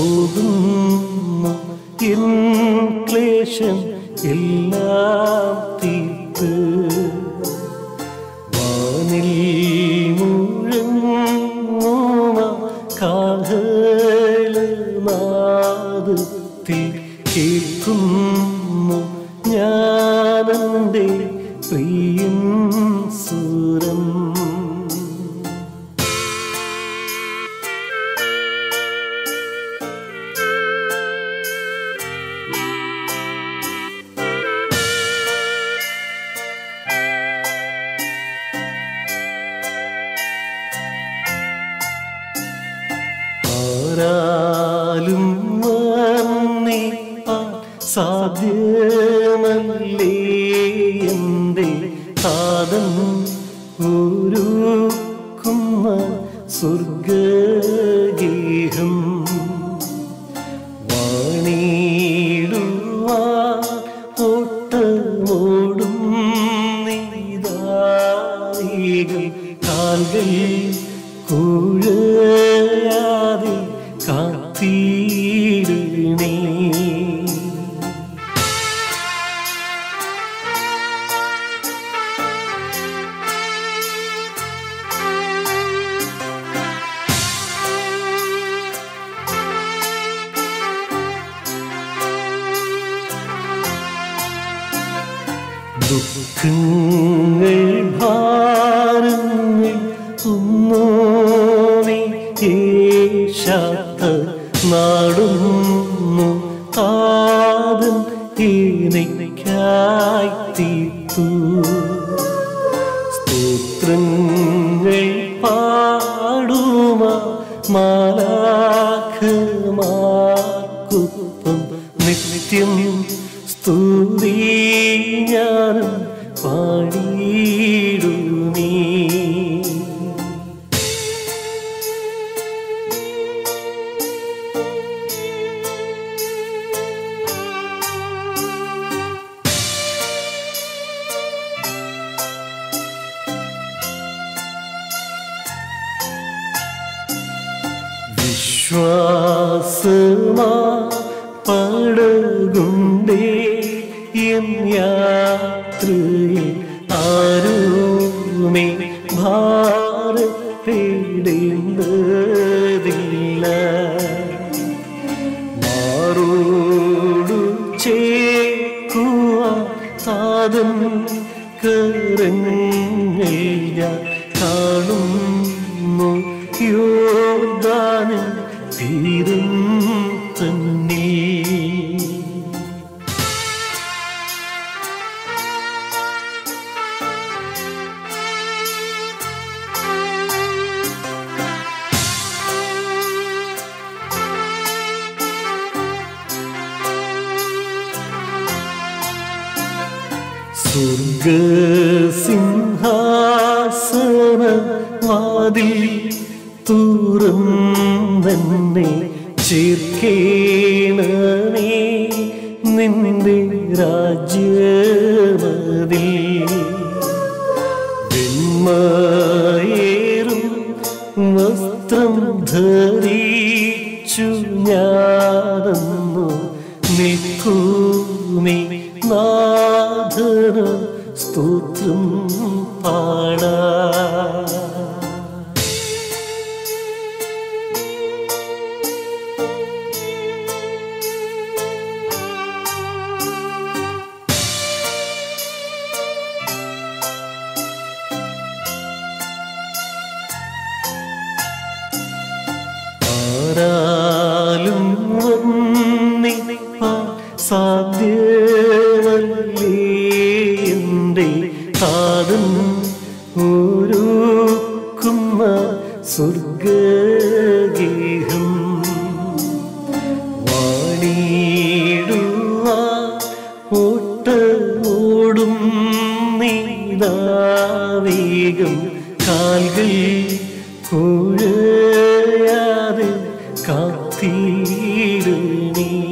പോകുന്നു എൻ ക്ലേശം എല്ലാം തീർത്ത് വാനിൽ മുഴങ്ങുമ കാഹളനാദത്തിൽ കേൾക്കുന്നു ഞാനെൻ്റെ പ്രിയൻ സുരം ആരാലും വർണ്ണിപ്പാൻ സാധ്യമല്ലേ എൻ്റെ താതൻ ഒരുക്കുന്ന സ്വർഗഗേഹം വാണിടുവാൻ ഓട്ടമോടും നീതായികൾ കാൽകൾ കുഴയാതെ കാത്തിടണേ ദുഃഖങ്ങൾ ഭാരങ്ങൾ ഒന്നോനെ ഏശാത്ത നാടുന്നു താതൻ എനിക്കായി തീർത്തു സ്തോത്രങ്ങൾ പാടുമ മാലാഖമാർക്കൊപ്പം നിത്യം സ്തുതി ഞാനും പാടിയിടുമേ വിശ്വാസമാ പടകുണ്ടേ എൻ യാത്രയിൽ ആരുമേ ഭാരപ്പെടേണ്ടതില്ല മാറോടു ചേക്കുവാ താതൻ കരങ്ങൾ ഞാൻ കാണുന്നു യോദാന് തീരും തന്നെ സ്വർഗസിംഹാസന വാതിൽ തുറന്നെ ചേർക്കേണമേ നിന്റെ രാജ്യമതിൽ വെണ്മയേറും വസ്ത്രം ധരിച്ചു ഞാനെന്നു നിൽക്കുമേ നാഥന സ്തോത്രം പാടാ ആരാലും വന്നിപ്പാൻ സാധ്യമല്ലേ എൻ്റെ താതൻ ഒരുക്കുന്ന സ്വർഗഗേഹം വാണിടുവാൻ ഓട്ടമോടും നീതാവേഗം കാൽകൾ കുഴയാതെ കാത്തിടണേ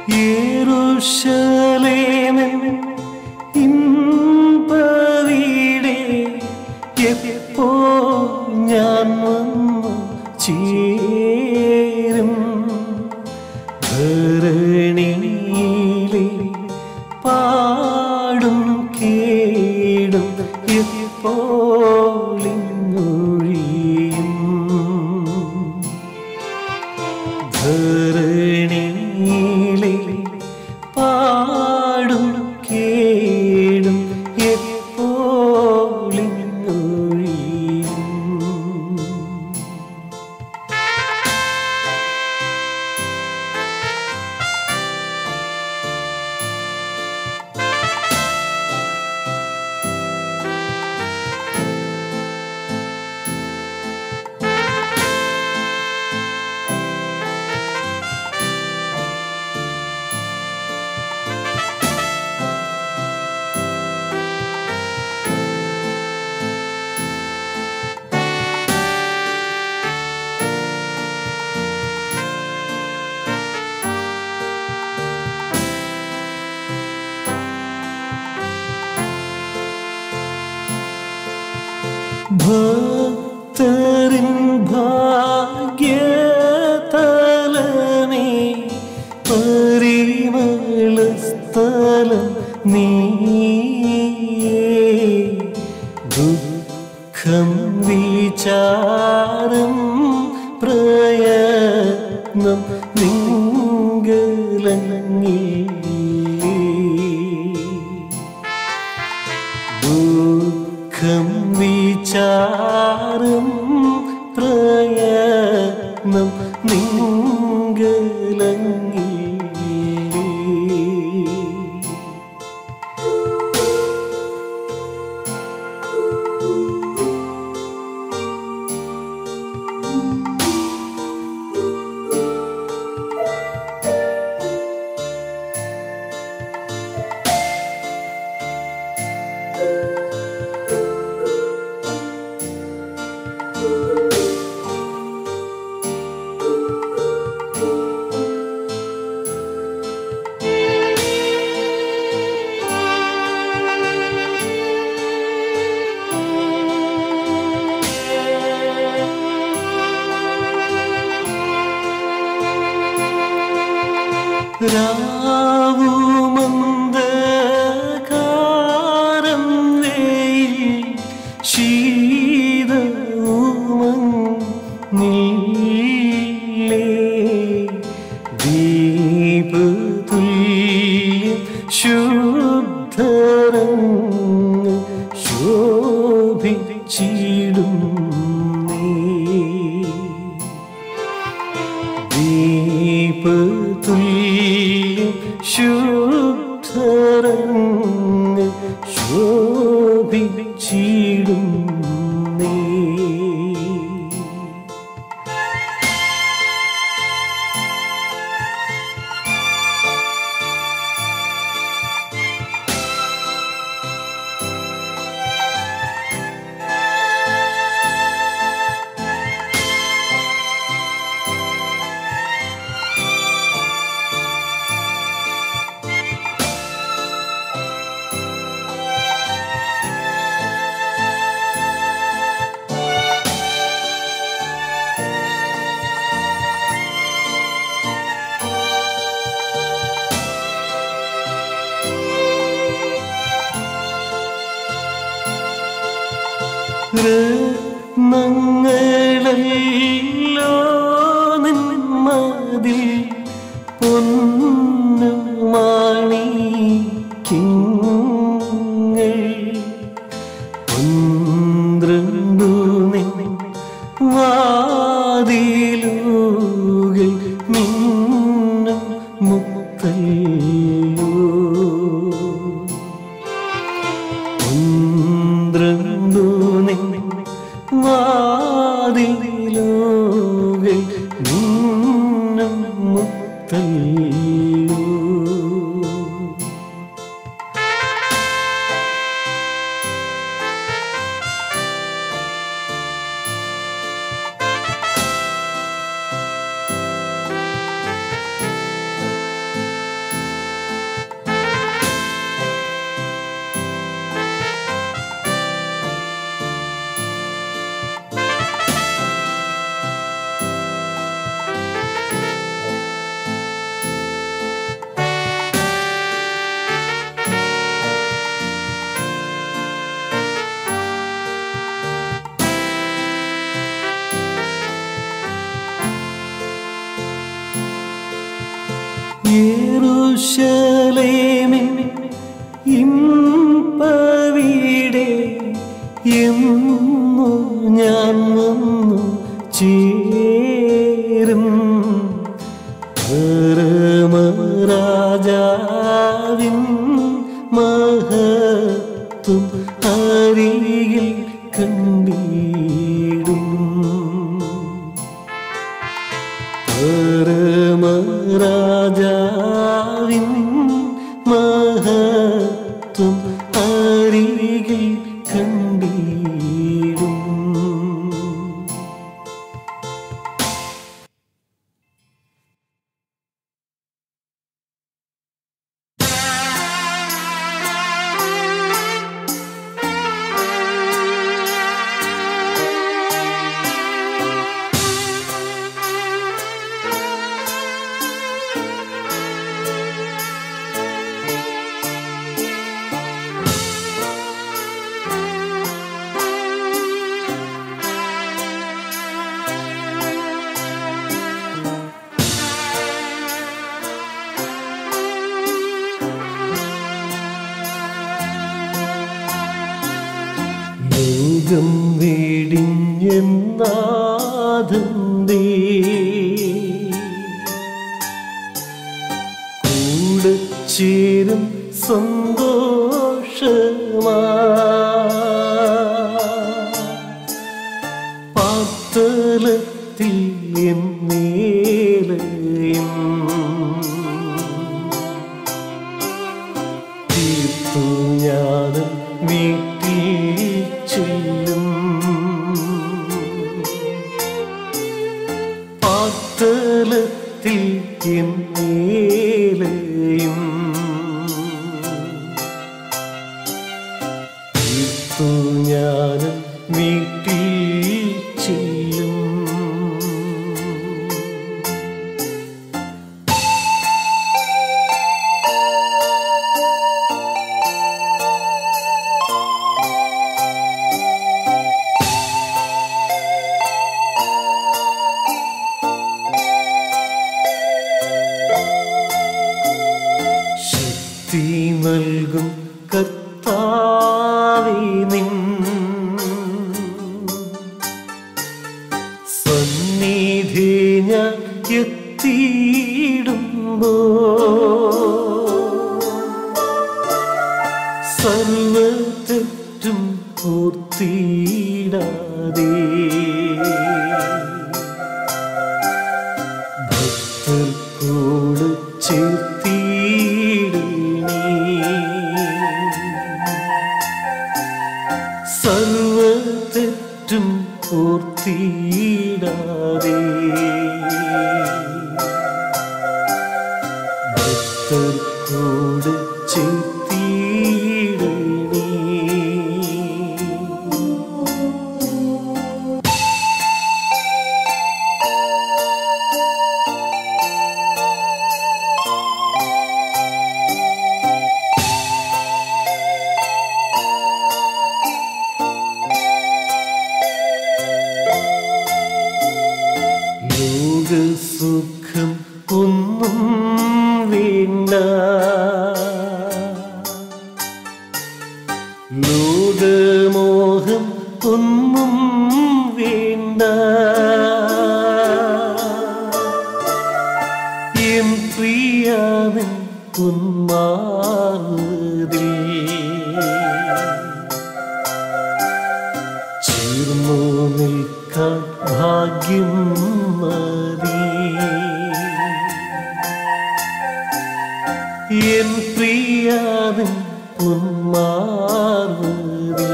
യേരുശലേമൻ ഇമ്പവീടെ എപ്പോ ഞാൻ വന്നു ചേരും ധരണിയിലെ പാടും കേടും എപ്പോളിങ്ങൊഴിയും ധരണിയിലെ പാടും കേടും എപ്പോളിങ്ങൊഴിയും ഭക്തരിൻ ഭാഗ്യതലമേ പരിമള സ്ഥലം നീയേ ദുഃഖം വിചാരം പ്രയത്നം നിങ്കലങ്ങി ദുഃഖം വിചാരം പ്രയത്നം നിങ്കലങ്ങി രാവുമന്ദകാരം വെയിൽ ശീതവുമങ്ങില്ലേ ദീപതുല്യം ശുദ്ധരങ്ങ് ശോഭിച്ചിടും നീ ദീപതുല്യം ശുദ്ധരങ്ങ് ശോഭിച്ചിടും നീ രത്നങ്ങളല്ലോ നിന്മതിൽ പൊന്നുമാണിക്കിങ്ങൾ പന്ത്രണ്ടു നിൻ വാതിലൂകൾ മിന്നും മുത്തല്ലോ പന്ത്രണ്ടു നിൻ വാതിലോകൾ നിന്നും മുത്തല്ലോ യെരൂശലേമിൻ ഇമ്പവിടെ എന്നു ഞാൻ വന്നു ചേരും പരമരാജാവിൻ മഹത്വം അരികിൽ കണ്ടിടും പരമരാജാവിൻ മഹത്വം അരികിൽ കണ്ടിടും ലോകം വെടിഞ്ഞെന്നാഥന്തേ കൂടെ ചേരും സന്തോഷമാ പാത്തലത്തിൽ എന്നേലയും തീർത്തു ഞാനും വീട്ടിൽ ചെല്ലും പാത്തലത്തിൽ എന്നേലയും തീർത്തു ഞാനും വീട്ടിൽ ചെല്ലും ശക്തി നൽകും കർത്താവേ നിൻ സന്നിധി ഞാൻ എത്തിയിടുമ്പോ സർവതെറ്റും പൂർത്തിയിടാതെ ഭക്തർക്കോട് ചേർത്തിടണേ സർവതെറ്റും പൂർത്തിയിടാതെ ഭക്തർക്കോട് ചേർത്തിടണേ ലോകസുഖം ഒന്നും വേണ്ട ലോകമോഹം ഒന്നും വേണ്ട എൻ പ്രിയാവൻ ഉന്മാതിൽ ചേർന്നു നിൽക്കാൻ ഭാഗ്യം മതി എൻ പ്രിയാവൻ ഉന്മാർവതി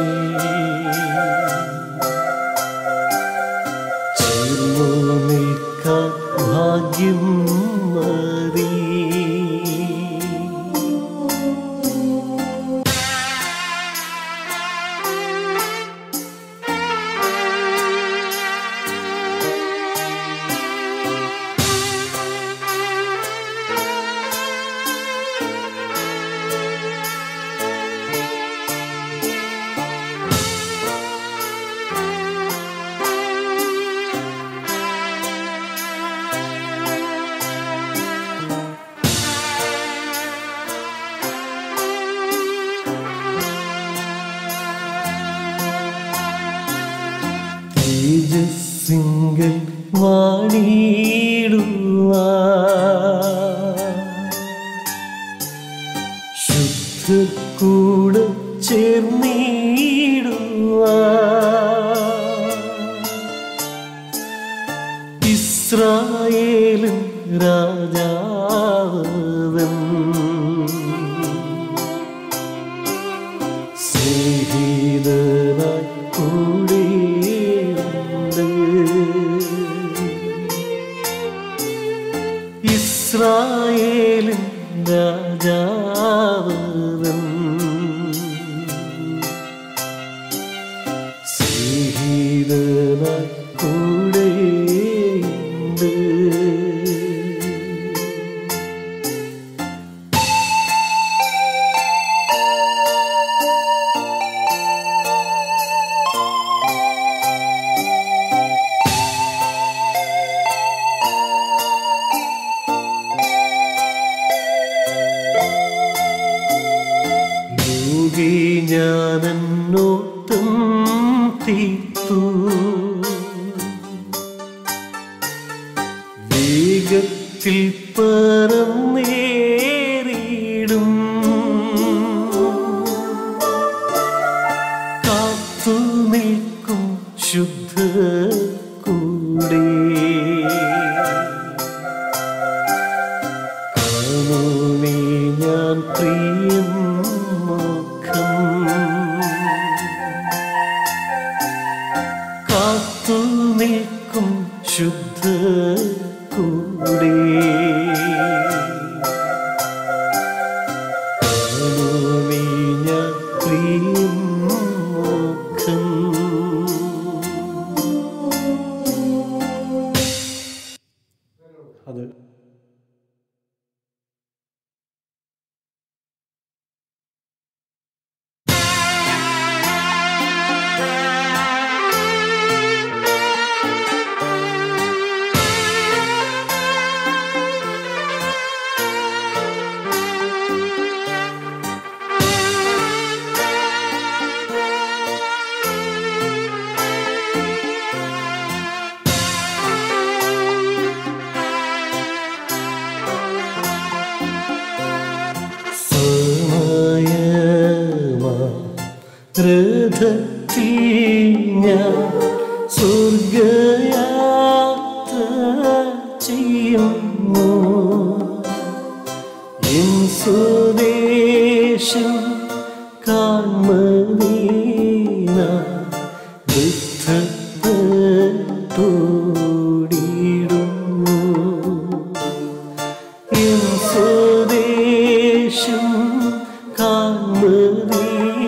ചേർന്നു നിൽക്കാൻ ഭാഗ്യം മതി ശുദ്ധ കൂടെ ചേർന്നിടുവാൻ ഇസ്രായേലും രാജാവൻ സ്നേഹിതനായി കൂടെയുണ്ട് ഇസ്രായേലും രാജാവൻ സ്നേഹിതനായി കൂടെയുണ്ട് യോഗി ഞാനോട്ടം തീർത്തു വേഗത്തിൽ പറന്നേറിയിടും കാത്തു നിൽക്കും ശുദ്ധ കൂടെ കാണുമേ ഞാൻ പ്രിയം മുഖം കാത്തു നിൽക്കും ശുദ്ധ കൂടെ കാണുമേ ഞാൻ പ്രിയം മുഖം അത് സമയമാ രഥത്തിൽ ഞാൻ സ്വർഗയാത്ര ചെയ്യുന്നു എൻ സ്വദേശം കാൺമദീന ബുദ്ധത്തോടിടുന്നു എൻ സ്വദേശം കാൺമദീന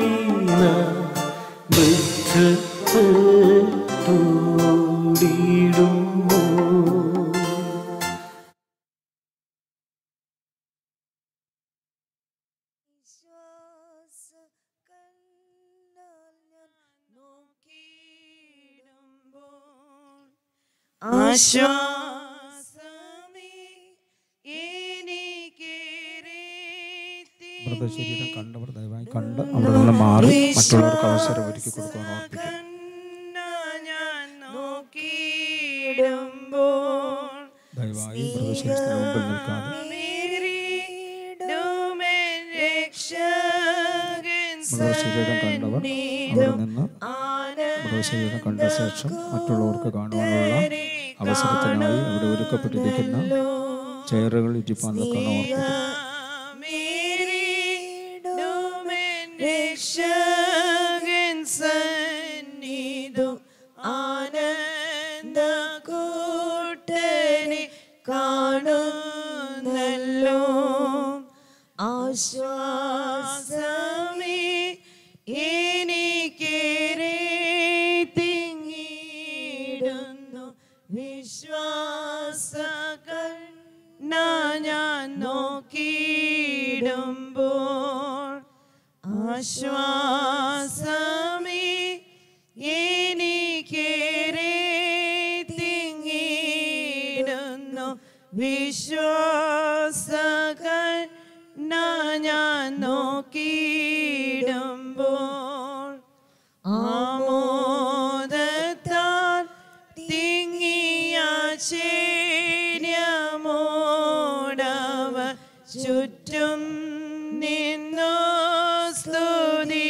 ബുദ്ധത്തോടിടുന്നു വിശ്വാസ കണ്ണാൽ ഞാൻ നോക്കിയിടുമ്പോൾ ആശ്വാസമേ വ്രത ശരീരം കണ്ടവർ ദയവായി കണ്ട് അവിടെ നിന്ന് മാറി മറ്റുള്ളവർക്ക് അവസരം ഒരുക്കി കൊടുക്കാൻ ഓർപ്പിക്കും ഞാൻ നോക്കിയിടുമ്പോൾ ദയവായി വ്രതശരീരത്തിന് മുമ്പിൽ നിൽക്കാതെ മൃതശരീരം കണ്ടവർ അവിടെ നിന്ന് മൃതശരീരം കണ്ട ശേഷം മറ്റുള്ളവർക്ക് കാണുവാനുള്ള അവസരത്തിനായി അവിടെ ഒരുക്കപ്പെട്ടിരിക്കുന്ന ചെയറുകൾ ഇരിപ്പാൻ നിൽക്കാൻ ഓർപ്പിക്കും രക്ഷകൻ സന്നിധു ആനന്ദ കൂട്ടനെ കാണുന്നല്ലോ ആശ്വാസമേ എനിക്കേറെ തിങ്ങിടുന്നു വിശ്വാസ കണ്ണ ഞാൻ നോക്കിയിടുമ്പോൾ ആശ്വാസമേ എനിക്കേറെ തിങ്ങിടുന്നു വിശ്വാസ കണ്ണ ഞാൻ നോക്കിയിടുമ്പോൾ ആമോദത്താൽ തിങ്ങിയ ചേ നിന്നു സ്തുതി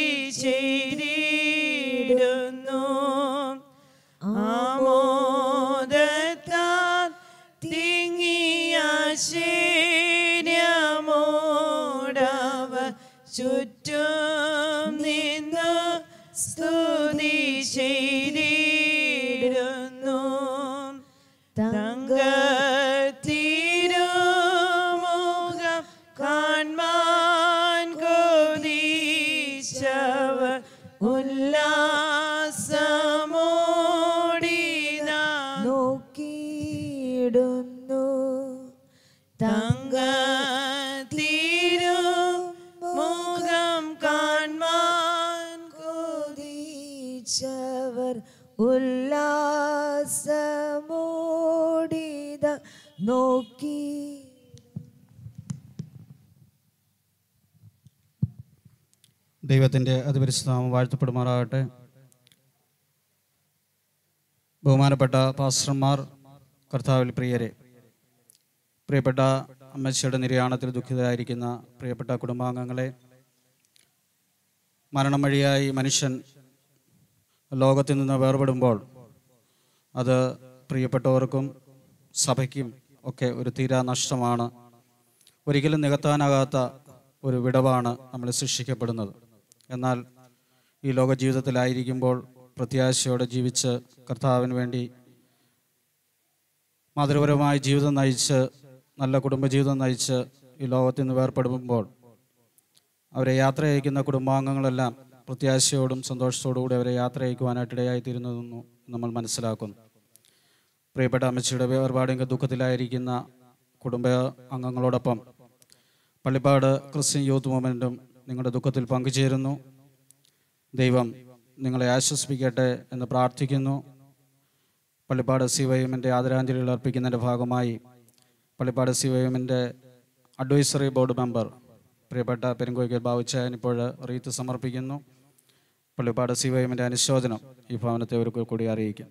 ചെയ്തിടുന്നു ആമോദത്താൽ തിങ്ങിയ ശീര്യമോടവ ചുറ്റും നിന്നു സ്തുതി ചെയ്തിടുന്നു തങ്കത്തിരുമുഖം കാൺമാൻ കൊതിച്ചവർ ഉല്ലാസമോടിന നോക്കിയിടുന്നു തങ്കത്തിരുമുഖം കാൺമാൻ കൊതിച്ചവർ ഉല്ലാസമോടിത നോക്കി ദൈവത്തിൻ്റെ അതിപരിശുദ്ധനാമം വാഴ്ത്തപ്പെടുമാറാകട്ടെ ബഹുമാനപ്പെട്ട പാസ്റ്റർമാർ കർത്താവിൽ പ്രിയരെ പ്രിയപ്പെട്ട അമ്മച്ചിയുടെ നിര്യാണത്തിൽ ദുഃഖിതരായിരിക്കുന്ന പ്രിയപ്പെട്ട കുടുംബാംഗങ്ങളെ മരണം വഴിയായി മനുഷ്യൻ ലോകത്തിൽ നിന്ന് വേർപെടുമ്പോൾ അത് പ്രിയപ്പെട്ടവർക്കും സഭയ്ക്കും ഒക്കെ ഒരു തീരാ നഷ്ടമാണ് ഒരിക്കലും നികത്താനാകാത്ത ഒരു വിടവാണ് നമ്മൾ സൃഷ്ടിക്കപ്പെടുന്നത് എന്നാൽ ഈ ലോക ജീവിതത്തിലായിരിക്കുമ്പോൾ പ്രത്യാശയോടെ ജീവിച്ച് കർത്താവിന് വേണ്ടി മാതൃപരമായ ജീവിതം നയിച്ച് നല്ല കുടുംബജീവിതം നയിച്ച് ഈ ലോകത്തിൽ നിന്ന് വേർപ്പെടുമ്പോൾ അവരെ യാത്ര അയക്കുന്ന കുടുംബാംഗങ്ങളെല്ലാം പ്രത്യാശയോടും സന്തോഷത്തോടും കൂടി അവരെ യാത്ര അയക്കുവാനായിട്ടിടയായിത്തീരുന്നതെന്നു നമ്മൾ മനസ്സിലാക്കുന്നു പ്രിയപ്പെട്ട അമ്മച്ചിയുടെ വേർപാടിൻ്റെ ദുഃഖത്തിലായിരിക്കുന്ന കുടുംബ അംഗങ്ങളോടൊപ്പം പള്ളിപ്പാട് ക്രിസ്ത്യൻ യൂത്ത് മൂവ്മെൻറ്റും നിങ്ങളുടെ ദുഃഖത്തിൽ പങ്കുചേരുന്നു ദൈവം നിങ്ങളെ ആശ്വസിപ്പിക്കട്ടെ എന്ന് പ്രാർത്ഥിക്കുന്നു പള്ളിപ്പാട് സി വൈ എമ്മിൻ്റെ ആദരാഞ്ജലികൾ അർപ്പിക്കുന്നതിൻ്റെ ഭാഗമായി പള്ളിപ്പാട് സി വൈ എമ്മിൻ്റെ അഡ്വൈസറി ബോർഡ് മെമ്പർ പ്രിയപ്പെട്ട പെരുങ്കോയ്ക്കൽ ബാബുച്ചായൻ ഇപ്പോൾ റീത്ത് സമർപ്പിക്കുന്നു പള്ളിപ്പാട് സി വൈ എമ്മിൻ്റെ അനുശോചനം ഈ ഭവനത്തെ ഒരു കൂടി അറിയിക്കും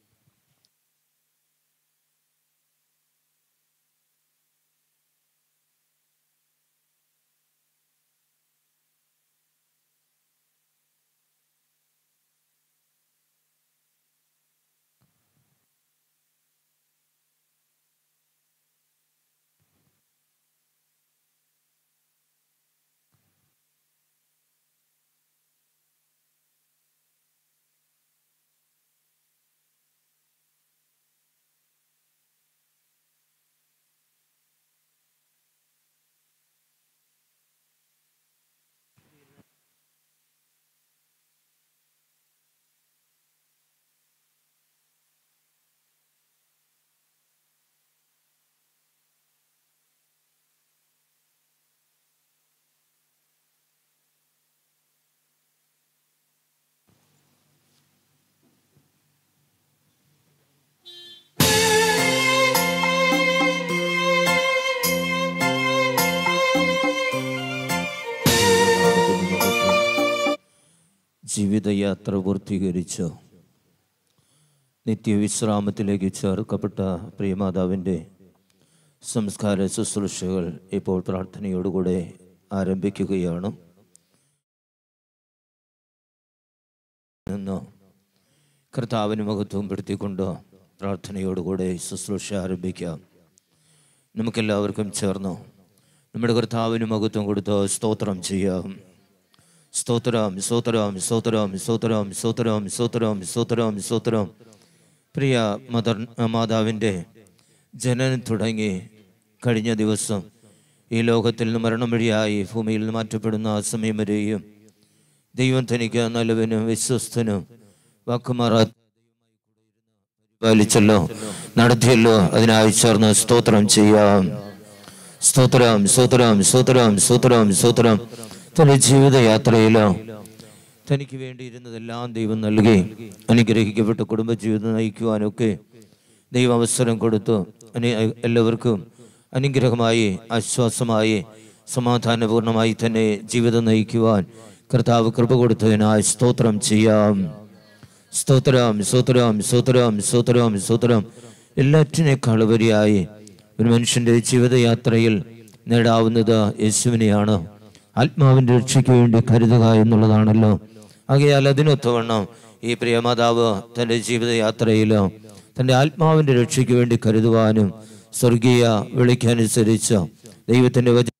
ജീവിതയാത്ര പൂർത്തീകരിച്ച് നിത്യവിശ്രാമത്തിലേക്ക് ചേർക്കപ്പെട്ട പ്രിയമാതാവിൻ്റെ സംസ്കാര ശുശ്രൂഷകൾ ഇപ്പോൾ പ്രാർത്ഥനയോടുകൂടെ ആരംഭിക്കുകയാണ് നിന്ന് കർത്താവിന് മഹത്വം പെടുത്തിക്കൊണ്ട് പ്രാർത്ഥനയോടുകൂടെ ശുശ്രൂഷ ആരംഭിക്കാം നമുക്കെല്ലാവർക്കും ചേർന്ന് നമ്മുടെ കർത്താവിന് മഹത്വം കൊടുത്ത് സ്തോത്രം ചെയ്യാം സ്തോത്രം സ്തോത്രം സ്തോത്രം സ്തോത്രം സ്തോത്രം സ്തോത്രം സ്തോത്രം സ്തോത്രം പ്രിയ മദർ മാതാവിൻ്റെ ജനനം തുടങ്ങി കഴിഞ്ഞ ദിവസം ഈ ലോകത്തിൽ നിന്ന് മരണം വഴിയായി ഭൂമിയിൽ നിന്ന് മാറ്റപ്പെടുന്ന ആ സമയം വരെയും ദൈവം തനിക്ക് നല്ലവനും വിശ്വസ്തനും വാക്കുമാറാ പാലിച്ചല്ലോ നടത്തിയല്ലോ അതിനായി ചേർന്ന് സ്തോത്രം ചെയ്യാം സ്തോത്രം സ്തോത്രം സ്തോത്രം സ്തോത്രം സ്തോത്രം തന്റെ ജീവിതയാത്രയിലോ തനിക്ക് വേണ്ടിയിരുന്നതെല്ലാം ദൈവം നൽകി അനുഗ്രഹിക്കപ്പെട്ട കുടുംബജീവിതം നയിക്കുവാനൊക്കെ ദൈവം അവസരം കൊടുത്തു അനെ- എല്ലാവർക്കും അനുഗ്രഹമായി ആശ്വാസമായി സമാധാനപൂർണമായി തന്നെ ജീവിതം നയിക്കുവാൻ കർത്താവ് കൃപ കൊടുത്തതിനായി സ്തോത്രം ചെയ്യാം സ്തോത്രം സ്തോത്രം സ്തോത്രം സ്തോത്രം സ്തോത്രം എല്ലാറ്റിനേക്കാൾ ഉപരിയായി ഒരു മനുഷ്യന്റെ ജീവിതയാത്രയിൽ നേടാവുന്നത് യേശുവിനെയാണ് ആത്മാവിൻ്റെ രക്ഷയ്ക്ക് വേണ്ടി കരുതുക എന്നുള്ളതാണല്ലോ ആകയാൽ അതിനൊത്തവണ്ണം ഈ പ്രിയമാതാവ് തൻ്റെ ജീവിതയാത്രയിൽ തൻ്റെ ആത്മാവിൻ്റെ രക്ഷയ്ക്ക് വേണ്ടി കരുതുവാനും സ്വർഗീയ വിളിക്കനുസരിച്ച് ദൈവത്തിൻ്റെ വച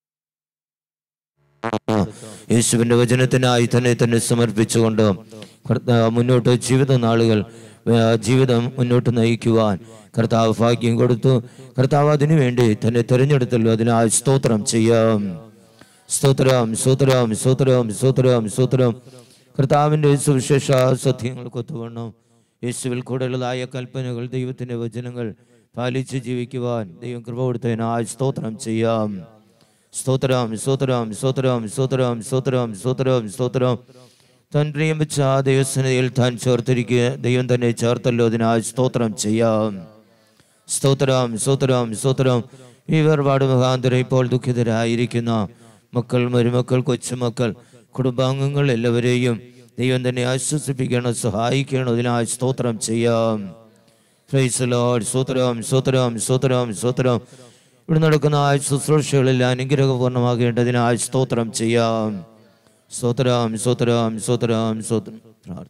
യേശുവിൻ്റെ വചനത്തിനായി തന്നെ തന്നെ സമർപ്പിച്ചുകൊണ്ട് കർത്ത- മുന്നോട്ട് ജീവിത നാളുകൾ ആ, ജീവിതം മുന്നോട്ട് നയിക്കുവാൻ കർത്താവ് ഭാഗ്യം കൊടുത്തു കർത്താവ് അതിനു വേണ്ടി തന്നെ തിരഞ്ഞെടുത്തല്ലോ അതിനായി സ്തോത്രം ചെയ്യാം സ്തോത്രം സ്തോത്രം സ്തോത്രം സ്തോത്രം സ്തോത്രം കർത്താവിൻ്റെ സുവിശേഷ സത്യങ്ങൾക്ക് ഒത്തുവണ്ണം യേശുവിൽ കൂടുതലായ കൽപ്പനകൾ ദൈവത്തിൻ്റെ വചനങ്ങൾ പാലിച്ച് ജീവിക്കുവാൻ ദൈവം കൃപ കൊടുത്തതിനായി സ്തോത്രം ചെയ്യാം സ്തോത്രം സ്തോത്രം സ്തോത്രം സ്തോത്രം സ്തോത്രം സ്തോത്രം സ്തോത്രം താൻ പ്രിയം വെച്ച ആ ദൈവസനയിൽ താൻ ചേർത്തിരിക്കുക ദൈവം തന്നെ ചേർത്തല്ലോ അതിനായി സ്തോത്രം ചെയ്യാം സ്തോത്രം സ്തോത്രം സ്തോത്രം ഈ വേർപാട് മുഖാന്തരം ഇപ്പോൾ ദുഃഖിതരായിരിക്കുന്ന മക്കൾ മരുമക്കൾ കൊച്ചുമക്കൾ കുടുംബാംഗങ്ങൾ എല്ലാവരെയും ദൈവം തന്നെ ആശ്വസിപ്പിക്കണം സഹായിക്കണം അതിനായി സ്തോത്രം ചെയ്യാം പ്രൈസ് ലോർഡ് സ്തോത്രം സ്തോത്രം സ്തോത്രം സ്തോത്രം ഇവിടെ നടക്കുന്ന ആ ശുശ്രൂഷകളിൽ അനുഗ്രഹപൂർണ്ണമാകേണ്ടതിനായി സ്തോത്രം ചെയ്യാം സ്തോത്രം സ്തോത്രം സ്തോത്രം സ്തോത്രം പ്രാർത്ഥന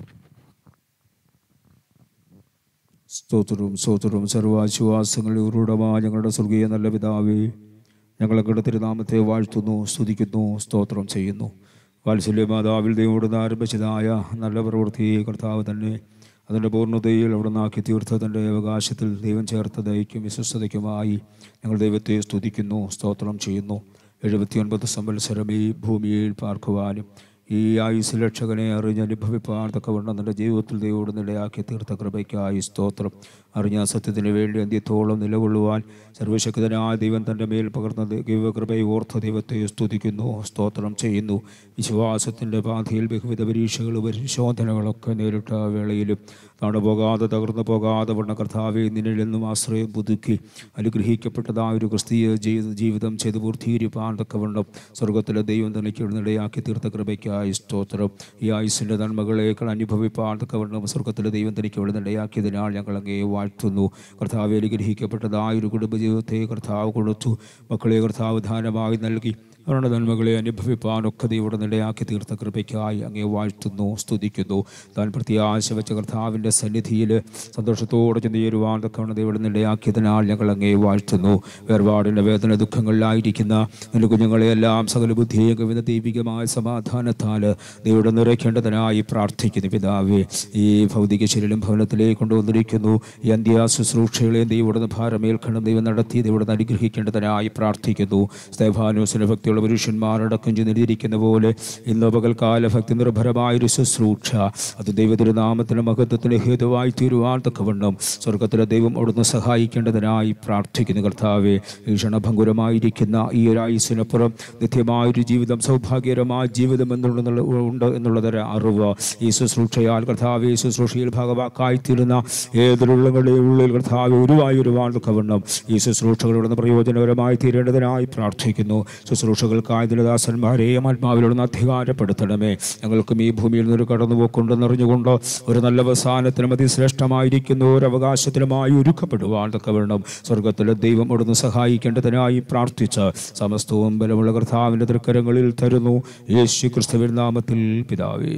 സ്തോത്രവും സ്തോത്രവും സർവാശ്വാസങ്ങളുടെ ഉറവിടമായ ഞങ്ങളുടെ സ്വർഗീയ നല്ല പിതാവേ ഞങ്ങളുടെ തിരുനാമത്തെ വാഴ്ത്തുന്നു സ്തുതിക്കുന്നു സ്തോത്രം ചെയ്യുന്നു വാത്സല്യ മാതാവിൽ ദൈവോട് ആരംഭിച്ചതായ നല്ല പ്രവൃത്തി കർത്താവ് തന്നെ അതിൻ്റെ പൂർണ്ണതയിൽ അവിടെ നിന്നാക്കി തീർത്ത തൻ്റെ അവകാശത്തിൽ ദൈവം ചേർത്ത ദയക്കും വിശ്വസ്തതയ്ക്കുമായി ഞങ്ങൾ ദൈവത്തെ സ്തുതിക്കുന്നു സ്തോത്രം ചെയ്യുന്നു എഴുപത്തിയൊൻപത് സംവത്സരം ഈ ഭൂമിയിൽ പാർക്കുവാനും ഈ ആയുസ് രക്ഷകനെ അറിഞ്ഞ് അനുഭവിപ്പാൻ തക്കവണ്ണം നിന്റെ ജീവിതത്തിൽ ദൈവോട് നിലയാക്കി തീർത്ത കൃപയ്ക്കായി സ്തോത്രം അറിഞ്ഞ സത്യത്തിന് വേണ്ടി അന്ത്യത്തോളം നിലകൊള്ളുവാൻ സർവശക്തനായ ദൈവം തൻ്റെ മേൽ പകർന്ന ദൈവകൃപയെ ഓർത്ത ദൈവത്തെ സ്തുതിക്കുന്നു സ്തോത്രം ചെയ്യുന്നു വിശ്വാസത്തിൻ്റെ പാതയിൽ ബഹുവിധ പരീക്ഷകൾ പരിശോധനകളൊക്കെ നേരിട്ട വേളയിലും താണു പോകാതെ തകർന്നു പോകാതെ വണ്ണ കർത്താവെ നിന്നിൽ നിന്നും ആശ്രയം പുതുക്കി അനുഗ്രഹിക്കപ്പെട്ടതായ ഒരു ക്രിസ്തീയ ജീവിത ജീവിതം ചെയ്ത് പൂർത്തീകരിപ്പാൻ തക്കവണ്ണം സ്വർഗത്തിലെ ദൈവം തനിക്ക് ഇടനിടയാക്കി തീർത്ത കൃപയ്ക്കായി സ്തോത്രം ഈ ആയുസിൻ്റെ നന്മകളേക്കാൾ അനുഭവിപ്പാൻ തക്കവണ്ണം സ്വർഗത്തിലെ ദൈവം തനിക്ക് ഇടനിടയാക്കിയതിനാൽ ഞങ്ങൾ അങ്ങേ വാഴ്ത്തുന്നു കർത്താവെ അനുഗ്രഹിക്കപ്പെട്ടതായ ഒരു കുടുംബജീവിതത്തെ കർത്താവ് കൊടുത്തു മക്കളെ കർത്താവ് ദാനമായി നൽകി അവരുടെ നന്മകളെ അനുഭവിപ്പാനൊക്കെ ദൈവയുടെ നിലയാക്കി തീർത്ത കൃപയ്ക്കായി അങ്ങേ വാഴ്ത്തുന്നു സ്തുതിക്കുന്നു താൻ പ്രത്യാശ വെച്ച കർത്താവിൻ്റെ സന്നിധിയിൽ സന്തോഷത്തോടെ ചെന്നേരുവാൻ തക്കവണ്ണം ദൈവയുടെ നിലയാക്കിയതിനാൽ ഞങ്ങൾ അങ്ങേ വാഴ്ത്തുന്നു വേർപാടിൻ്റെ വേദന ദുഃഖങ്ങളിലായിരിക്കുന്ന എൻ്റെ കുഞ്ഞുങ്ങളെയെല്ലാം സകല ബുദ്ധിയും കവിത ദൈവികമായ സമാധാനത്താൽ ദൈവയുടെ നിറയ്ക്കേണ്ടതിനായി പ്രാർത്ഥിക്കുന്നു പിതാവേ ഈ ഭൗതിക ശരീരം ഭവനത്തിലേക്ക് കൊണ്ടുവന്നിരിക്കുന്നു ഈ അന്ത്യ ശുശ്രൂഷകളെയും ദൈവയുടെ ഭാരമേൽക്കണം ദൈവം നടത്തി ദൈവയുടെ അനുഗ്രഹിക്കേണ്ടതിനായി പ്രാർത്ഥിക്കുന്നു സ്തേഭാനൂസിന് ഭക്തിയുള്ള പുരുഷന്മാരടക്കം ചെന്നിരിക്കുന്ന പോലെ ഇന്ന് പകൽക്കാല ഭക്തി നിർഭരമായൊരു ശുശ്രൂഷ അത് ദൈവതിരുനാമത്തിന് മഹത്വത്തിന് ഹേതുവായി തീരുവാൻ തക്കവണ്ണം സ്വർഗത്തിലെ ദൈവം അവിടുന്ന് സഹായിക്കേണ്ടതിനായി പ്രാർത്ഥിക്കുന്നു കർത്താവെ ഈ ക്ഷണഭങ്കുരമായിരിക്കുന്ന ഈ ഒരു ആയുസിനപ്പുറം നിത്യമായൊരു ജീവിതം സൗഭാഗ്യകരമായ ജീവിതം എന്നുള്ള ഉണ്ട് എന്നുള്ളതൊരു അറിവ് ഈ ശുശ്രൂഷയാൽ കർത്താവ് ഈ ശുശ്രൂഷയിൽ ഭാഗവാക്കായിത്തീരുന്ന ഏതൊരുള്ളങ്ങളുടെ ഉള്ളിൽ കർത്താവ് ഉരുവായി ഒരുവാൻ തക്കവണ്ണം ഈ ശുശ്രൂഷകളുടെ പ്രയോജനകരമായി തീരേണ്ടതിനായി പ്രാർത്ഥിക്കുന്നു ശുശ്രൂഷകൾക്കായി ദിനദാസന്മാരെയും ആത്മാവിലുള്ള അധികാരപ്പെടുത്തണമേ ഞങ്ങൾക്കും ഈ ഭൂമിയിൽ നിന്നൊരു കടന്നുപോക്കുണ്ടെന്നറിഞ്ഞുകൊണ്ട് ഒരു നല്ല അവസാനത്തിനും അതിശ്രേഷ്ഠമായിരിക്കുന്ന ഒരു അവകാശത്തിനുമായി ഒരുക്കപ്പെടുവാൻ തക്കവണ്ണം സ്വർഗത്തിലെ ദൈവം അവിടുന്ന് സഹായിക്കേണ്ടതിനായി പ്രാർത്ഥിച്ച് സമസ്തവും ബലമുള്ള കർത്താവിൻ്റെ തൃക്കരങ്ങളിൽ തരുന്നു യേശു ക്രിസ്തുവിൻ നാമത്തിൽ പിതാവേ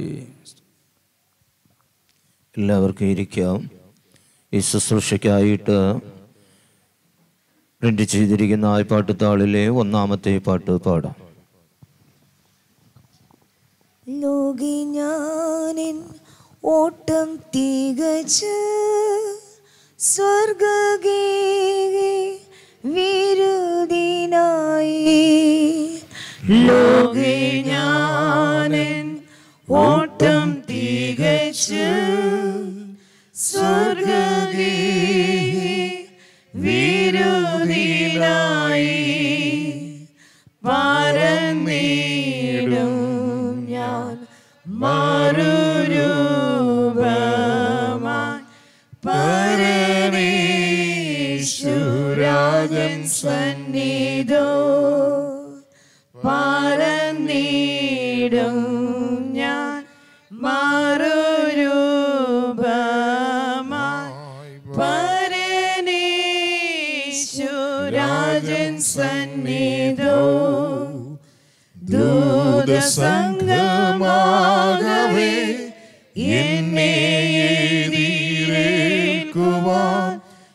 എല്ലാവർക്കും ഇരിക്കാം ഈ ശുശ്രൂഷയ്ക്കായിട്ട് പ്രിന്റ് ചെയ്തിരിക്കുന്ന ആ പാട്ടുത്താളിലെ ഒന്നാമത്തെ പാട്ട് പാടാം ലോകി ഞാനിൻ ഓട്ടം തികച്ച് സ്വർഗീ വിരുദിനായി ലോകെ ഞാനൻ ഓട്ടം തികച്ച് സ്വർഗീ വിരുദിനായി പരന്നീടും ഞാൻ മറുരൂപമായി പരമേശ്വരാജൻ സന്നിധോ പരന്നീടും ഞാൻ മറുരൂപമായി പരനേശ്വരാജൻ സന്നിധോ ദൂതസംഘമാകവേ എന്നെ എതിരേൽക്കുവാൻ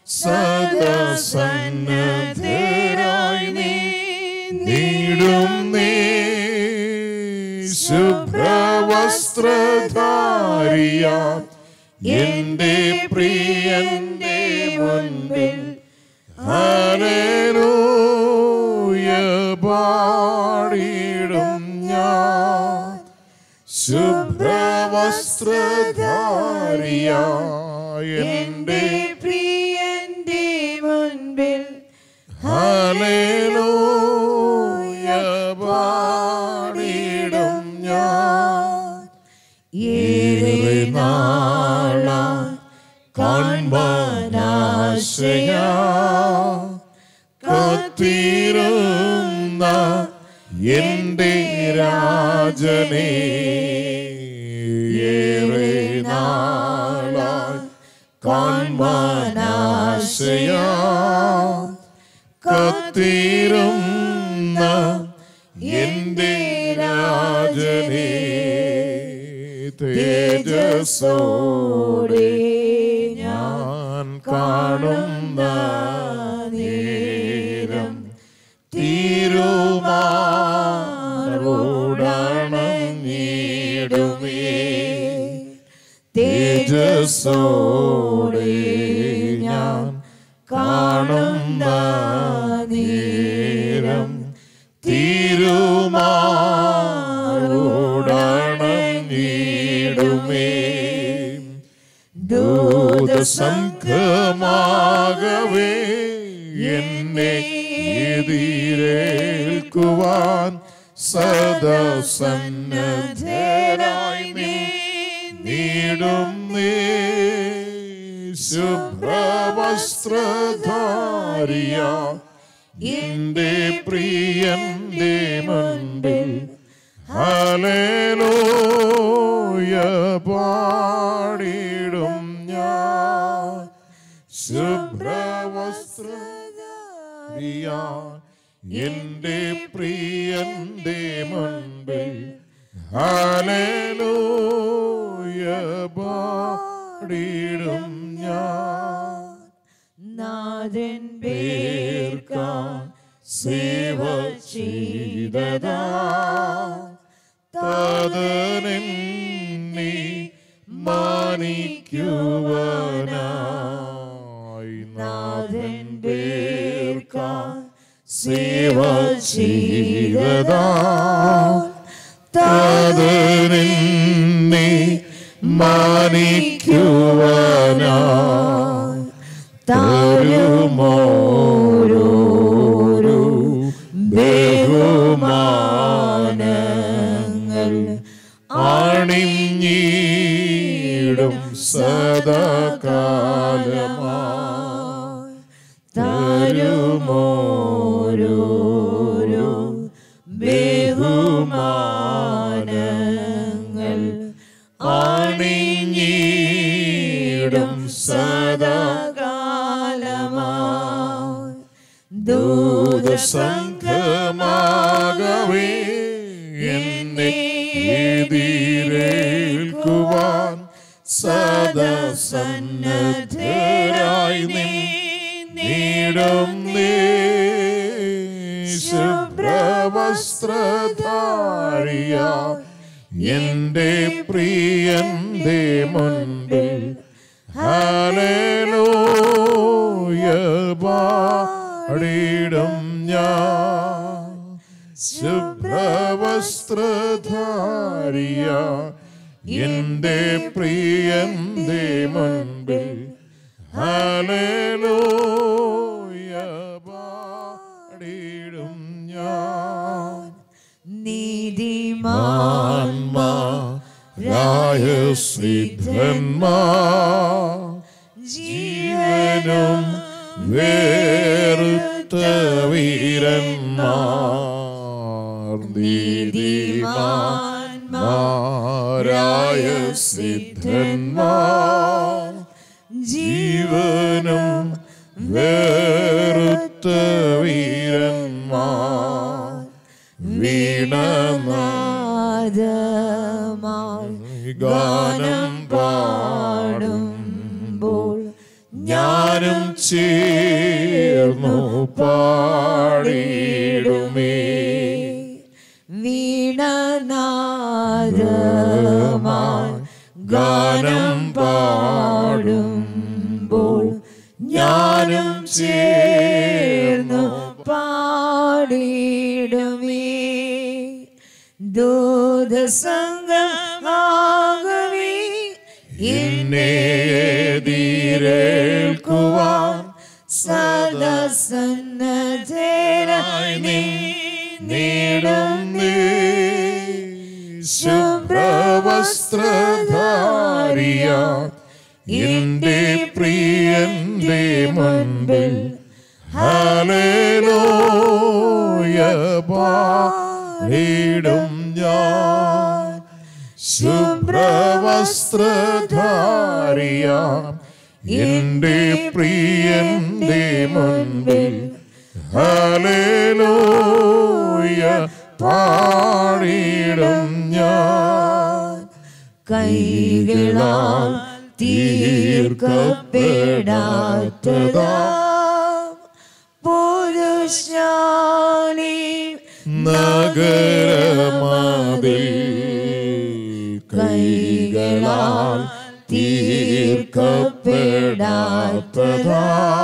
സദസന്നദ്ധരായി നീ നീടും നീ ശുഭ്രവസ്ത്രധാരിയ എന്റെ പ്രിയന്റെ മുൻപിൽ ഹല്ലേലൂയ പാടിടും ഞാൻ ശുഭ്രവസ്ത്രധാരിയ എന്റെ പ്രിയന്റെ മുൻപിൽ ഹല്ലേലൂയ പാടിടും ഞാൻ ഏറെ നാളാ കാൺപാനാശയാ കാത്തിരുന്ന എന്റെ രാജനേ ഏറെ നാളായി കാൺപാനാശയാ കാത്തിരുന്ന എന്റെ രാജനേ തേജസ്സോടെ ഞാൻ കാണുന്ന നേരം തീരുമാനോടണഞ്ഞിടുമേ തേജസ്സോടെ ഞാൻ കാണുന്ന നേരം തീരുമാനോടണഞ്ഞിടുമേ ദൂതസംഘമാകവേ എന്നെ എതിരേൽക്കുവാൻ സദസന്നദ്ധരായി നീ നീടും നീ ശുഭ്രവസ്ത്രധാരിയ എന്റെ പ്രിയന്റെ മുൻപിൽ ഹല്ലേലൂയ പാടിടും ഞാൻ ശുഭ്രവസ്ത്രധാരിയ എന്റെ പ്രിയന്റെ മുൻപിൽ ഹല്ലേലൂയ പാടിടും ഞാൻ നാഥൻ പേർക്കാൻ സേവ ചെയ്തതാ തദനെന്നെ മാനിക്കുവാനായി നാഥൻ പേർക്കാൻ സേവ ചെയ്തതാ തദനെന്നെ മാനിക്കുവാനായി തരുമോരോരോ ബഹുമാനങ്ങൾ അണിഞ്ഞിടും സദാകാലമായി തരുമോരോരോ ബഹുമാനങ്ങൾ അണിഞ്ഞിടും സദാകാലമായി ദൂതസംഘമാകവേ എന്നെ എതിരേൽക്കുവാൻ സദസന്നദ്ധരായി നീ നീടും നീ ശുഭ്രവസ്ത്രധാരിയ എന്റെ പ്രിയന്റെ മുൻപിൽ ഹല്ലേലൂയ പാടിടും ഞാൻ ശുഭ്രവസ്ത്രധാരിയ എന്റെ പ്രിയന്റെ മുൻപിൽ ഹല്ലേലൂയ പാടിടും ഞാൻ നീതിമാൻ ആത്മാരായ സിദ്ധന്മാർ ജീവനും വേറുത്ത വീരന്മാർ നീതിമാന്മാരായ സിദ്ധന്മാർ ജീവനും വേറുത്ത വീരന്മാർ വീണമാ നാദമായി ഗാനം പാടുമ്പോൾ ഞാനും ചേർന്നു പാടിയിടുമേ വീണനാദമായി ഗാനം പാടുമ്പോൾ ഞാനും ചേർന്നു പാടിയിടുമേ ദൂതസംഗമാകവേ എന്നെ എതിരേൽക്കുവാൻ സദസന്നധേരായി നീ നീടുന്നേ ശുഭ്രവസ്ത്രധാരിയ എന്റെ പ്രിയന്റെ മുൻപിൽ ഹല്ലേലൂയ പാടിടും ഞാൻ ശുഭ്രവസ്ത്രധാരിയ എന്റെ പ്രിയന്റെ മുൻപിൽ ഹല്ലേലൂയ പാടിടും ഞാൻ കൈകളാൽ തീർക്കപ്പെടാത്തതാ പുരുഷാലി നഗരമതിൽ കൈകളാൽ തീർക്കപ്പെടാത്തതാ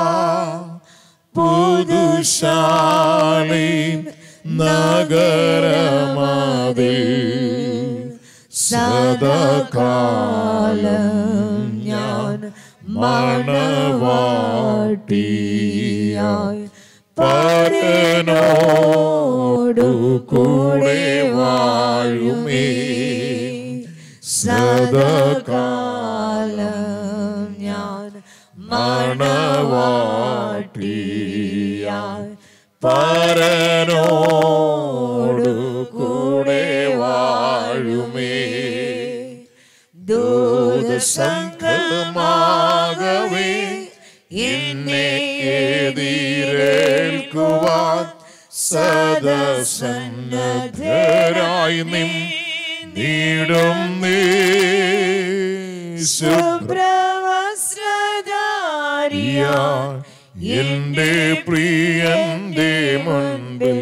പുതുശാലി നഗരമതിൽ സദാകാലം ഞാൻ മണവാട്ടിയായി പരനോടു കൂടെ വാഴുമേ സദാകാലം ഞാൻ മണവാട്ടിയായി പരനോടു കൂടെ വാഴുമേ ദൂതസംഘമാകവേ എന്നെ എതിരേൽക്കുവാൻ സദസന്നദ്ധരായി നിം നീടും നീ ശുഭ്രവസ്ത്രധാരിയ എന്റെ പ്രിയന്റെ മുൻപിൽ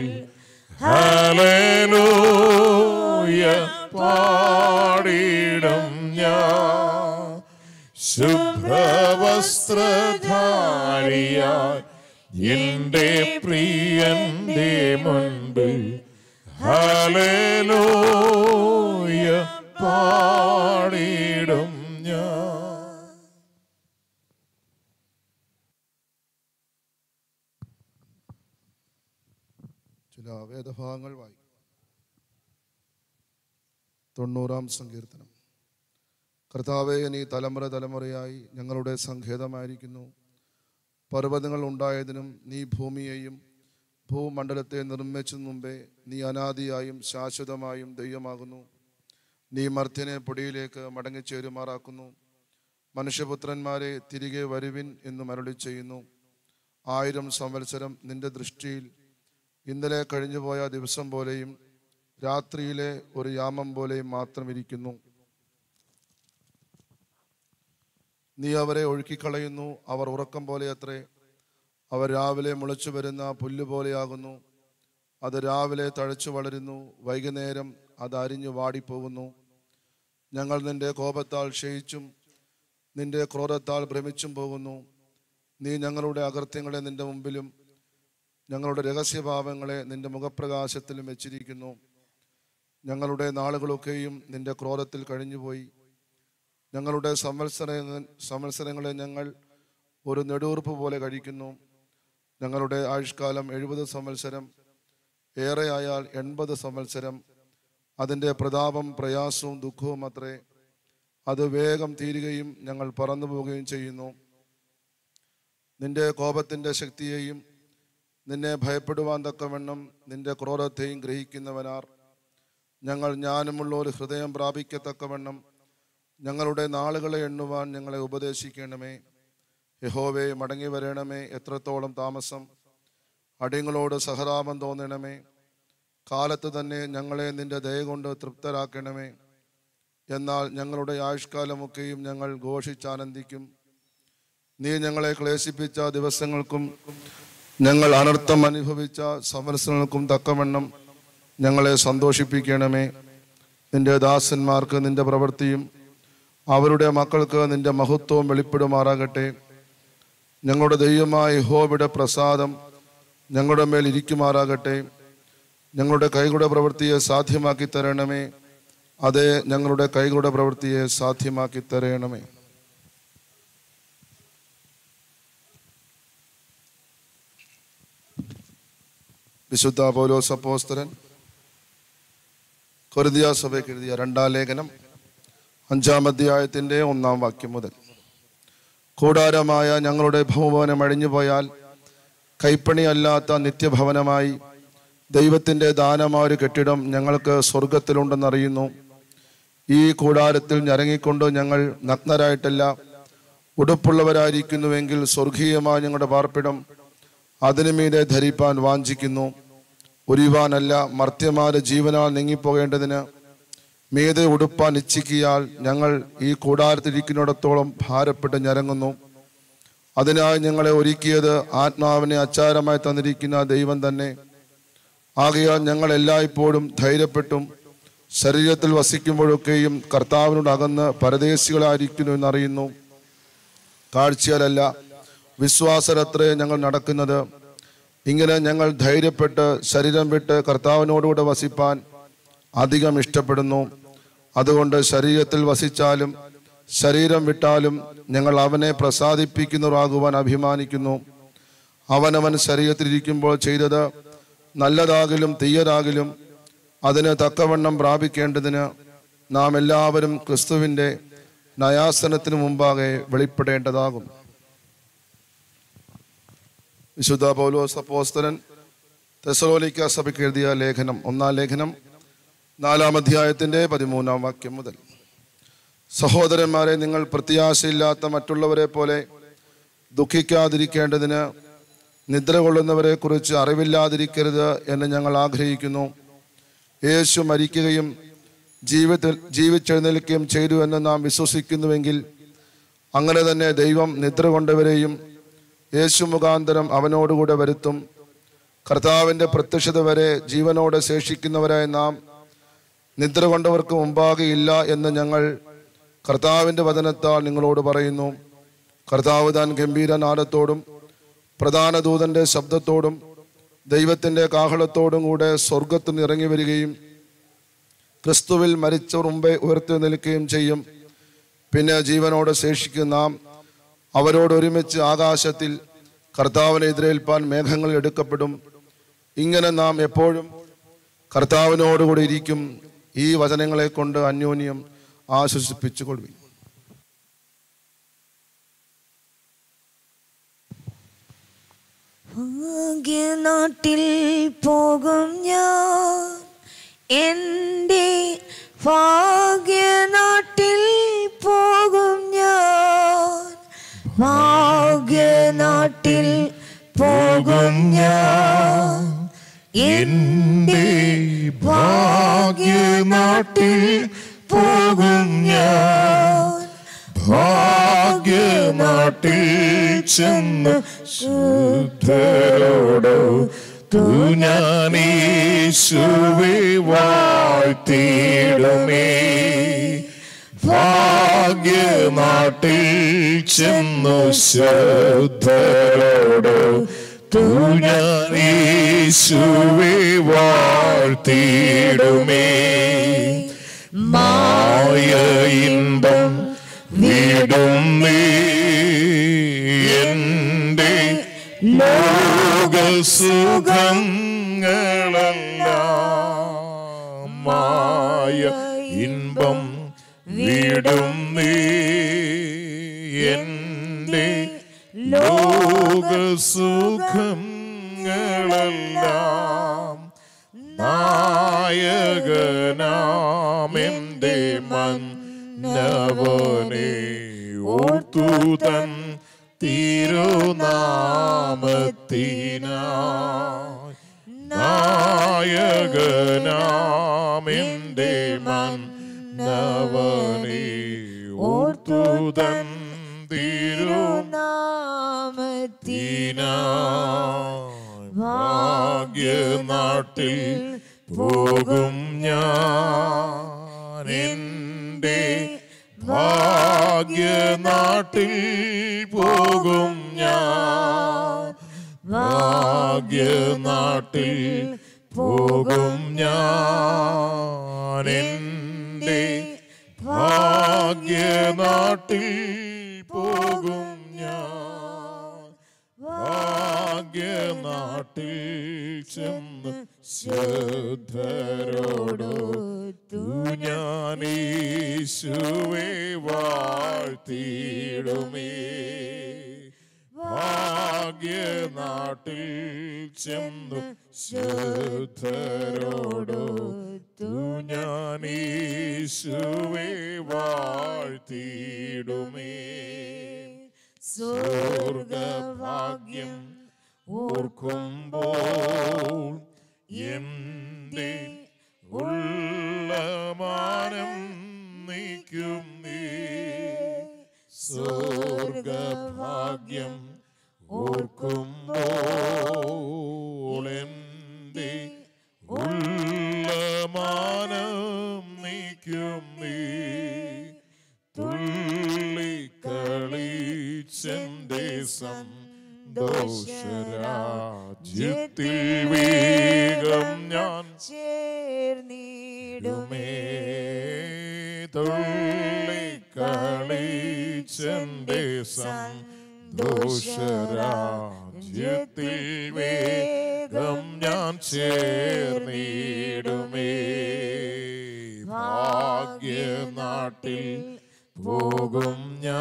ഹല്ലേലൂയ പാടിടും ഞാൻ ശുഭ്രവസ്ത്രധാരിയ എന്റെ പ്രിയന്റെ മുൻപിൽ ഹല്ലേലൂയ പാടിടും ഞാൻ ചില വേദഭാഗങ്ങൾ വായിക്കും തൊണ്ണൂറാം സങ്കീർത്തനം കർത്താവെ നീ തലമുറ തലമുറയായി ഞങ്ങളുടെ സങ്കേതമായിരിക്കുന്നു പർവ്വതങ്ങൾ ഉണ്ടായതിനും നീ ഭൂമിയെയും ഭൂമണ്ഡലത്തെ നിർമ്മിച്ചു മുമ്പേ നീ അനാദിയായും ശാശ്വതമായും ദൈവമാകുന്നു നീ മർത്യനെ പൊടിയിലേക്ക് മടങ്ങിച്ചേരുമാറാക്കുന്നു മനുഷ്യപുത്രന്മാരെ തിരികെ വരുവിൻ എന്ന് മരളി ചെയ്യുന്നു ആയിരം സംവത്സരം നിന്റെ ദൃഷ്ടിയിൽ ഇന്നലെ കഴിഞ്ഞുപോയ ദിവസം പോലെയും രാത്രിയിലെ ഒരു യാമം പോലെയും മാത്രം ഇരിക്കുന്നു നീ അവരെ ഒഴുക്കിക്കളയുന്നു അവർ ഉറക്കം പോലെ അത്രേ അവർ രാവിലെ മുളച്ചു വരുന്ന പുല്ല് പോലെയാകുന്നു അത് രാവിലെ തഴച്ചു വളരുന്നു വൈകുന്നേരം അത് അരിഞ്ഞു വാടിപ്പോകുന്നു ഞങ്ങൾ നിന്റെ കോപത്താൽ ക്ഷയിച്ചും നിന്റെ ക്രോധത്താൽ ഭ്രമിച്ചും പോകുന്നു നീ ഞങ്ങളുടെ അകൃത്യങ്ങളെ നിന്റെ മുമ്പിലും ഞങ്ങളുടെ രഹസ്യഭാവങ്ങളെ നിന്റെ മുഖപ്രകാശത്തിലും വെച്ചിരിക്കുന്നു ഞങ്ങളുടെ നാളുകളൊക്കെയും നിന്റെ ക്രോധത്തിൽ കഴിഞ്ഞുപോയി ഞങ്ങളുടെ സംവത്സര സംവത്സരങ്ങളെ ഞങ്ങൾ ഒരു നെടുവീർപ്പ് പോലെ കഴിക്കുന്നു ഞങ്ങളുടെ ആയുഷ്കാലം എഴുപത് സംവത്സരം ഏറെയായാൽ എൺപത് സംവത്സരം അതിൻ്റെ പ്രതാപം പ്രയാസവും ദുഃഖവും അത്രേ അത് വേഗം തീരുകയും ഞങ്ങൾ പറന്നു പോവുകയും ചെയ്യുന്നു നിന്റെ കോപത്തിൻ്റെ ശക്തിയെയും നിന്നെ ഭയപ്പെടുവാൻ തക്കവണ്ണം നിന്റെ ക്രോധത്തെയും ഗ്രഹിക്കുന്നവനാർ ഞങ്ങൾ ജ്ഞാനമുള്ള ഒരു ഹൃദയം പ്രാപിക്കത്തക്കവണ്ണം ഞങ്ങളുടെ നാളുകളെ എണ്ണുവാൻ ഞങ്ങളെ ഉപദേശിക്കണമേ യഹോവേ മടങ്ങി വരണമേ എത്രത്തോളം താമസം അടിയങ്ങളോട് സഹതാപം തോന്നണമേ കാലത്ത് തന്നെ ഞങ്ങളെ നിന്റെ ദയ കൊണ്ട് തൃപ്തരാക്കണമേ എന്നാൽ ഞങ്ങളുടെ ആയുഷ്കാലമൊക്കെയും ഞങ്ങൾ ഘോഷിച്ചാനന്ദിക്കും നീ ഞങ്ങളെ ക്ലേശിപ്പിച്ച ദിവസങ്ങൾക്കും ഞങ്ങൾ അനർത്ഥം അനുഭവിച്ച സമരസങ്ങൾക്കും തക്കവണ്ണം ഞങ്ങളെ സന്തോഷിപ്പിക്കണമേ നിന്റെ ദാസന്മാർക്ക് നിന്റെ പ്രവൃത്തിയും അവരുടെ മക്കൾക്ക് നിന്റെ മഹത്വവും വെളിപ്പെടുമാറാകട്ടെ ഞങ്ങളുടെ ദൈവമായ ഹോബിയുടെ പ്രസാദം ഞങ്ങളുടെ മേൽ ഇരിക്കുമാറാകട്ടെ ഞങ്ങളുടെ കൈകളുടെ പ്രവൃത്തിയെ സാധ്യമാക്കി തരണമേ അതെ ഞങ്ങളുടെ കൈകളുടെ പ്രവൃത്തിയെ സാധ്യമാക്കി തരണമേ വിശുദ്ധ പൗലോസ് അപ്പോസ്തലൻ കൊരുതിയ സഭയ്ക്ക് എഴുതിയ രണ്ടാം ലേഖനം അഞ്ചാം അധ്യായത്തിൻ്റെ ഒന്നാം വാക്യം മുതൽ കൂടാരമായ ഞങ്ങളുടെ ഭവനം അഴിഞ്ഞുപോയാൽ കൈപ്പണിയല്ലാത്ത നിത്യഭവനമായി ദൈവത്തിൻ്റെ ദാനമായ ഒരു കെട്ടിടം ഞങ്ങൾക്ക് സ്വർഗത്തിലുണ്ടെന്നറിയുന്നു ഈ കൂടാരത്തിൽ ഞരങ്ങിക്കൊണ്ട് ഞങ്ങൾ നഗ്നരായിട്ടല്ല ഉടുപ്പുള്ളവരായിരിക്കുന്നുവെങ്കിൽ സ്വർഗീയമായ ഞങ്ങളുടെ പാർപ്പിടം അതിനു മീതെ ധരിപ്പാൻ വാഞ്ചിക്കുന്നു ഉരിവാനല്ല മർത്യമാര് ജീവനാൽ നീങ്ങിപ്പോകേണ്ടതിന് മീതെ ഉടുപ്പാൻ ഇച്ഛിക്കിയാൽ ഞങ്ങൾ ഈ കൂടാരത്തിരിക്കുന്നിടത്തോളം ഭാരപ്പെട്ട് ഞരങ്ങുന്നു അതിനായി ഞങ്ങളെ ഒരുക്കിയത് ആത്മാവിനെ അച്ചാരമായി തന്നിരിക്കുന്ന ദൈവം തന്നെ ആകയാൽ ഞങ്ങൾ എല്ലായ്പ്പോഴും ധൈര്യപ്പെട്ടും ശരീരത്തിൽ വസിക്കുമ്പോഴൊക്കെയും കർത്താവിനോട് അകന്ന് പരദേശികളായിരിക്കുന്നു എന്നറിയുന്നു കാഴ്ചയാലല്ല വിശ്വാസരത്രേ ഞങ്ങൾ നടക്കുന്നത് ഇങ്ങനെ ഞങ്ങൾ ധൈര്യപ്പെട്ട് ശരീരം വിട്ട് കർത്താവിനോടുകൂടെ വസിപ്പാൻ അധികം ഇഷ്ടപ്പെടുന്നു അതുകൊണ്ട് ശരീരത്തിൽ വസിച്ചാലും ശരീരം വിട്ടാലും ഞങ്ങൾ അവനെ പ്രസാദിപ്പിക്കുന്നവരാകുവാൻ അഭിമാനിക്കുന്നു അവനവൻ ശരീരത്തിലിരിക്കുമ്പോൾ ചെയ്തത് നല്ലതാകിലും തീയതാകിലും അതിന് തക്കവണ്ണം പ്രാപിക്കേണ്ടതിന് നാം എല്ലാവരും ക്രിസ്തുവിൻ്റെ നയാസനത്തിനു മുമ്പാകെ വെളിപ്പെടേണ്ടതാകും വിശുദ്ധ പൗലോസ് അപ്പോസ്തലൻ തെസലോലിക്ക സഭയ്ക്ക് എഴുതിയ ലേഖനം ഒന്നാം ലേഖനം നാലാം അധ്യായത്തിൻ്റെ പതിമൂന്നാം വാക്യം മുതൽ സഹോദരന്മാരെ നിങ്ങൾ പ്രത്യാശയില്ലാത്ത മറ്റുള്ളവരെ പോലെ ദുഃഖിക്കാതിരിക്കേണ്ടതിന് നിദ്ര കൊള്ളുന്നവരെ കുറിച്ച് അറിവില്ലാതിരിക്കരുത് എന്ന് ഞങ്ങൾ ആഗ്രഹിക്കുന്നു യേശു മരിക്കുകയും ജീവിതത്തിൽ ജീവിച്ചെഴുന്നേൽക്കുകയും ചെയ്തു എന്ന് നാം വിശ്വസിക്കുന്നുവെങ്കിൽ അങ്ങനെ തന്നെ ദൈവം നിദ്ര കൊണ്ടവരെയും യേശു മുഖാന്തരം അവനോടുകൂടെ വരുത്തും കർത്താവിൻ്റെ പ്രത്യക്ഷത വരെ ജീവനോടെ ശേഷിക്കുന്നവരായ നാം നിദ്ര കൊണ്ടവർക്ക് മുമ്പാകെ ഇല്ല എന്ന് ഞങ്ങൾ കർത്താവിൻ്റെ വചനത്താൽ നിങ്ങളോട് പറയുന്നു കർത്താവ് താൻ ഗംഭീരനാദത്തോടും പ്രധാന ദൂതന്റെ ശബ്ദത്തോടും ദൈവത്തിൻ്റെ കാഹളത്തോടും കൂടെ സ്വർഗത്തിൽ നിന്ന് ഇറങ്ങി വരികയും ക്രിസ്തുവിൽ മരിച്ചവർ മുമ്പേ ഉയർത്തി നിൽക്കുകയും ചെയ്യും പിന്നെ ജീവനോടെ ശേഷിക്കുന്ന നാം അവരോട് ഒരുമിച്ച് ആകാശത്തിൽ കർത്താവിനെ എതിരേൽപ്പാൻ മേഘങ്ങളിൽ എടുക്കപ്പെടും ഇങ്ങനെ നാം എപ്പോഴും കർത്താവിനോടുകൂടി ഇരിക്കും ഈ വചനങ്ങളെ കൊണ്ട് അന്യോന്യം ആശ്വസിപ്പിച്ചുകൊള്ളുവിൻ ഭാഗ്യനാട്ടിൽ പോകും ഞാൻ എൻ്റെ ഭാഗ്യനാട്ടിൽ പോകും ഞാൻ ഭാഗ്യനാട്ടിൽ പോകും ഞാൻ എൻ്റെ ഭാഗ്യനാട്ടിൽ പോകും ഞാൻ ഭാഗ്യനാട്ടിൽ ചെന്ന് ശുദ്ധരോടോ തുഞ്ഞാനീശുവെ വാഴ്ത്തിയിടുമേ ഭാഗ്യനാട്ടിൽ ചെന്നു ശ്രദ്ധരോടോ തുഞ്ഞാനീശുവെ വാഴ്ത്തിയിടുമേ മായ ഇമ്പം വീടും നീ എൻ്റെ ലോകസുഖങ്ങളെല്ലാം മായ ഇമ്പം വീടും നീ എൻ്റെ ലോകസുഖങ്ങളെല്ലാം നായകനാമെന്റെ മന്നവനെ ഓർത്തു തൻ തിരുനാമത്തിനായി നായകനാമെന്റെ മന്നവനെ ഓർത്തുതൻ തിരുനാമത്തിന ഭാഗ്യനാട്ടിൽ പോകും ഞാൻ എൻ്റെ ഭാഗ്യനാട്ടിൽ പോകും ഞാൻ ഭാഗ്യനാട്ടിൽ പോകും ഞാൻ എൻ്റെ ഭാഗ്യനാട്ടിൽ പോകും ഞാൻ ഭാഗ്യനാട്ടിൽ ചെന്ന് ശ്രദ്ധരോടൊത്തു ഞാൻ യേശുവെ വാഴ്ത്തിയിടുമേ ഭാഗ്യനാട്ടിൽ ചെന്നു ശ്രദ്ധരോടൊത്തു ഞാൻ യേശുവെ വാഴ്ത്തിയിടുമേ സ്വർഗഭാഗ്യം ഓർക്കുമ്പോൾ എന്റെ ഉള്ളമാനം നീക്കും നീ സ്വർഗഭാഗ്യം ഓർക്കുമ്പോൾ എന്റെ ഉള്ളമാനം നീക്കും നീ തുള്ളിക്കളിച്ചെന്റെ സന്തോഷരാജ്യത്തിൽ വേഗം ഞാൻ ചേർന്നിടുമേ തുള്ളിക്കളിച്ചെന്റെ സന്തോഷരാജ്യത്തിൽ വേഗം ഞാൻ ചേർന്നിടുമേ ഭാഗ്യനാട്ടിൽ പോകും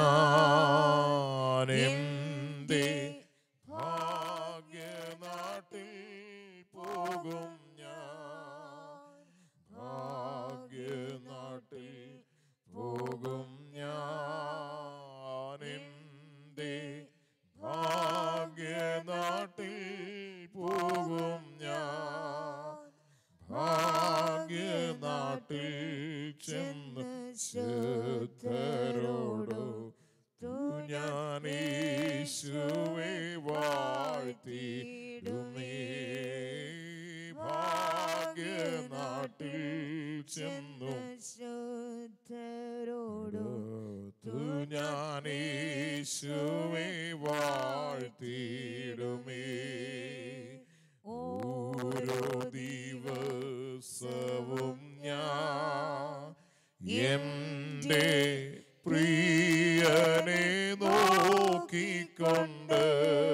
ഞാൻ എന്റെ ഭാഗ്യനാട്ടിൽ പോകും ഞാൻ ഭാഗ്യനാട്ടിൽ പോകും ഞാൻ എന്റെ ഭാഗ്യനാട്ടിൽ പോകും ഞാൻ ഭാഗ്യനാട്ടിൽ ചെന്ന് ശ്രദ്ധരോടോ ഞാൻ യേശുവെ വാഴ്ത്തിടുമേ ഭാഗ്യനാട്ടിൽ ചെന്നു ശുദ്ധരോടു ഞാൻ യേശുവെ വാഴ്ത്തിടുമേ ഓരോ ദിവസവും ഞാൻ എന്റെ പ്രിയനെ നോക്കിക്കൊണ്ട്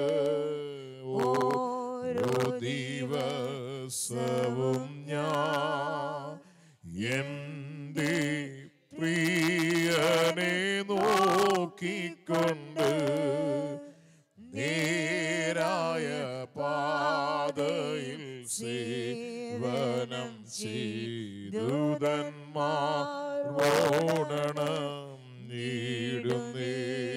ഓരോ ദിവസവും ഞാൻ എന്റെ പ്രിയനെ നോക്കിക്കൊണ്ട് നേരായ പാതയിൽ സേവനം ചെയ്തുതന്മാരോടണം നീടുന്നേ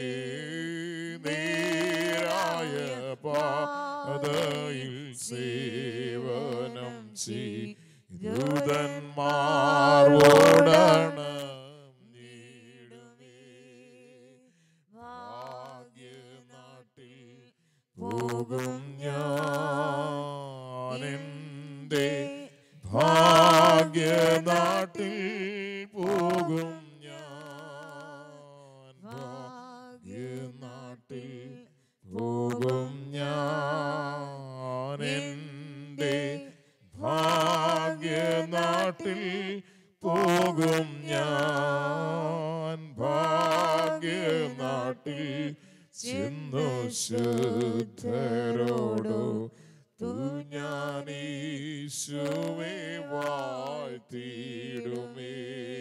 നേരായ പാതയിൽ സേവനം ചെയ്തുതന്മാരോടണം നീടുന്നേ ഭാഗ്യനാട്ടിൽ പോകും ഞാനെന്റെ ഭാഗ്യനാട്ടിൽ പോകും ഞാൻ ഭാഗ്യനാട്ടിൽ പോകും ഞാനെന്റെ ഭാഗ്യനാട്ടിൽ പോകും ഞാൻ ഭാഗ്യനാട്ടിൽ ചെന്നു ശുദ്ധരോടോ തു ഞാൻ ഈശോവേ വാഴ്ത്തിയിടുമേ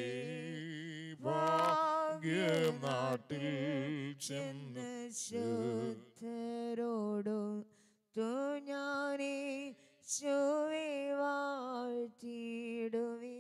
ഭാഗ്യനാട്ടിൽ ചെന്ന് ശുദ്ധരോടു തു ഞാനേ ശോവേ വാഴ്ത്തിയിടുവേ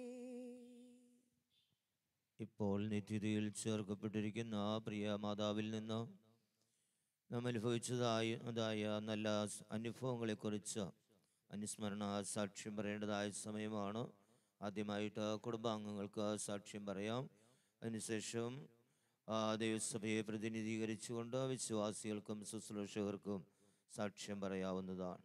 ഇപ്പോൾ നിത്യതയിൽ ചേർക്കപ്പെട്ടിരിക്കുന്ന പ്രിയ മാതാവിൽ നിന്ന് നാം അനുഭവിച്ചതായ അതായ നല്ല സ് അനുഭവങ്ങളെക്കുറിച്ച് അനുസ്മരണ സാക്ഷ്യം പറയേണ്ടതായ സമയമാണ് ആദ്യമായിട്ട് കുടുംബാംഗങ്ങൾക്ക് സാക്ഷ്യം പറയാം അതിനുശേഷം ആ, ദൈവസഭയെ പ്രതിനിധീകരിച്ചുകൊണ്ട് വിശ്വാസികൾക്കും ശുശ്രൂഷകർക്കും സാക്ഷ്യം പറയാവുന്നതാണ്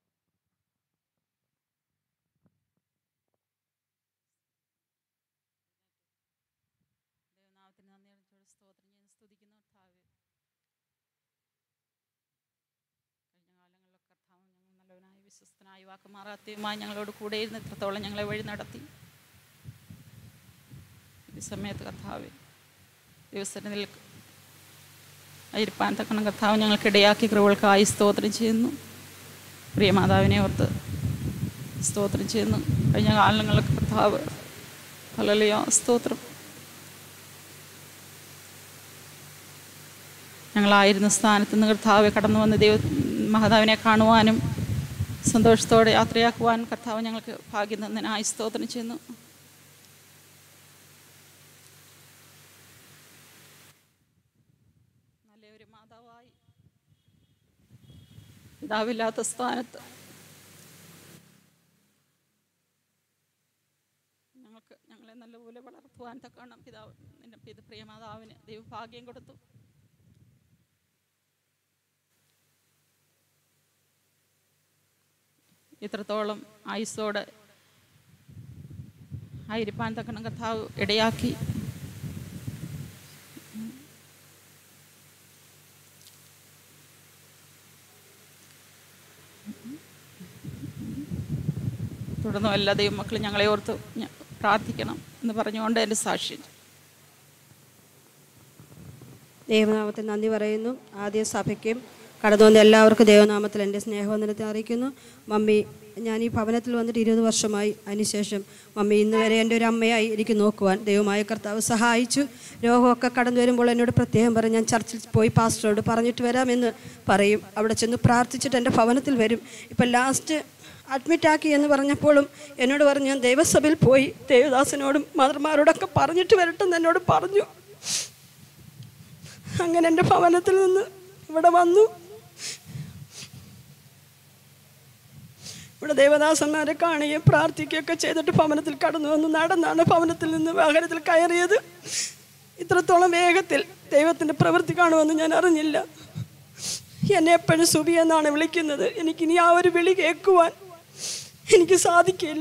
ദൈവനാമത്തിന് നന്ദി അറിയിച്ചുകൊണ്ട് സ്തോത്രം ചെയ്യുന്നു സ്തുതിക്കുന്നു കർത്താവേ കഴിഞ്ഞ കാലങ്ങളിലൊക്കെ കർത്താവ് ഞങ്ങൾ നല്ലവനായി വിശ്വസ്തനായി വാക്കുമാറാത്തയുമായി ഞങ്ങളോട് കൂടെ ഇരുന്ന് ഇത്രത്തോളം ഞങ്ങളെ വഴി നടത്തി ഈ സമയത്ത് കർത്താവേ ദിവസത്തിൽ അയിരിപ്പാൻ തക്കണം കർത്താവ് ഞങ്ങൾക്ക് ഇടയാക്കി കൃപകൾക്കായി സ്തോത്രം ചെയ്യുന്നു പ്രിയ മാതാവിനെ ഓർത്ത് സ്തോത്രം ചെയ്യുന്നു കഴിഞ്ഞ കാലങ്ങളിലൊക്കെ കർത്താവ് ഹല്ലേലൂയ സ്തോത്രം ഞങ്ങളായിരുന്ന സ്ഥാനത്ത് നിന്ന് കർത്താവ് കടന്നു വന്ന് ദൈവ മഹതാവിനെ കാണുവാനും സന്തോഷത്തോടെ യാത്രയാക്കുവാനും കർത്താവ് ഞങ്ങൾക്ക് ഭാഗ്യം തന്നതിനായി സ്തോത്രം ചെയ്യുന്നു നല്ലൊരു മാതാവായി പിതാവില്ലാത്ത സ്ഥാനത്ത് ഞങ്ങൾക്ക് ഞങ്ങളെ നല്ലപോലെ വളർത്തുവാൻ തക്കണം പിതാവ് നിന്റെ പിത പ്രിയമാതാവിന് ദൈവഭാഗ്യം കൊടുത്തു ഇത്രത്തോളം ആയുസ്സോടെ ആയിരിക്കാൻ തക്കണം കർത്താവ് ഇടയാക്കി തുടർന്നും എല്ലാ ദൈവമക്കളും ഞങ്ങളെ ഓർത്ത് ഞ- പ്രാർത്ഥിക്കണം എന്ന് പറഞ്ഞുകൊണ്ട് എൻ്റെ സാക്ഷ്യം ദൈവനാമത്തിൽ നന്ദി പറയുന്നു ആദ്യ സഭയ്ക്കും കടന്നു വന്ന എല്ലാവർക്കും ദൈവനാമത്തിൽ എൻ്റെ സ്നേഹവന്ദനത്തെ അറിയിക്കുന്നു മമ്മി ഞാൻ ഈ ഭവനത്തിൽ വന്നിട്ട് ഇരുപത് വർഷമായി അതിനുശേഷം മമ്മി ഇന്ന് വരെ എൻ്റെ ഒരു അമ്മയായി എനിക്ക് നോക്കുവാൻ ദൈവമായ കർത്താവ് സഹായിച്ചു രോഗമൊക്കെ കടന്നു വരുമ്പോൾ എന്നോട് പ്രത്യേകം പറയും ഞാൻ ചർച്ചിൽ പോയി പാസ്റ്ററോട് പറഞ്ഞിട്ട് വരാമെന്ന് പറയും അവിടെ ചെന്ന് പ്രാർത്ഥിച്ചിട്ട് എൻ്റെ ഭവനത്തിൽ വരും ഇപ്പം ലാസ്റ്റ് അഡ്മിറ്റാക്കി എന്ന് പറഞ്ഞപ്പോഴും എന്നോട് പറഞ്ഞു ഞാൻ ദൈവസഭയിൽ പോയി ദേവദാസനോടും മദർമാരോടൊക്കെ പറഞ്ഞിട്ട് വരട്ടെന്ന് എന്നോട് പറഞ്ഞു അങ്ങനെ എൻ്റെ ഭവനത്തിൽ നിന്ന് ഇവിടെ വന്നു ഇവിടെ ദേവദാസന്മാരെ കാണുകയും പ്രാർത്ഥിക്കുകയൊക്കെ ചെയ്തിട്ട് ഭവനത്തിൽ കടന്നു വന്നു നടന്നാണ് ഭവനത്തിൽ നിന്ന് വാഹനത്തിൽ കയറിയത് ഇത്രത്തോളം വേഗത്തിൽ ദൈവത്തിൻ്റെ പ്രവൃത്തി കാണുമെന്ന് ഞാൻ അറിഞ്ഞില്ല എന്നെ എപ്പോഴും സുബി എന്നാണ് വിളിക്കുന്നത് എനിക്കിനി ആ ഒരു വിളി കേൾക്കുവാൻ എനിക്ക് സാധിക്കില്ല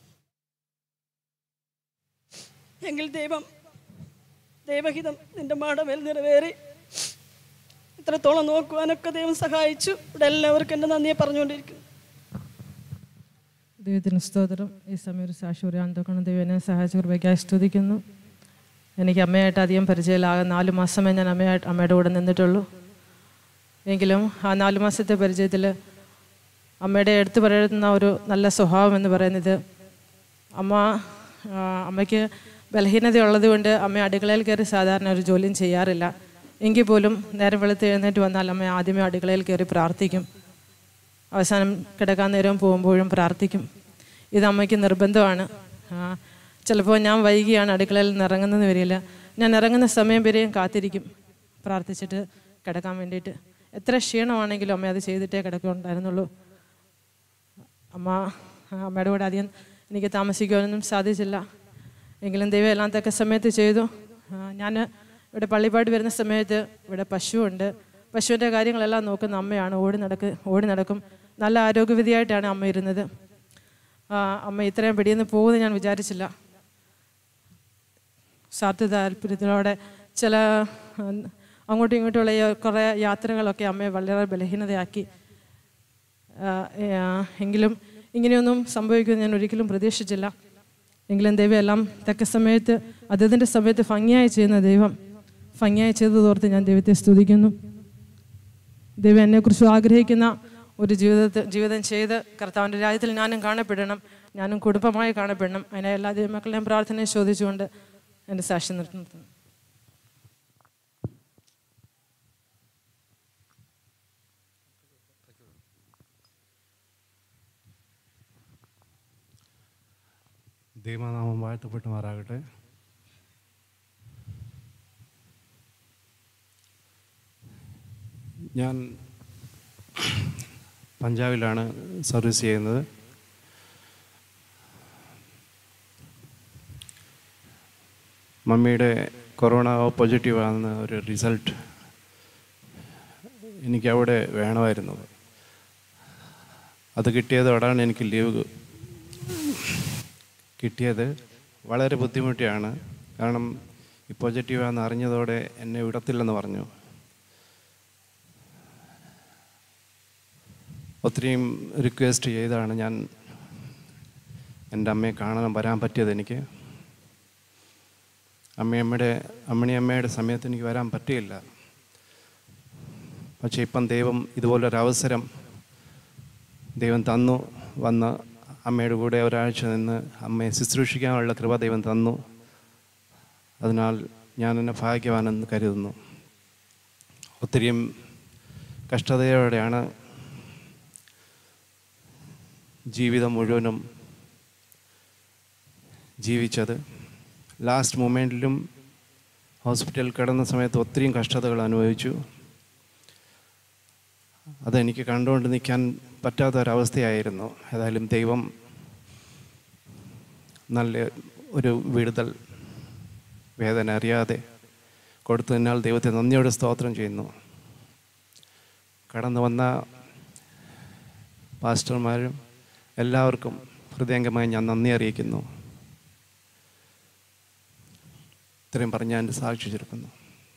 എങ്കിൽ ദൈവം ദൈവഹിതം നിന്റെ മാടമേൽ നിറവേറി ഇത്രത്തോളം നോക്കുവാനൊക്കെ ദൈവം സഹായിച്ചു ഇവിടെ എല്ലാവർക്കും എൻ്റെ നന്ദിയെ പറഞ്ഞുകൊണ്ടിരിക്കുന്നു ദൈവത്തിന് സ്തോത്രം ഈ സമയം ഒരു സാക്ഷി പറയാൻ തോക്കണം ദൈവം എന്നെ സഹായിച്ച കൃപയ്ക്കായി സ്തുതിക്കുന്നു എനിക്ക് അമ്മയായിട്ട് അധികം പരിചയമില്ലാകെ നാല് മാസമേ ഞാൻ അമ്മയായിട്ട് അമ്മയുടെ കൂടെ നിന്നിട്ടുള്ളൂ എങ്കിലും ആ നാല് മാസത്തെ പരിചയത്തിൽ അമ്മയുടെ എടുത്തു പറയുന്ന ഒരു നല്ല സ്വഭാവം എന്ന് പറയുന്നത് അമ്മ ആ, അമ്മയ്ക്ക് ബലഹീനത ഉള്ളത് കൊണ്ട് അമ്മ അടുക്കളയിൽ കയറി സാധാരണ ഒരു ജോലിയും ചെയ്യാറില്ല എങ്കിൽ പോലും നേരം വെളുത്ത് എഴുന്നേറ്റ് വന്നാൽ അമ്മ ആദ്യമേ അടുക്കളയിൽ കയറി പ്രാർത്ഥിക്കും അവസാനം കിടക്കാൻ നേരം പോകുമ്പോഴും പ്രാർത്ഥിക്കും ഇത് അമ്മയ്ക്ക് നിർബന്ധമാണ് ആ, ചിലപ്പോൾ ഞാൻ വൈകിയാണ് അടുക്കളയിൽ നിന്ന് ഇറങ്ങുന്നത് വരില്ല ഞാൻ ഇറങ്ങുന്ന സമയം വരെയും കാത്തിരിക്കും പ്രാർത്ഥിച്ചിട്ട് കിടക്കാൻ വേണ്ടിയിട്ട് എത്ര ക്ഷീണമാണെങ്കിലും അമ്മ അത് ചെയ്തിട്ടേ കിടക്കുകയുണ്ടായിരുന്നുള്ളൂ അമ്മ ആ, അമ്മയുടെ കൂടെ അധികം എനിക്ക് താമസിക്കുവാനൊന്നും സാധിച്ചില്ല എങ്കിലും ദൈവം എല്ലാം തക്ക സമയത്ത് ചെയ്തു ഞാൻ ഇവിടെ പള്ളിപ്പാട് വരുന്ന സമയത്ത് ഇവിടെ പശുവുണ്ട് പശുവിൻ്റെ കാര്യങ്ങളെല്ലാം നോക്കുന്ന അമ്മയാണ് ഓടി നടക്ക് ഓടി നടക്കും നല്ല ആരോഗ്യവതിയായിട്ടാണ് അമ്മ ഇരുന്നത് ആ, അമ്മ ഇത്രയും പിടിയെന്ന് പോകുമെന്ന് ഞാൻ വിചാരിച്ചില്ല സ്വാർത്ഥ താല്പര്യത്തിലൂടെ ചില ആ, അങ്ങോട്ടും ഇങ്ങോട്ടുമുള്ള ഈ കുറേ യാത്രകളൊക്കെ അമ്മയെ വളരെ ബലഹീനതയാക്കി ആ, ആ, എങ്കിലും ഇങ്ങനെയൊന്നും സംഭവിക്കുമെന്ന് ഞാൻ ഒരിക്കലും പ്രതീക്ഷിച്ചില്ല എങ്കിലും ദൈവം എല്ലാം തക്ക സമയത്ത് അതതിൻ്റെ സമയത്ത് ഭംഗിയായി ചെയ്യുന്ന ദൈവം ഭംഗിയായി ചെയ്തതോർത്ത് ഞാൻ ദൈവത്തെ സ്തുതിക്കുന്നു ദൈവം എന്നെക്കുറിച്ച് ആഗ്രഹിക്കുന്ന ഒരു ജീവിതത്തെ ജീവിതം ചെയ്ത് കർത്താവിൻ്റെ രാജ്യത്തിൽ ഞാനും കാണപ്പെടണം ഞാനും കുടുംബമായി കാണപ്പെടണം അതിനെ എല്ലാ ദൈവമക്കളെയും പ്രാർത്ഥനയെ ചോദിച്ചുകൊണ്ട് എൻ്റെ സാക്ഷ്യം നിർത്തുന്നു ദൈവനാമം വാഴ്ത്തപ്പെട്ടുമാറാകട്ടെ ഞാൻ പഞ്ചാബിലാണ് സർവീസ് ചെയ്യുന്നത് മമ്മിയുടെ കൊറോണ പോസിറ്റീവ് ആണെന്ന ഒരു റിസൾട്ട് എനിക്ക് അവിടെ വേണമായിരുന്നു അത് കിട്ടിയതോടാണ് എനിക്ക് ലീവ് കിട്ടിയത് വളരെ ബുദ്ധിമുട്ടിയാണ് കാരണം ഈ പോസിറ്റീവാണെന്ന് അറിഞ്ഞതോടെ എന്നെ വിടത്തില്ലെന്ന് പറഞ്ഞു ഒത്തിരിയും റിക്വസ്റ്റ് ചെയ്താണ് ഞാൻ എൻ്റെ അമ്മയെ കാണാൻ വരാൻ പറ്റിയത് എനിക്ക് അമ്മയമ്മയുടെ അമ്മണിയമ്മയുടെ സമയത്ത് എനിക്ക് വരാൻ പറ്റിയില്ല പക്ഷേ ഇപ്പം ദൈവം ഇതുപോലൊരു അവസരം ദൈവം തന്നു വന്ന് അമ്മയുടെ കൂടെ ഒരാഴ്ച നിന്ന് അമ്മയെ ശുശ്രൂഷിക്കാനുള്ള കൃപ ദൈവം തന്നു അതിനാൽ ഞാൻ എന്നെ ഭാഗ്യവാനെന്ന് കരുതുന്നു ഒത്തിരിയും കഷ്ടതയോടെയാണ് ജീവിതം മുഴുവനും ജീവിച്ചത് ലാസ്റ്റ് മൊമെൻറ്റിലും ഹോസ്പിറ്റലിൽ കിടന്ന സമയത്ത് ഒത്തിരിയും കഷ്ടതകൾ അനുഭവിച്ചു അതെനിക്ക് കണ്ടുകൊണ്ട് നിൽക്കാൻ പറ്റാത്ത ഒരവസ്ഥയായിരുന്നു ഏതായാലും ദൈവം നല്ല ഒരു വിടുതൽ വേദന അറിയാതെ കൊടുത്തതിനാൽ ദൈവത്തെ നന്ദിയോടെ സ്തോത്രം ചെയ്യുന്നു കടന്നു വന്ന പാസ്റ്റർമാരും എല്ലാവർക്കും ഹൃദയംഗമായി ഞാൻ നന്ദി അറിയിക്കുന്നു ഇത്രയും പറഞ്ഞ് ഞാൻ എൻ്റെ സാക്ഷി ചുരുക്കുന്നു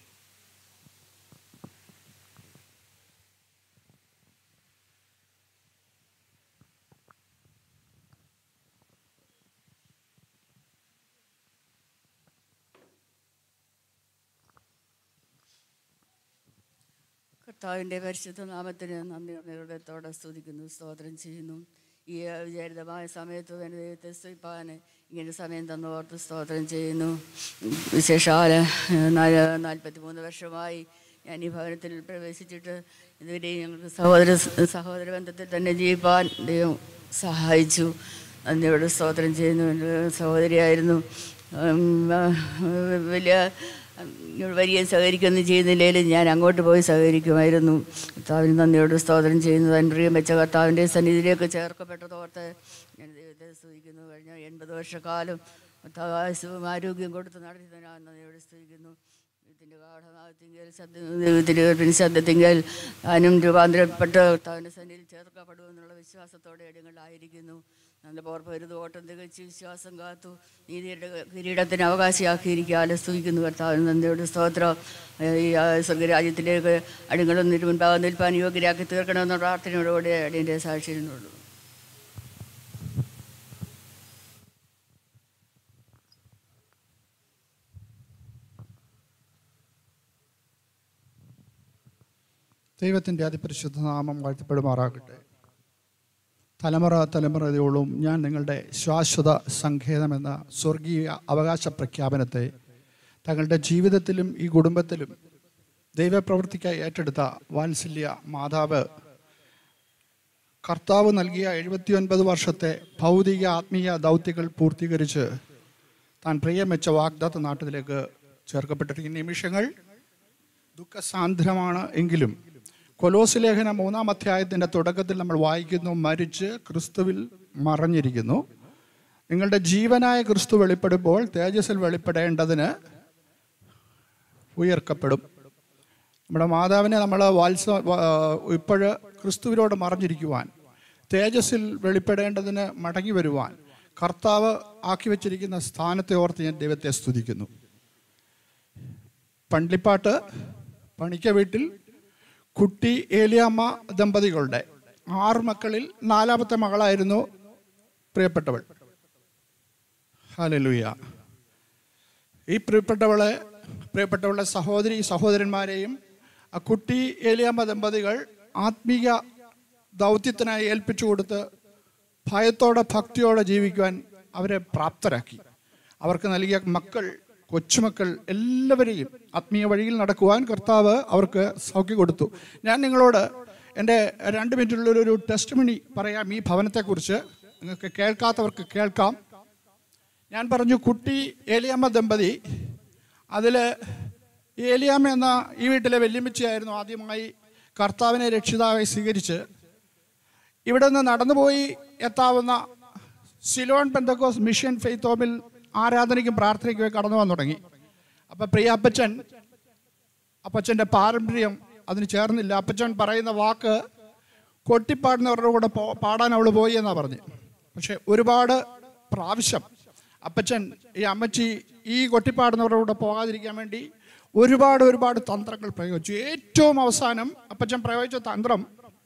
കർത്താവിൻ്റെ പരിശുദ്ധ നാമത്തിന് നന്ദി ഹൃദയത്തോടെ സ്തുതിക്കുന്നു സ്തോത്രം ചെയ്യുന്നു ഈ വിചാരിതമായ സമയത്ത് എൻ്റെ ദൈവത്തെ സ്തുതിപ്പാൻ ഇങ്ങനെ സമയം തന്നു ഓർത്ത് സ്തോത്രം ചെയ്യുന്നു വിശേഷാല നാല് നാൽപ്പത്തി മൂന്ന് വർഷമായി ഞാൻ ഈ ഭവനത്തിൽ പ്രവേശിച്ചിട്ട് ഇതുവരെ ഞങ്ങൾക്ക് സഹോദര സഹോദര ബന്ധത്തിൽ തന്നെ ജീവിപ്പാൻ ദൈവം സഹായിച്ചു നന്ദിയോട് സ്തോത്രം ചെയ്യുന്നു എൻ്റെ സഹോദരിയായിരുന്നു ഉം, ആ, വലിയ എന്നോട് വരികയും സഹകരിക്കുകയൊന്നും ചെയ്യുന്നില്ലെങ്കിലും ഞാൻ അങ്ങോട്ട് പോയി സഹകരിക്കുമായിരുന്നു കർത്താവിന് നന്ദിയോട് സ്തോത്രം ചെയ്യുന്നു തൻ പ്രിയം വെച്ച കർത്താവിൻ്റെ സന്നിധിയിലേക്ക് ചേർക്കപ്പെട്ടതോർത്ത് ഞാൻ ദൈവത്തെ സ്തുതിക്കുന്നു കഴിഞ്ഞ എൺപത് വർഷക്കാലം കർത്താവ് ആയുസ്സും ആരോഗ്യം കൊടുത്ത് നടത്തിയതിനാൽ നന്ദിയോട് സ്തുതിക്കുന്നു ദൈവത്തിൻ്റെ ഗാഠനാഥത്തിങ്കൽ ശബ്ദ ദൈവത്തിൻ്റെ പിന്നെ ശബ്ദത്തിങ്കൽ ഞാനും രൂപാന്തരപ്പെട്ട് കർത്താവിൻ്റെ സന്നിധിയിൽ ചേർക്കപ്പെടുമെന്നുള്ള വിശ്വാസത്തോടെ ഇടങ്ങളിലായിരിക്കുന്നു നല്ല പോർപ്പരുത് ഓട്ടം തികച്ച് വിശ്വാസം കാത്തു നീതിയുടെ കിരീടത്തിന് അവകാശിയാക്കിയിരിക്കാതെ സ്തുതിക്കുന്നു കർത്താവിന് നന്ദിയോട് സ്തോത്രം ഏഹ് ഈ ആ സ്വർഗരാജ്യത്തിലേക്ക് അടിങ്ങളും മുൻപാകെ നിൽപ്പാൻ യോഗ്യരാക്കി തീർക്കണമെന്ന പ്രാർത്ഥനയോടുകൂടി അടിയൻ്റെ സാക്ഷിയിലുള്ളൂ ദൈവത്തിൻ്റെ അതിപരിശുദ്ധ നാമം വാഴ്ത്തപ്പെടുമാറാകട്ടെ തലമുറ തലമുറയോളം ഞാൻ നിങ്ങളുടെ ശാശ്വത സങ്കേതമെന്ന സ്വർഗീയ അവകാശ പ്രഖ്യാപനത്തെ തങ്ങളുടെ ജീവിതത്തിലും ഈ കുടുംബത്തിലും ദൈവപ്രവൃത്തിക്കായി ഏറ്റെടുത്ത വാത്സല്യ മാതാവ് കർത്താവ് നൽകിയ എഴുപത്തിയൊൻപത് വർഷത്തെ ഭൗതിക ആത്മീയ ദൗത്യങ്ങൾ പൂർത്തീകരിച്ച് താൻ പ്രിയം വെച്ച വാഗ്ദത്ത നാട്ടിലേക്ക് ചേർക്കപ്പെട്ടിരിക്കുന്ന നിമിഷങ്ങൾ ദുഃഖസാന്ദ്രമാണ് എങ്കിലും കൊലോസ് ലേഖന മൂന്നാം അധ്യായത്തിൻ്റെ തുടക്കത്തിൽ നമ്മൾ വായിക്കുന്നു മരിച്ച് ക്രിസ്തുവിൽ മറഞ്ഞിരിക്കുന്നു നിങ്ങളുടെ ജീവനായ ക്രിസ്തു വെളിപ്പെടുമ്പോൾ തേജസ്സിൽ വെളിപ്പെടേണ്ടതിന് ഉയർക്കപ്പെടും നമ്മുടെ മാതാവിനെ നമ്മൾ വാത്സ ഇപ്പോഴ് ക്രിസ്തുവിനോട് മറഞ്ഞിരിക്കുവാൻ തേജസ്സിൽ വെളിപ്പെടേണ്ടതിന് മടങ്ങി വരുവാൻ കർത്താവ് ആക്കി വച്ചിരിക്കുന്ന സ്ഥാനത്തെ ഓർത്ത് ഞാൻ ദൈവത്തെ സ്തുതിക്കുന്നു പള്ളിപ്പാട്ട് പണിക്ക വീട്ടിൽ കുട്ടി ഏലിയാമ്മ ദമ്പതികളുടെ ആറ് മക്കളിൽ നാലാമത്തെ മകളായിരുന്നു പ്രിയപ്പെട്ടവൾ ഹാലലൂയ ഈ പ്രിയപ്പെട്ടവളെ പ്രിയപ്പെട്ടവളുടെ സഹോദരി സഹോദരന്മാരെയും ആ കുട്ടി ഏലിയാമ്മ ദമ്പതികൾ ആത്മീയ ദൗത്യത്തിനായി ഏൽപ്പിച്ചു കൊടുത്ത് ഭയത്തോടെ ഭക്തിയോടെ ജീവിക്കുവാൻ അവരെ പ്രാപ്തരാക്കി അവർക്ക് നൽകിയ മക്കൾ കൊച്ചുമക്കൾ എല്ലാവരെയും ആത്മീയ വഴിയിൽ നടക്കുവാൻ കർത്താവ് അവർക്ക് സൗഖ്യം കൊടുത്തു ഞാൻ നിങ്ങളോട് എൻ്റെ രണ്ട് മിനിറ്റിലുള്ള ഒരു ടെസ്റ്റ് മണി പറയാം ഈ ഭവനത്തെക്കുറിച്ച് നിങ്ങൾക്ക് കേൾക്കാത്തവർക്ക് കേൾക്കാം ഞാൻ പറഞ്ഞു കുട്ടി ഏലിയാമ്മ ദമ്പതി അതിൽ ഏലിയാമ്മ എന്ന ഈ വീട്ടിലെ വല്യമ്മച്ചിയായിരുന്നു ആദ്യമായി കർത്താവിനെ രക്ഷിതാവായി സ്വീകരിച്ച് ഇവിടെ നിന്ന് നടന്നുപോയി എത്താവുന്ന സിലോൺ പെന്തക്കോസ് മിഷൻ ഫെയ്ത്തോമിൽ ആരാധനയ്ക്കും പ്രാർത്ഥനയ്ക്കും കടന്നു വന്നു തുടങ്ങി അപ്പം പ്രിയ അപ്പച്ചൻ അപ്പച്ചൻ്റെ പാരമ്പര്യം അതിന് ചേർന്നില്ല അപ്പച്ചൻ പറയുന്ന വാക്ക് കൊട്ടിപ്പാടുന്നവരുടെ കൂടെ പോ പാടാൻ അവൾ പോയി എന്നാ പറഞ്ഞു പക്ഷെ ഒരുപാട് പ്രാവശ്യം അപ്പച്ചൻ ഈ അമ്മച്ചി ഈ കൊട്ടിപ്പാടുന്നവരുടെ കൂടെ പോകാതിരിക്കാൻ വേണ്ടി ഒരുപാട് ഒരുപാട് തന്ത്രങ്ങൾ പ്രയോഗിച്ചു ഏറ്റവും അവസാനം അപ്പച്ചൻ പ്രയോഗിച്ച തന്ത്രം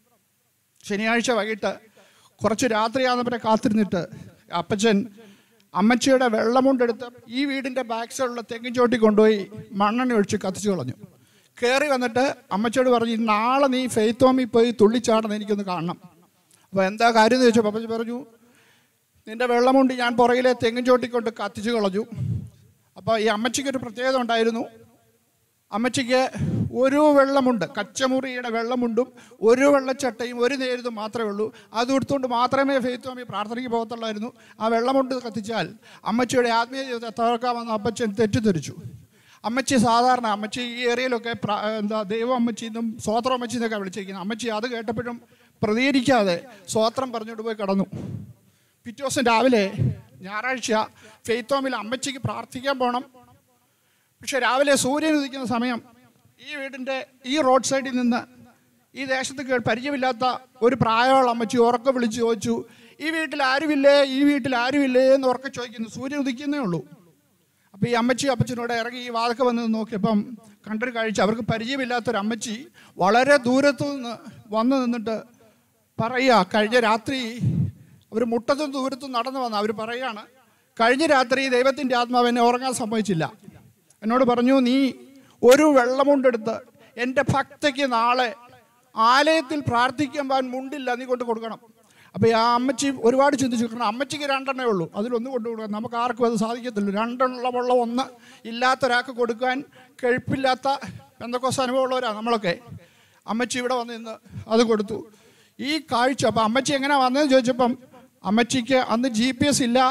ശനിയാഴ്ച വൈകിട്ട് കുറച്ച് രാത്രിയാകുന്നവരെ കാത്തിരുന്നിട്ട് അപ്പച്ചൻ അമ്മച്ചിയുടെ വെള്ളമുണ്ടെടുത്ത് ഈ വീടിൻ്റെ ബാക്ക് സൈഡിലുള്ള തെങ്ങിൻ ചോട്ടി കൊണ്ടുപോയി മണ്ണെണ്ണ ഒഴിച്ച് കത്തിച്ചു കളഞ്ഞു കയറി വന്നിട്ട് അമ്മച്ചിയോട് പറഞ്ഞു നാളെ നീ ഫെയ്ത്തോമിൽ പോയി തുള്ളിച്ചാടുന്ന എനിക്കൊന്ന് കാണണം അപ്പോൾ എന്താ കാര്യം എന്ന് ചോദിച്ചപ്പോൾ അപ്പച്ചി പറഞ്ഞു നിന്റെ വെള്ളമുണ്ട് ഞാൻ പുറകിലെ തെങ്ങിൻ ചോട്ടി കൊണ്ട് കത്തിച്ചു കളഞ്ഞു അപ്പോൾ ഈ അമ്മച്ചിക്ക് ഒരു പ്രത്യേകത ഉണ്ടായിരുന്നു അമ്മച്ചിക്ക് ഒരു വെള്ളമുണ്ട് കച്ചമുറിയുടെ വെള്ളമുണ്ടും ഒരു വെള്ളച്ചട്ടയും ഒരു നേരിതും മാത്രമേ ഉള്ളൂ അത് എടുത്തുകൊണ്ട് മാത്രമേ ഫെയ്ത്തോമി പ്രാർത്ഥനയ്ക്ക് പോകത്തുള്ളായിരുന്നു ആ വെള്ളമുണ്ട് കത്തിച്ചാൽ അമ്മച്ചിയുടെ ആത്മീയ ജീവിതത്തെ തകർക്കാമെന്ന് അപ്പച്ചൻ തെറ്റിദ്ധരിച്ചു അമ്മച്ചി സാധാരണ അമ്മച്ചി ഈ ഏരിയയിലൊക്കെ പ്ര- എന്താ ദൈവം അമ്മച്ചി എന്നും സ്വോത്രം അമ്മച്ചി എന്നൊക്കെ വിളിച്ചിരിക്കുന്നത് അമ്മച്ചി അത് കേട്ടപ്പോഴും പ്രതികരിക്കാതെ സ്വോത്രം പറഞ്ഞുകൊണ്ട് പോയി കടന്നു പിറ്റേ ദിവസം രാവിലെ ഞായറാഴ്ച ഫെയ്ത്തോമിൽ അമ്മച്ചിക്ക് പ്രാർത്ഥിക്കാൻ പോകണം പക്ഷെ രാവിലെ സൂര്യൻ ഉദിക്കുന്ന സമയം ഈ വീടിൻ്റെ ഈ റോഡ് സൈഡിൽ നിന്ന് ഈ ദേശത്ത് കേ- പരിചയമില്ലാത്ത ഒരു പ്രായമുള്ള അമ്മച്ചി ഉറക്കെ വിളിച്ച് ചോദിച്ചു ഈ വീട്ടിൽ ആരുമില്ലേ ഈ വീട്ടിൽ ആരുമില്ലേ എന്ന് ഉറക്കെ ചോദിക്കുന്നു സൂര്യൻ ഉദിക്കുന്നേ ഉള്ളൂ അപ്പോൾ ഈ അമ്മച്ചി അപ്പച്ചനോട് ഇറങ്ങി ഈ വാതൊക്കെ വന്ന് നോക്കിയപ്പം കണ്ടൊരു കാഴ്ച അവർക്ക് പരിചയമില്ലാത്തൊരു അമ്മച്ചി വളരെ ദൂരത്തു നിന്ന് വന്നു നിന്നിട്ട് പറയുക കഴിഞ്ഞ രാത്രി അവർ മുട്ടത്തും ദൂരത്തും നടന്നു വന്ന അവർ പറയാണ് കഴിഞ്ഞ രാത്രി ദൈവത്തിൻ്റെ ആത്മാവ് എന്നെ ഉറങ്ങാൻ സമ്മതിച്ചില്ല എന്നോട് പറഞ്ഞു നീ ഒരു വെള്ളമുണ്ടെടുത്ത് എൻ്റെ ഭക്തയ്ക്ക് നാളെ ആലയത്തിൽ പ്രാർത്ഥിക്കുമ്പോൾ മുണ്ടില്ല നീ കൊണ്ട് കൊടുക്കണം അപ്പോൾ ഈ ആ അമ്മച്ചി ഒരുപാട് ചിന്തിച്ചു കാരണം അമ്മച്ചിക്ക് രണ്ടെണ്ണേ ഉള്ളൂ അതിലൊന്ന് കൊണ്ടു കൊടുക്കാം നമുക്ക് ആർക്കും അത് സാധിക്കത്തില്ല രണ്ടെണ്ണമുള്ള ഒന്ന് ഇല്ലാത്ത ഒരാൾക്ക് കൊടുക്കാൻ കഴിപ്പില്ലാത്ത എന്തൊക്കെ അനുഭവമുള്ളവരാണ് നമ്മളൊക്കെ അമ്മച്ചി ഇവിടെ വന്ന് നിന്ന് അത് കൊടുത്തു ഈ കാഴ്ച അപ്പം അമ്മച്ചി എങ്ങനെ വന്നതെന്ന് ചോദിച്ചപ്പം അമ്മച്ചിക്ക് അന്ന് ജി പി എസ് ഇല്ല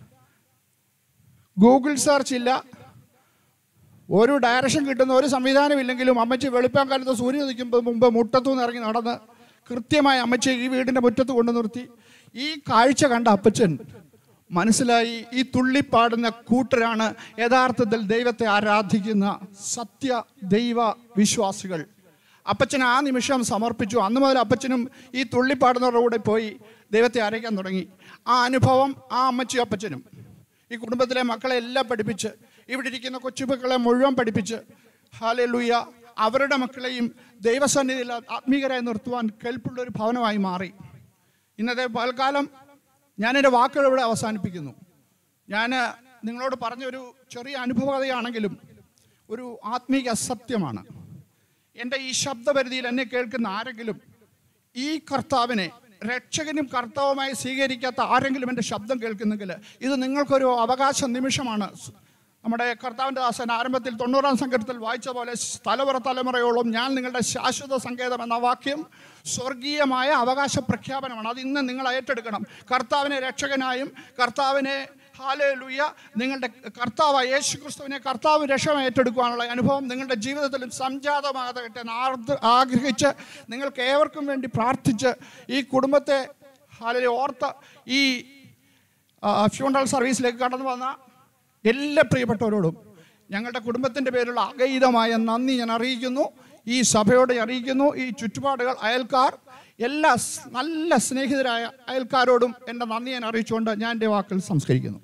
ഗൂഗിൾ സെർച്ച് ഇല്ല ഒരു ഡയറക്ഷൻ കിട്ടുന്ന ഒരു സംവിധാനമില്ലെങ്കിലും അമ്മച്ചി വെളുപ്പാൻ കാലത്ത് സൂര്യൻ ഉദിക്കുമ്പോൾ മുമ്പ് മുട്ടത്തുനിന്ന് ഇറങ്ങി നടന്ന് കൃത്യമായി അമ്മച്ചി ഈ വീടിൻ്റെ മുറ്റത്ത് കൊണ്ടു നിർത്തി ഈ കാഴ്ച കണ്ട അപ്പച്ചൻ മനസ്സിലായി ഈ തുള്ളിപ്പാടുന്ന കൂട്ടരാണ് യഥാർത്ഥത്തിൽ ദൈവത്തെ ആരാധിക്കുന്ന സത്യ ദൈവ വിശ്വാസികൾ അപ്പച്ചൻ ആ നിമിഷം സമർപ്പിച്ചു അന്ന് മുതൽ അപ്പച്ചനും ഈ തുള്ളിപ്പാടുന്നവരുടെ കൂടെ പോയി ദൈവത്തെ ആരാധിക്കാൻ തുടങ്ങി ആ അനുഭവം ആ അമ്മച്ചി അപ്പച്ചനും ഈ കുടുംബത്തിലെ മക്കളെ എല്ലാം പഠിപ്പിച്ച് ഇവിടെ ഇരിക്കുന്ന കൊച്ചുമക്കളെ മുഴുവൻ പഠിപ്പിച്ച് ഹാലലൂയ അവരുടെ മക്കളെയും ദൈവസന്നിധിയിൽ ആത്മീകരായി നിർത്തുവാൻ കെൽപ്പുള്ള ഒരു ഭവനമായി മാറി ഇന്നത്തെ പൽക്കാലം ഞാൻ എൻ്റെ വാക്കുകൾ ഇവിടെ അവസാനിപ്പിക്കുന്നു ഞാൻ നിങ്ങളോട് പറഞ്ഞൊരു ചെറിയ അനുഭവകഥയാണെങ്കിലും ഒരു ആത്മീക സത്യമാണ് എൻ്റെ ഈ ശബ്ദപരിധിയിൽ എന്നെ കേൾക്കുന്ന ആരെങ്കിലും ഈ കർത്താവിനെ രക്ഷകനും കർത്താവുമായി സ്വീകരിക്കാത്ത ആരെങ്കിലും എൻ്റെ ശബ്ദം കേൾക്കുന്നെങ്കിൽ ഇത് നിങ്ങൾക്കൊരു അവകാശ നിമിഷമാണ് നമ്മുടെ കർത്താവിൻ്റെ ദാസൻ ആരംഭത്തിൽ തൊണ്ണൂറാം സംഘത്തിൽ വായിച്ച പോലെ തലമുറ തലമുറയോളം ഞാൻ നിങ്ങളുടെ ശാശ്വത സങ്കേതം എന്ന വാക്യം സ്വർഗീയമായ അവകാശ പ്രഖ്യാപനമാണ് അത് ഇന്ന് നിങ്ങൾ ഏറ്റെടുക്കണം കർത്താവിനെ രക്ഷകനായും കർത്താവിനെ ഹാലേലുയ നിങ്ങളുടെ കർത്താവ് യേശു ക്രിസ്തുവിനെ കർത്താവ് രക്ഷ ഏറ്റെടുക്കുവാനുള്ള അനുഭവം നിങ്ങളുടെ ജീവിതത്തിലും സംജാതമാകട്ടെ എന്ന് ആർദ്ര ആഗ്രഹിച്ച് നിങ്ങൾക്ക് ഏവർക്കും വേണ്ടി പ്രാർത്ഥിച്ച് ഈ കുടുംബത്തെ ഹാലെ ഓർത്ത് ഈ ഫ്യൂണറൽ സർവീസിലേക്ക് കടന്നു വന്ന എല്ലാ പ്രിയപ്പെട്ടവരോടും ഞങ്ങളുടെ കുടുംബത്തിൻ്റെ പേരിലുള്ള അഗൈതമായ നന്ദി ഞാൻ അറിയിക്കുന്നു ഈ സഭയോട് അറിയിക്കുന്നു ഈ ചുറ്റുപാടുകൾ അയൽക്കാർ എല്ലാ സ് നല്ല സ്നേഹിതരായ അയൽക്കാരോടും എൻ്റെ നന്ദി ഞാൻ അറിയിച്ചുകൊണ്ട് ഞാൻ എൻ്റെ വാക്കുകൾ സംസ്കരിക്കുന്നു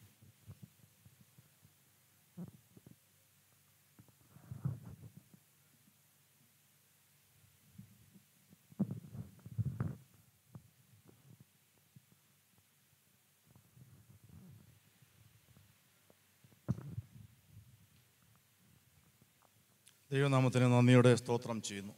ദൈവനാമത്തിന് നന്ദിയോടെ സ്തോത്രം ചെയ്യുന്നു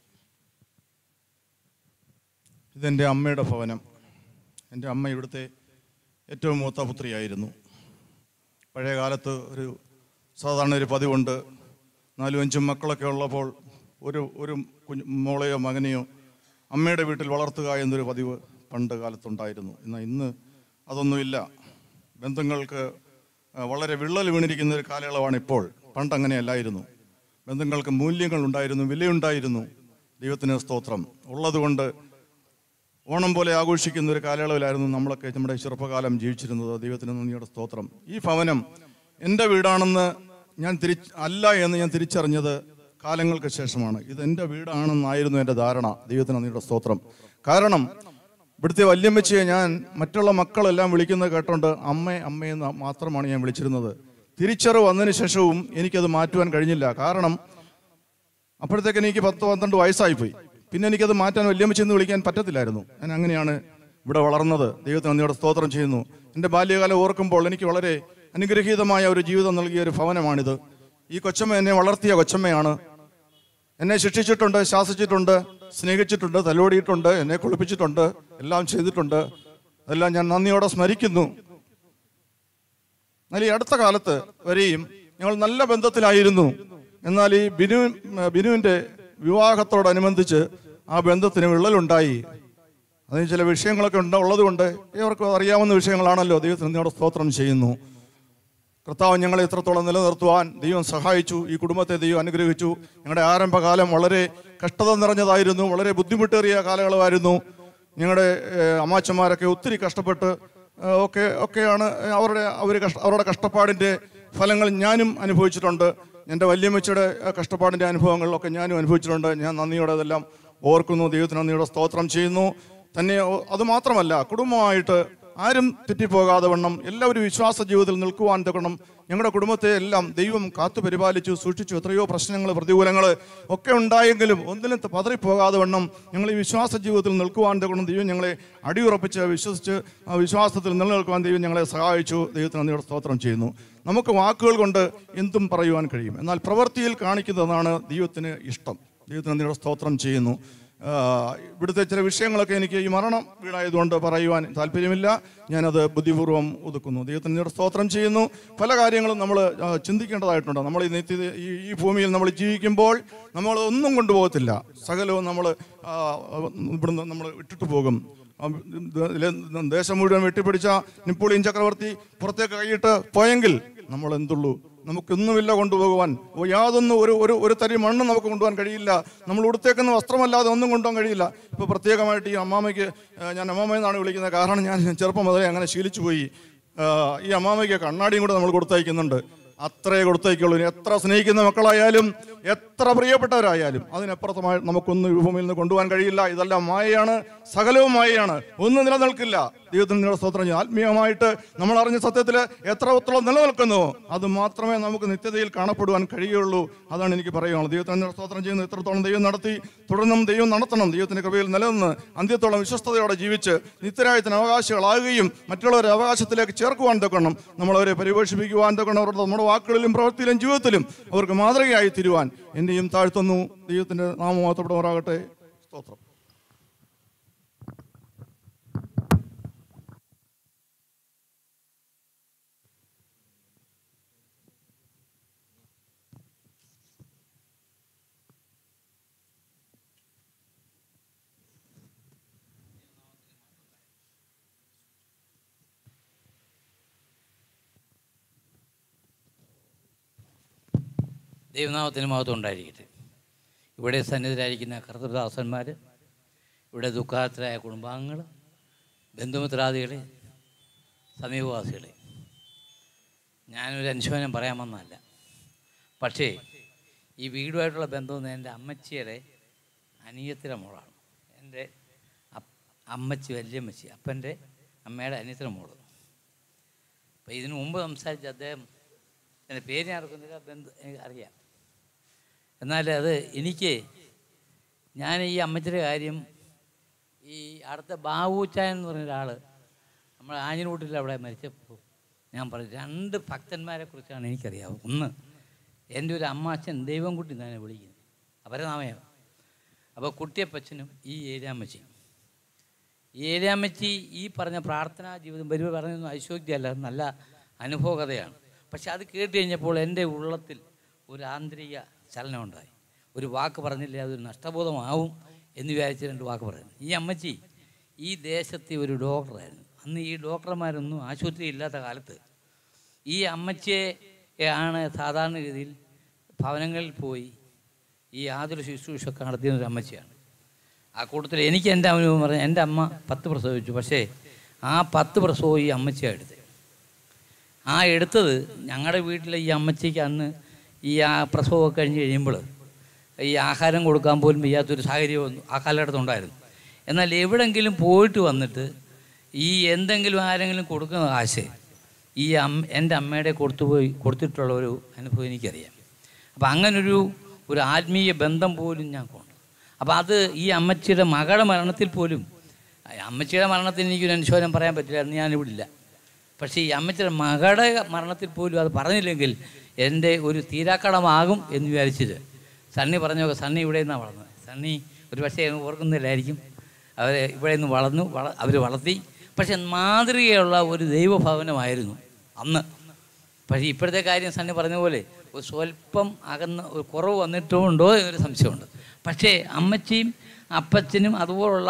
ഇതെൻ്റെ അമ്മയുടെ ഭവനം എൻ്റെ അമ്മ ഇവിടുത്തെ ഏറ്റവും മൂത്ത പുത്രിയായിരുന്നു പഴയ കാലത്ത് ഒരു സാധാരണ ഒരു പതിവുണ്ട് നാലും അഞ്ചും മക്കളൊക്കെ ഉള്ളപ്പോൾ ഒരു ഒരു കുഞ്ഞ് മോളെയോ മകനെയോ അമ്മയുടെ വീട്ടിൽ വളർത്തുക എന്നൊരു പതിവ് പണ്ട് കാലത്തുണ്ടായിരുന്നു എന്നാൽ ഇന്ന് അതൊന്നുമില്ല ബന്ധങ്ങൾക്ക് ആ, വളരെ വിള്ളൽ വീണിരിക്കുന്ന ഒരു കാലയളവാണ് ഇപ്പോൾ പണ്ട് അങ്ങനെയല്ലായിരുന്നു ബന്ധങ്ങൾക്ക് മൂല്യങ്ങൾ ഉണ്ടായിരുന്നു വിലയുണ്ടായിരുന്നു ദൈവത്തിന് സ്തോത്രം ഉള്ളതുകൊണ്ട് ഓണം പോലെ ആഘോഷിക്കുന്ന ഒരു കാലയളവിലായിരുന്നു നമ്മളൊക്കെ നമ്മുടെ ചെറുപ്പകാലം ജീവിച്ചിരുന്നത് ദൈവത്തിന് നന്ദിയുടെ സ്തോത്രം ഈ ഭവനം എൻ്റെ വീടാണെന്ന് ഞാൻ തിരി അല്ല എന്ന് ഞാൻ തിരിച്ചറിഞ്ഞത് കാലങ്ങൾക്ക് ശേഷമാണ് ഇത് എൻ്റെ വീടാണെന്നായിരുന്നു എൻ്റെ ധാരണ ദൈവത്തിന് നന്ദിയുടെ സ്തോത്രം കാരണം ഇവിടുത്തെ വല്യമ്മച്ചിയെ ഞാൻ മറ്റുള്ള മക്കളെല്ലാം വിളിക്കുന്നത് കേട്ടോണ്ട് അമ്മ അമ്മയെന്ന് മാത്രമാണ് ഞാൻ വിളിച്ചിരുന്നത് തിരിച്ചറിവ് വന്നതിന് ശേഷവും എനിക്കത് മാറ്റുവാൻ കഴിഞ്ഞില്ല കാരണം അപ്പോഴത്തേക്ക് എനിക്ക് പത്ത് പന്ത്രണ്ട് വയസ്സായിപ്പോയി പിന്നെ എനിക്കത് മാറ്റാൻ വല്യമ്മച്ചെന്ന് വിളിക്കാൻ പറ്റത്തില്ലായിരുന്നു ഞാൻ അങ്ങനെയാണ് ഇവിടെ വളർന്നത് ദൈവത്തിന് നന്ദിയോടെ സ്തോത്രം ചെയ്യുന്നു എൻ്റെ ബാല്യകാലം ഓർക്കുമ്പോൾ എനിക്ക് വളരെ അനുഗ്രഹീതമായ ഒരു ജീവിതം നൽകിയ ഒരു ഭവനമാണിത് ഈ കൊച്ചമ്മ എന്നെ വളർത്തിയ കൊച്ചമ്മയാണ് എന്നെ ശിക്ഷിച്ചിട്ടുണ്ട് ശാസിച്ചിട്ടുണ്ട് സ്നേഹിച്ചിട്ടുണ്ട് തലോടിയിട്ടുണ്ട് എന്നെ കുളിപ്പിച്ചിട്ടുണ്ട് എല്ലാം ചെയ്തിട്ടുണ്ട് അതെല്ലാം ഞാൻ നന്ദിയോടെ സ്മരിക്കുന്നു എന്നാൽ ഈ അടുത്ത കാലത്ത് വരെയും ഞങ്ങൾ നല്ല ബന്ധത്തിലായിരുന്നു എന്നാൽ ഈ ബിനു ബിനുവിൻ്റെ വിവാഹത്തോടനുബന്ധിച്ച് ആ ബന്ധത്തിന് വിള്ളലുണ്ടായി അതിന് ചില വിഷയങ്ങളൊക്കെ ഉണ്ട് ഉള്ളതുകൊണ്ട് ഏവർക്കും അറിയാവുന്ന വിഷയങ്ങളാണല്ലോ ദൈവത്തിന് നന്ദിയോടെ സ്തോത്രം ചെയ്യുന്നു കർത്താവ് ഞങ്ങളെ ഇത്രത്തോളം നിലനിർത്തുവാൻ ദൈവം സഹായിച്ചു ഈ കുടുംബത്തെ ദൈവം അനുഗ്രഹിച്ചു ഞങ്ങളുടെ ആരംഭകാലം വളരെ കഷ്ടത നിറഞ്ഞതായിരുന്നു വളരെ ബുദ്ധിമുട്ടേറിയ കാലയളവായിരുന്നു ഞങ്ങളുടെ ഏഹ്, അമ്മാച്ചന്മാരൊക്കെ ഒത്തിരി കഷ്ടപ്പെട്ട് ഏഹ്, ഒക്കെ ഒക്കെയാണ് അവരുടെ അവർ കഷ്ട അവരുടെ കഷ്ടപ്പാടിൻ്റെ ഫലങ്ങൾ ഞാനും അനുഭവിച്ചിട്ടുണ്ട് എൻ്റെ വല്യമ്മച്ചിയുടെ ആ കഷ്ടപ്പാടിൻ്റെ അനുഭവങ്ങളിലൊക്കെ ഞാനും അനുഭവിച്ചിട്ടുണ്ട് ഞാൻ നന്ദിയോടെ അതെല്ലാം ഓർക്കുന്നു ദൈവത്തിന് നന്ദിയോടെ സ്തോത്രം ചെയ്യുന്നു തന്നെ ഓ- അത് മാത്രമല്ല കുടുംബമായിട്ട് ആരും തെറ്റിപ്പോകാതെ വണ്ണം എല്ലാവരും വിശ്വാസ ജീവിതത്തിൽ നിൽക്കുവാൻ തക്കണം ഞങ്ങളുടെ കുടുംബത്തെ എല്ലാം ദൈവം കാത്തു പരിപാലിച്ചു സൂക്ഷിച്ചു എത്രയോ പ്രശ്നങ്ങൾ പ്രതികൂലങ്ങൾ ഒക്കെ ഉണ്ടായെങ്കിലും ഒന്നിലും പതറിപ്പോകാതെ വണ്ണം ഞങ്ങൾ ഈ വിശ്വാസ ജീവിതത്തിൽ നിൽക്കുവാൻ തക്കണം ദൈവം ഞങ്ങളെ അടിയുറപ്പിച്ച് വിശ്വസിച്ച് ആ വിശ്വാസത്തിൽ നിലനിൽക്കുവാൻ ദൈവം ഞങ്ങളെ സഹായിച്ചു ദൈവത്തിന് നന്ദിയുടെ സ്തോത്രം ചെയ്യുന്നു നമുക്ക് വാക്കുകൾ കൊണ്ട് എന്തും പറയുവാൻ കഴിയും എന്നാൽ പ്രവൃത്തിയിൽ കാണിക്കുന്നതാണ് ദൈവത്തിന് ഇഷ്ടം ദൈവത്തിന് നന്ദിയുടെ സ്തോത്രം ചെയ്യുന്നു ആ, ഇവിടുത്തെ ചില വിഷയങ്ങളൊക്കെ എനിക്ക് ഈ മരണം വീടായതുകൊണ്ട് പറയുവാൻ താല്പര്യമില്ല ഞാനത് ബുദ്ധിപൂർവ്വം ഒതുക്കുന്നു ദൈവത്തിന് നന്ദിയുടെ സ്തോത്രം ചെയ്യുന്നു പല കാര്യങ്ങളും നമ്മൾ ചിന്തിക്കേണ്ടതായിട്ടുണ്ട് നമ്മൾ ഈ നിത്യ ഈ ഈ ഭൂമിയിൽ നമ്മൾ ജീവിക്കുമ്പോൾ നമ്മൾ ഒന്നും കൊണ്ടുപോകത്തില്ല സകലവും നമ്മൾ ഇവിടുന്ന് നമ്മൾ ഇട്ടിട്ട് പോകും ആ, ദ- ദ- ദേശം മുഴുവൻ വെട്ടിപ്പിടിച്ച നിപ്പോളിയൻ ചക്രവർത്തി പുറത്തേക്ക് കൈയിട്ട് പോയെങ്കിൽ നമ്മൾ എന്തുള്ളൂ നമുക്കൊന്നുമില്ല കൊണ്ടുപോകുവാൻ ഓ, യാതൊന്നും ഒരു ഒരു ഒരു തരി മണ്ണ് നമുക്ക് കൊണ്ടുപോകാൻ കഴിയില്ല നമ്മൾ ഉടുത്തേക്കുന്ന വസ്ത്രമല്ലാതെ ഒന്നും കൊണ്ടുപോകാൻ കഴിയില്ല ഇപ്പോൾ പ്രത്യേകമായിട്ട് ഈ അമ്മാമയ്ക്ക് ആ, ഞാൻ അമ്മാമ എന്നാണ് വിളിക്കുന്നത് കാരണം ഞാൻ ചെറുപ്പം മുതലേ അങ്ങനെ ശീലിച്ചു പോയി ആ, ഈ അമ്മാമയ്ക്ക് കണ്ണാടിയും കൂടെ നമ്മൾ കൊടുത്തയക്കുന്നുണ്ട് അത്രേ കൊടുത്തേക്കുള്ളൂ ഇനി എത്ര സ്നേഹിക്കുന്ന മക്കളായാലും എത്ര പ്രിയപ്പെട്ടവരായാലും അതിനപ്പുറത്തമായി നമുക്കൊന്നും ഈ ഭൂമിയിൽ നിന്ന് കൊണ്ടുപോകാൻ കഴിയില്ല ഇതെല്ലാം മായയാണ് സകലവും മായയാണ് ഒന്നും നിലനിൽക്കില്ല ദൈവത്തിന് നിങ്ങളുടെ സ്തോത്രം ചെയ്യും ആത്മീയമായിട്ട് നമ്മൾ അറിഞ്ഞ സത്യത്തിൽ എത്രത്തോളം നിലനിൽക്കുന്നു അത് മാത്രമേ നമുക്ക് നിത്യതയിൽ കാണപ്പെടുവാൻ കഴിയുള്ളൂ അതാണ് എനിക്ക് പറയുള്ളത് ദൈവത്തിന് നിങ്ങളുടെ സ്തോത്രം ചെയ്യുന്നു എത്രത്തോളം ദൈവം നടത്തി തുടർന്നും ദൈവം നടത്തണം ദൈവത്തിന്റെ കൃപയിൽ നിലനിന്ന് അന്ത്യത്തോളം വിശ്വസ്തയോടെ ജീവിച്ച് നിത്യരായത്തിന് അവകാശികളാകുകയും മറ്റുള്ളവരെ അവകാശത്തിലേക്ക് ചേർക്കുവാൻ തൊക്കണം നമ്മളവരെ പരിപോഷിപ്പിക്കുവാൻ തൊക്കണം അവരുടെ നമ്മുടെ വാക്കുകളിലും പ്രവൃത്തിയിലും ജീവിതത്തിലും അവർക്ക് മാതൃകയായി തീരുവാൻ എന്നെയും താഴ്ത്തുന്നു ദൈവത്തിന്റെ നാമമാത്രപ്പെടുമാറാകട്ടെ സ്തോത്രം ദൈവനാമത്തിന് മഹത്വം ഉണ്ടായിരിക്കട്ടെ ഇവിടെ സന്നിധരായിരിക്കുന്ന കർത്തൃദാസന്മാർ ഇവിടെ ദുഃഖാർത്ഥരായ കുടുംബാംഗങ്ങൾ ബന്ധുമിത്രാദികളെ സമീപവാസികളെ ഞാനൊരു അനുശോചനം പറയാൻ വന്നതല്ല പക്ഷേ ഈ വീടുമായിട്ടുള്ള ബന്ധം എൻ്റെ അമ്മച്ചിയുടെ അനിയത്തിൻ്റെ മോളാണ് എൻ്റെ അപ്പ് അമ്മച്ചി വല്യമ്മച്ചി അപ്പൻ്റെ അമ്മയുടെ അനിയത്തിൻ്റെ മോള് അപ്പോൾ ഇതിനു മുമ്പ് സംസാരിച്ച അദ്ദേഹം എൻ്റെ പേര് ഞാൻ ഓർക്കുന്നില്ല ബന്ധു എനിക്ക് അറിയാം എന്നാൽ അത് എനിക്ക് ഞാൻ ഈ അമ്മച്ചിയുടെ കാര്യം ഈ അടുത്ത ബാബുച്ചായൻ എന്ന് പറഞ്ഞ ഒരാൾ നമ്മൾ ആഞ്ഞിനൂട്ടിൽ അവിടെ മരിച്ചപ്പോൾ ഞാൻ പറഞ്ഞു രണ്ട് ഭക്തന്മാരെ കുറിച്ചാണ് എനിക്കറിയാം ഒന്ന് എൻ്റെ ഒരു അമ്മാച്ചൻ ദൈവംകുട്ടി തന്നെ വിളിക്കുന്നത് അവരെ നാമയാണ് അപ്പോൾ കുട്ടിയപ്പച്ചനും ഈ ഏരിയാമ്മച്ചിയും ഈ ഏരിയാമ്മച്ചി ഈ പറഞ്ഞ പ്രാർത്ഥനാ ജീവിതം വരുമ്പോൾ പറഞ്ഞൊന്നും ഐശ്വര്യമല്ല നല്ല അനുഭവകഥയാണ് പക്ഷെ അത് കേട്ട് കഴിഞ്ഞപ്പോൾ എൻ്റെ ഉള്ളത്തിൽ ഒരു ആന്തരിക ചലനമുണ്ടായി ഒരു വാക്ക് പറഞ്ഞില്ലേ അതൊരു നഷ്ടബോധമാവും എന്ന് വിചാരിച്ച് രണ്ട് വാക്ക് പറയുന്നു ഈ അമ്മച്ചി ഈ ദേശത്തെ ഒരു ഡോക്ടറായിരുന്നു അന്ന് ഈ ഡോക്ടർമാരൊന്നും ആശുപത്രി ഇല്ലാത്ത കാലത്ത് ഈ അമ്മച്ചിയെ ആണ് സാധാരണഗതിയിൽ ഭവനങ്ങളിൽ പോയി ഈ ആതുര ശുശ്രൂഷയൊക്കെ നടത്തിയ ഒരു അമ്മച്ചിയാണ് ആ കൂട്ടത്തിൽ എനിക്ക് എൻ്റെ അനുഭവം പറഞ്ഞാൽ എൻ്റെ അമ്മ പത്ത് പ്രസവിച്ചു പക്ഷേ ആ പത്ത് പ്രസവവും ഈ അമ്മച്ചിയാണ് എടുത്തത് ആ എടുത്തത് ഞങ്ങളുടെ വീട്ടിലെ ഈ അമ്മച്ചിക്ക് അന്ന് ഈ ആ പ്രസവമൊക്കെ കഴിഞ്ഞ് കഴിയുമ്പോൾ ഈ ആഹാരം കൊടുക്കാൻ പോലും വയ്യാത്തൊരു സാഹചര്യം ഒന്നും ആ കാലഘട്ടത്തിൽ ഉണ്ടായിരുന്നു എന്നാൽ എവിടെങ്കിലും പോയിട്ട് വന്നിട്ട് ഈ എന്തെങ്കിലും ആരെങ്കിലും കൊടുക്കുന്ന കാശ് ഈ അമ്മ എൻ്റെ അമ്മയുടെ കൊടുത്തുപോയി കൊടുത്തിട്ടുള്ള ഒരു അനുഭവം എനിക്കറിയാം അപ്പം അങ്ങനൊരു ഒരു ആത്മീയ ബന്ധം പോലും ഞാൻ കൊണ്ട് അപ്പോൾ അത് ഈ അമ്മച്ചിയുടെ മകളുടെ മരണത്തിൽ പോലും ആ അമ്മച്ചിയുടെ മരണത്തിന് എനിക്കൊരു അനുശോചനം പറയാൻ പറ്റില്ല എന്ന് ഞാനിവിടെ ഇല്ല പക്ഷേ ഈ അമ്മച്ചിയുടെ മകളുടെ മരണത്തിൽ പോലും അത് പറഞ്ഞില്ലെങ്കിൽ എൻ്റെ ഒരു തീരാക്കടമാകും എന്ന് വിചാരിച്ചിട്ട് സണ്ണി പറഞ്ഞൊക്കെ സണ്ണി ഇവിടെ നിന്നാണ് വളർന്നത് സണ്ണി ഒരു പക്ഷേ ഓർക്കുന്നില്ലായിരിക്കും അവർ ഇവിടെ നിന്ന് വളർന്നു വള അവർ വളർത്തി പക്ഷെ മാതൃകയുള്ള ഒരു ദൈവഭവനമായിരുന്നു അന്ന് പക്ഷേ ഇപ്പോഴത്തെ കാര്യം സണ്ണി പറഞ്ഞ പോലെ ഒരു സ്വല്പം അകന്ന് ഒരു കുറവ് വന്നിട്ടുണ്ടോ എന്നൊരു സംശയമുണ്ട് പക്ഷേ അമ്മച്ചിയും അപ്പച്ചനും അതുപോലുള്ള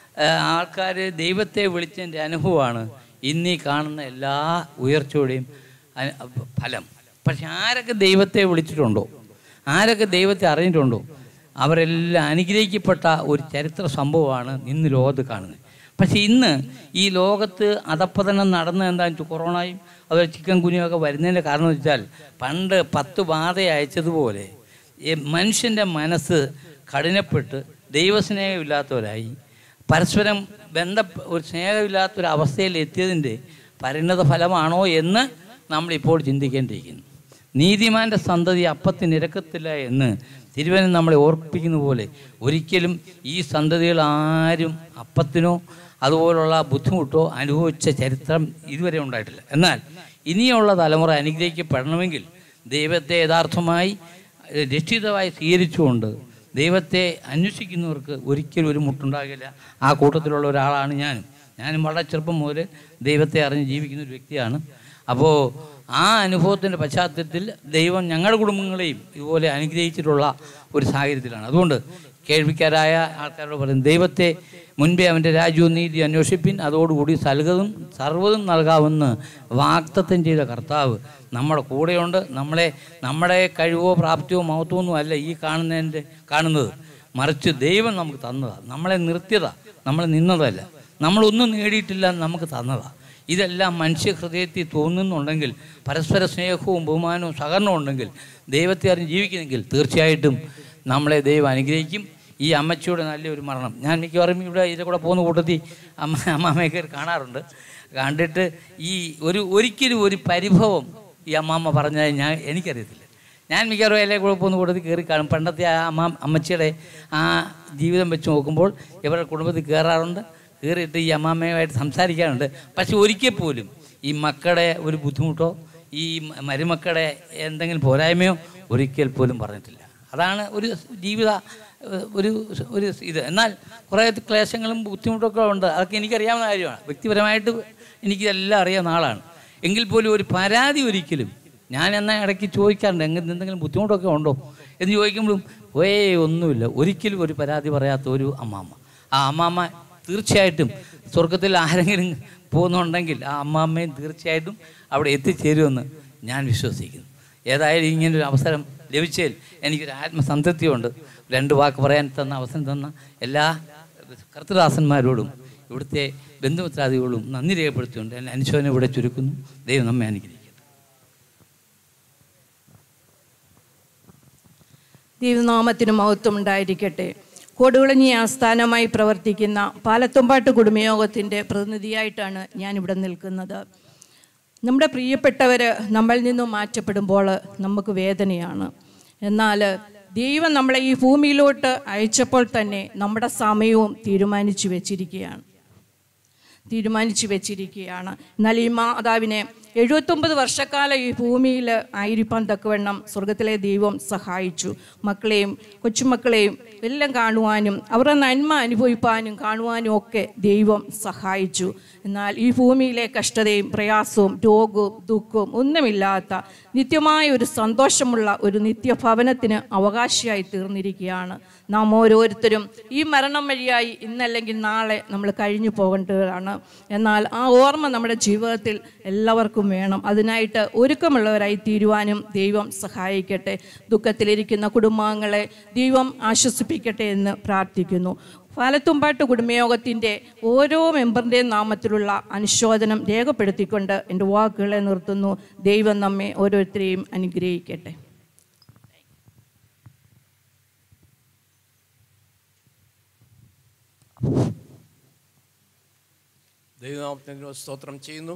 ആൾക്കാർ ദൈവത്തെ വിളിച്ചതിൻ്റെ അനുഭവമാണ് ഇന്നീ കാണുന്ന എല്ലാ ഉയർച്ചയുടെയും അ- ഫലം പക്ഷെ ആരൊക്കെ ദൈവത്തെ വിളിച്ചിട്ടുണ്ടോ ആരൊക്കെ ദൈവത്തെ അറിഞ്ഞിട്ടുണ്ടോ അവരെല്ലാം അനുഗ്രഹിക്കപ്പെട്ട ഒരു ചരിത്ര സംഭവമാണ് ഇന്ന് ലോകത്ത് കാണുന്നത് പക്ഷേ ഇന്ന് ഈ ലോകത്ത് അധപ്പതനം നടന്ന എന്താണെന്ന് വെച്ചാൽ കൊറോണയും അതുപോലെ ചിക്കൻ കുനിയൊക്കെ വരുന്നതിൻ്റെ കാരണം എന്ന് വെച്ചാൽ പണ്ട് പത്ത് ബാധ അയച്ചതുപോലെ ഈ മനുഷ്യൻ്റെ മനസ്സ് കഠിനപ്പെട്ട് ദൈവസ്നേഹമില്ലാത്തവരായി പരസ്പരം ബന്ധ ഒരു സ്നേഹമില്ലാത്തൊരു അവസ്ഥയിൽ എത്തിയതിൻ്റെ പരിണത ഫലമാണോ എന്ന് നമ്മളിപ്പോൾ ചിന്തിക്കേണ്ടിയിരിക്കുന്നു നീതിമാന്റെ സന്തതി അപ്പത്തിന് ഇരക്കത്തില്ല എന്ന് തിരുവനന്തപുരം നമ്മളെ ഓർപ്പിക്കുന്ന പോലെ ഒരിക്കലും ഈ സന്തതികൾ ആരും അപ്പത്തിനോ അതുപോലുള്ള ബുദ്ധിമുട്ടോ അനുഭവിച്ച ചരിത്രം ഇതുവരെ ഉണ്ടായിട്ടില്ല എന്നാൽ ഇനിയുള്ള തലമുറ അനുഗ്രഹിക്കപ്പെടണമെങ്കിൽ ദൈവത്തെ യഥാർത്ഥമായി ഏഹ്, രക്ഷിതമായി സ്വീകരിച്ചുകൊണ്ട് ദൈവത്തെ അന്വേഷിക്കുന്നവർക്ക് ഒരിക്കലും ഒരു മുട്ടുണ്ടാകില്ല ആ കൂട്ടത്തിലുള്ള ഒരാളാണ് ഞാനും ഞാനും വളരെ ചെറുപ്പം മുതൽ ദൈവത്തെ അറിഞ്ഞ് ജീവിക്കുന്ന ഒരു വ്യക്തിയാണ് അപ്പോൾ ആ അനുഭവത്തിൻ്റെ പശ്ചാത്തലത്തിൽ ദൈവം ഞങ്ങളുടെ കുടുംബങ്ങളെയും ഇതുപോലെ അനുഗ്രഹിച്ചിട്ടുള്ള ഒരു സാഹചര്യത്തിലാണ് അതുകൊണ്ട് കേൾവിക്കാരായ ആൾക്കാരോട് പറയും ദൈവത്തെ മുൻപേ അവൻ്റെ രാജ്യവും നീതി അന്വേഷിപ്പിൻ അതോടുകൂടി സൽഗതും സർവ്വതും നൽകാമെന്ന് വാക്തത്വം ചെയ്ത കർത്താവ് നമ്മുടെ കൂടെയുണ്ട് നമ്മളെ നമ്മുടെ കഴിവോ പ്രാപ്തിയോ മഹത്വമോ ഒന്നും അല്ല ഈ കാണുന്നതിൻ്റെ കാണുന്നത് മറിച്ച് ദൈവം നമുക്ക് തന്നതാണ് നമ്മളെ നിർത്തിയതാ നമ്മളെ നിന്നതല്ല നമ്മളൊന്നും നേടിയിട്ടില്ല നമുക്ക് തന്നതാണ് ഇതെല്ലാം മനുഷ്യ ഹൃദയത്തിൽ തോന്നുന്നുണ്ടെങ്കിൽ പരസ്പര സ്നേഹവും ബഹുമാനവും സഹകരണവും ഉണ്ടെങ്കിൽ ദൈവത്തെ അറിഞ്ഞ് ജീവിക്കുന്നെങ്കിൽ തീർച്ചയായിട്ടും നമ്മളെ ദൈവം അനുഗ്രഹിക്കും ഈ അമ്മച്ചിയുടെ നല്ലൊരു മരണം ഞാൻ മിക്കവാറും ഇവിടെ ഇതിൽ കൂടെ പോകുന്ന കൂട്ടത്തിൽ അമ്മ അമ്മാമ്മയെ കയറി കാണാറുണ്ട് കണ്ടിട്ട് ഈ ഒരു ഒരിക്കലും ഒരു പരിഭവം ഈ അമ്മാമ്മ പറഞ്ഞാൽ ഞാൻ എനിക്കറിയത്തില്ല ഞാൻ മിക്കവാറും അതിലെ കൂടെ പോകുന്ന കൂട്ടത്തിൽ കയറി കാണും പണ്ടത്തെ ആ അമ്മ അമ്മച്ചിയുടെ ആ ജീവിതം വെച്ച് നോക്കുമ്പോൾ ഇവരുടെ കുടുംബത്തിൽ കയറാറുണ്ട് കയറിയിട്ട് ഈ അമ്മാമ്മയുമായിട്ട് സംസാരിക്കാറുണ്ട് പക്ഷെ ഒരിക്കൽ പോലും ഈ മക്കളുടെ ഒരു ബുദ്ധിമുട്ടോ ഈ മ- മരുമക്കളുടെ എന്തെങ്കിലും പോരായ്മയോ ഒരിക്കൽ പോലും പറഞ്ഞിട്ടില്ല അതാണ് ഒരു ജീവിത ഏഹ്, ഒരു ഒരു ഇത് എന്നാൽ കുറേ ക്ലേശങ്ങളും ബുദ്ധിമുട്ടൊക്കെ ഉണ്ട് അതൊക്കെ എനിക്കറിയാവുന്ന കാര്യമാണ് വ്യക്തിപരമായിട്ട് എനിക്കിതെല്ലാം അറിയാവുന്ന ആളാണ് എങ്കിൽ പോലും ഒരു പരാതി ഒരിക്കലും ഞാൻ എന്നാൽ ഇടയ്ക്ക് ചോദിക്കാറുണ്ട് എങ്ങനെ എന്തെങ്കിലും ബുദ്ധിമുട്ടൊക്കെ ഉണ്ടോ എന്ന് ചോദിക്കുമ്പോഴും ഓയേ ഒന്നുമില്ല ഒരിക്കലും ഒരു പരാതി പറയാത്ത ഒരു അമ്മാമ്മ ആ അമ്മാമ്മ തീർച്ചയായിട്ടും സ്വർഗത്തിൽ ആരെങ്കിലും പോകുന്നുണ്ടെങ്കിൽ ആ അമ്മാമ്മയും തീർച്ചയായിട്ടും അവിടെ എത്തിച്ചേരുമെന്ന് ഞാൻ വിശ്വസിക്കുന്നു ഏതായാലും ഇങ്ങനൊരു അവസരം ലഭിച്ചതിൽ എനിക്കൊരു ആത്മസംതൃപ്തിയുണ്ട് രണ്ട് വാക്ക് പറയാൻ തന്ന അവസരം തന്ന എല്ലാ കർത്തദാസന്മാരോടും ഇവിടുത്തെ ബന്ധുമിത്രാദികളോടും നന്ദി രേഖപ്പെടുത്തിക്കൊണ്ട് എന്നെ അനുശോചനം ഇവിടെ ചുരുക്കുന്നു ദൈവം നമ്മെ അനുഗ്രഹിക്കും ദൈവനാമത്തിന് മഹത്വം ഉണ്ടായിരിക്കട്ടെ കൊടുകുളഞ്ഞി ആസ്ഥാനമായി പ്രവർത്തിക്കുന്ന പാലത്തുമ്പാട്ട് കുടുംബയോഗത്തിൻ്റെ പ്രതിനിധിയായിട്ടാണ് ഞാനിവിടെ നിൽക്കുന്നത് നമ്മുടെ പ്രിയപ്പെട്ടവർ നമ്മളിൽ നിന്നും മാറ്റപ്പെടുമ്പോൾ നമുക്ക് വേദനയാണ് എന്നാൽ ദൈവം നമ്മളെ ഈ ഭൂമിയിലോട്ട് അയച്ചപ്പോൾ തന്നെ നമ്മുടെ സമയവും തീരുമാനിച്ചു വെച്ചിരിക്കുകയാണ് തീരുമാനിച്ചു വെച്ചിരിക്കുകയാണ് എന്നാൽ ഈ മാതാവിനെ എഴുപത്തൊമ്പത് വർഷക്കാലം ഈ ഭൂമിയിൽ ആയിരിക്കാൻ തക്കവണ്ണം സ്വർഗത്തിലെ ദൈവം സഹായിച്ചു മക്കളെയും കൊച്ചുമക്കളെയും എല്ലാം കാണുവാനും അവരുടെ നന്മ അനുഭവിപ്പാനും കാണുവാനും ഒക്കെ ദൈവം സഹായിച്ചു എന്നാൽ ഈ ഭൂമിയിലെ കഷ്ടതയും പ്രയാസവും രോഗവും ദുഃഖവും ഒന്നുമില്ലാത്ത നിത്യമായ ഒരു സന്തോഷമുള്ള ഒരു നിത്യഭവനത്തിന് അവകാശിയായി തീർന്നിരിക്കുകയാണ് നാം ഓരോരുത്തരും ഈ മരണം വഴിയായി ഇന്നല്ലെങ്കിൽ നാളെ നമ്മൾ കഴിഞ്ഞു പോകേണ്ടതാണ് എന്നാൽ ആ ഓർമ്മ നമ്മുടെ ജീവിതത്തിൽ എല്ലാവർക്കും വേണം അതിനായിട്ട് ഒരുക്കമുള്ളവരായി തീരുവാനും ദൈവം സഹായിക്കട്ടെ ദുഃഖത്തിലിരിക്കുന്ന കുടുംബാംഗങ്ങളെ ദൈവം ആശ്വസിപ്പിക്കട്ടെ എന്ന് പ്രാർത്ഥിക്കുന്നു പാലത്തുംപാട്ട് കുടുംബയോഗത്തിൻ്റെ ഓരോ മെമ്പറിൻ്റെയും നാമത്തിലുള്ള അനുശോചനം രേഖപ്പെടുത്തിക്കൊണ്ട് എൻ്റെ വാക്കുകളെ നിർത്തുന്നു ദൈവം നമ്മെ ഓരോരുത്തരെയും അനുഗ്രഹിക്കട്ടെ ദൈവനാമത്തിന് സ്തോത്രം ചെയ്യുന്നു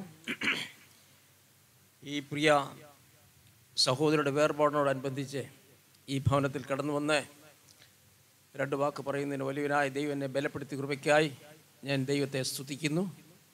ഈ പ്രിയ സഹോദരിയുടെ വേർപാടിനോടനുബന്ധിച്ച് ഈ ഭവനത്തിൽ കടന്നു വന്ന് രണ്ട് വാക്ക് പറയുന്നതിന് വലിയവനായ ദൈവം എന്നെ ബലപ്പെടുത്തി കൃപയ്ക്കായി ഞാൻ ദൈവത്തെ സ്തുതിക്കുന്നു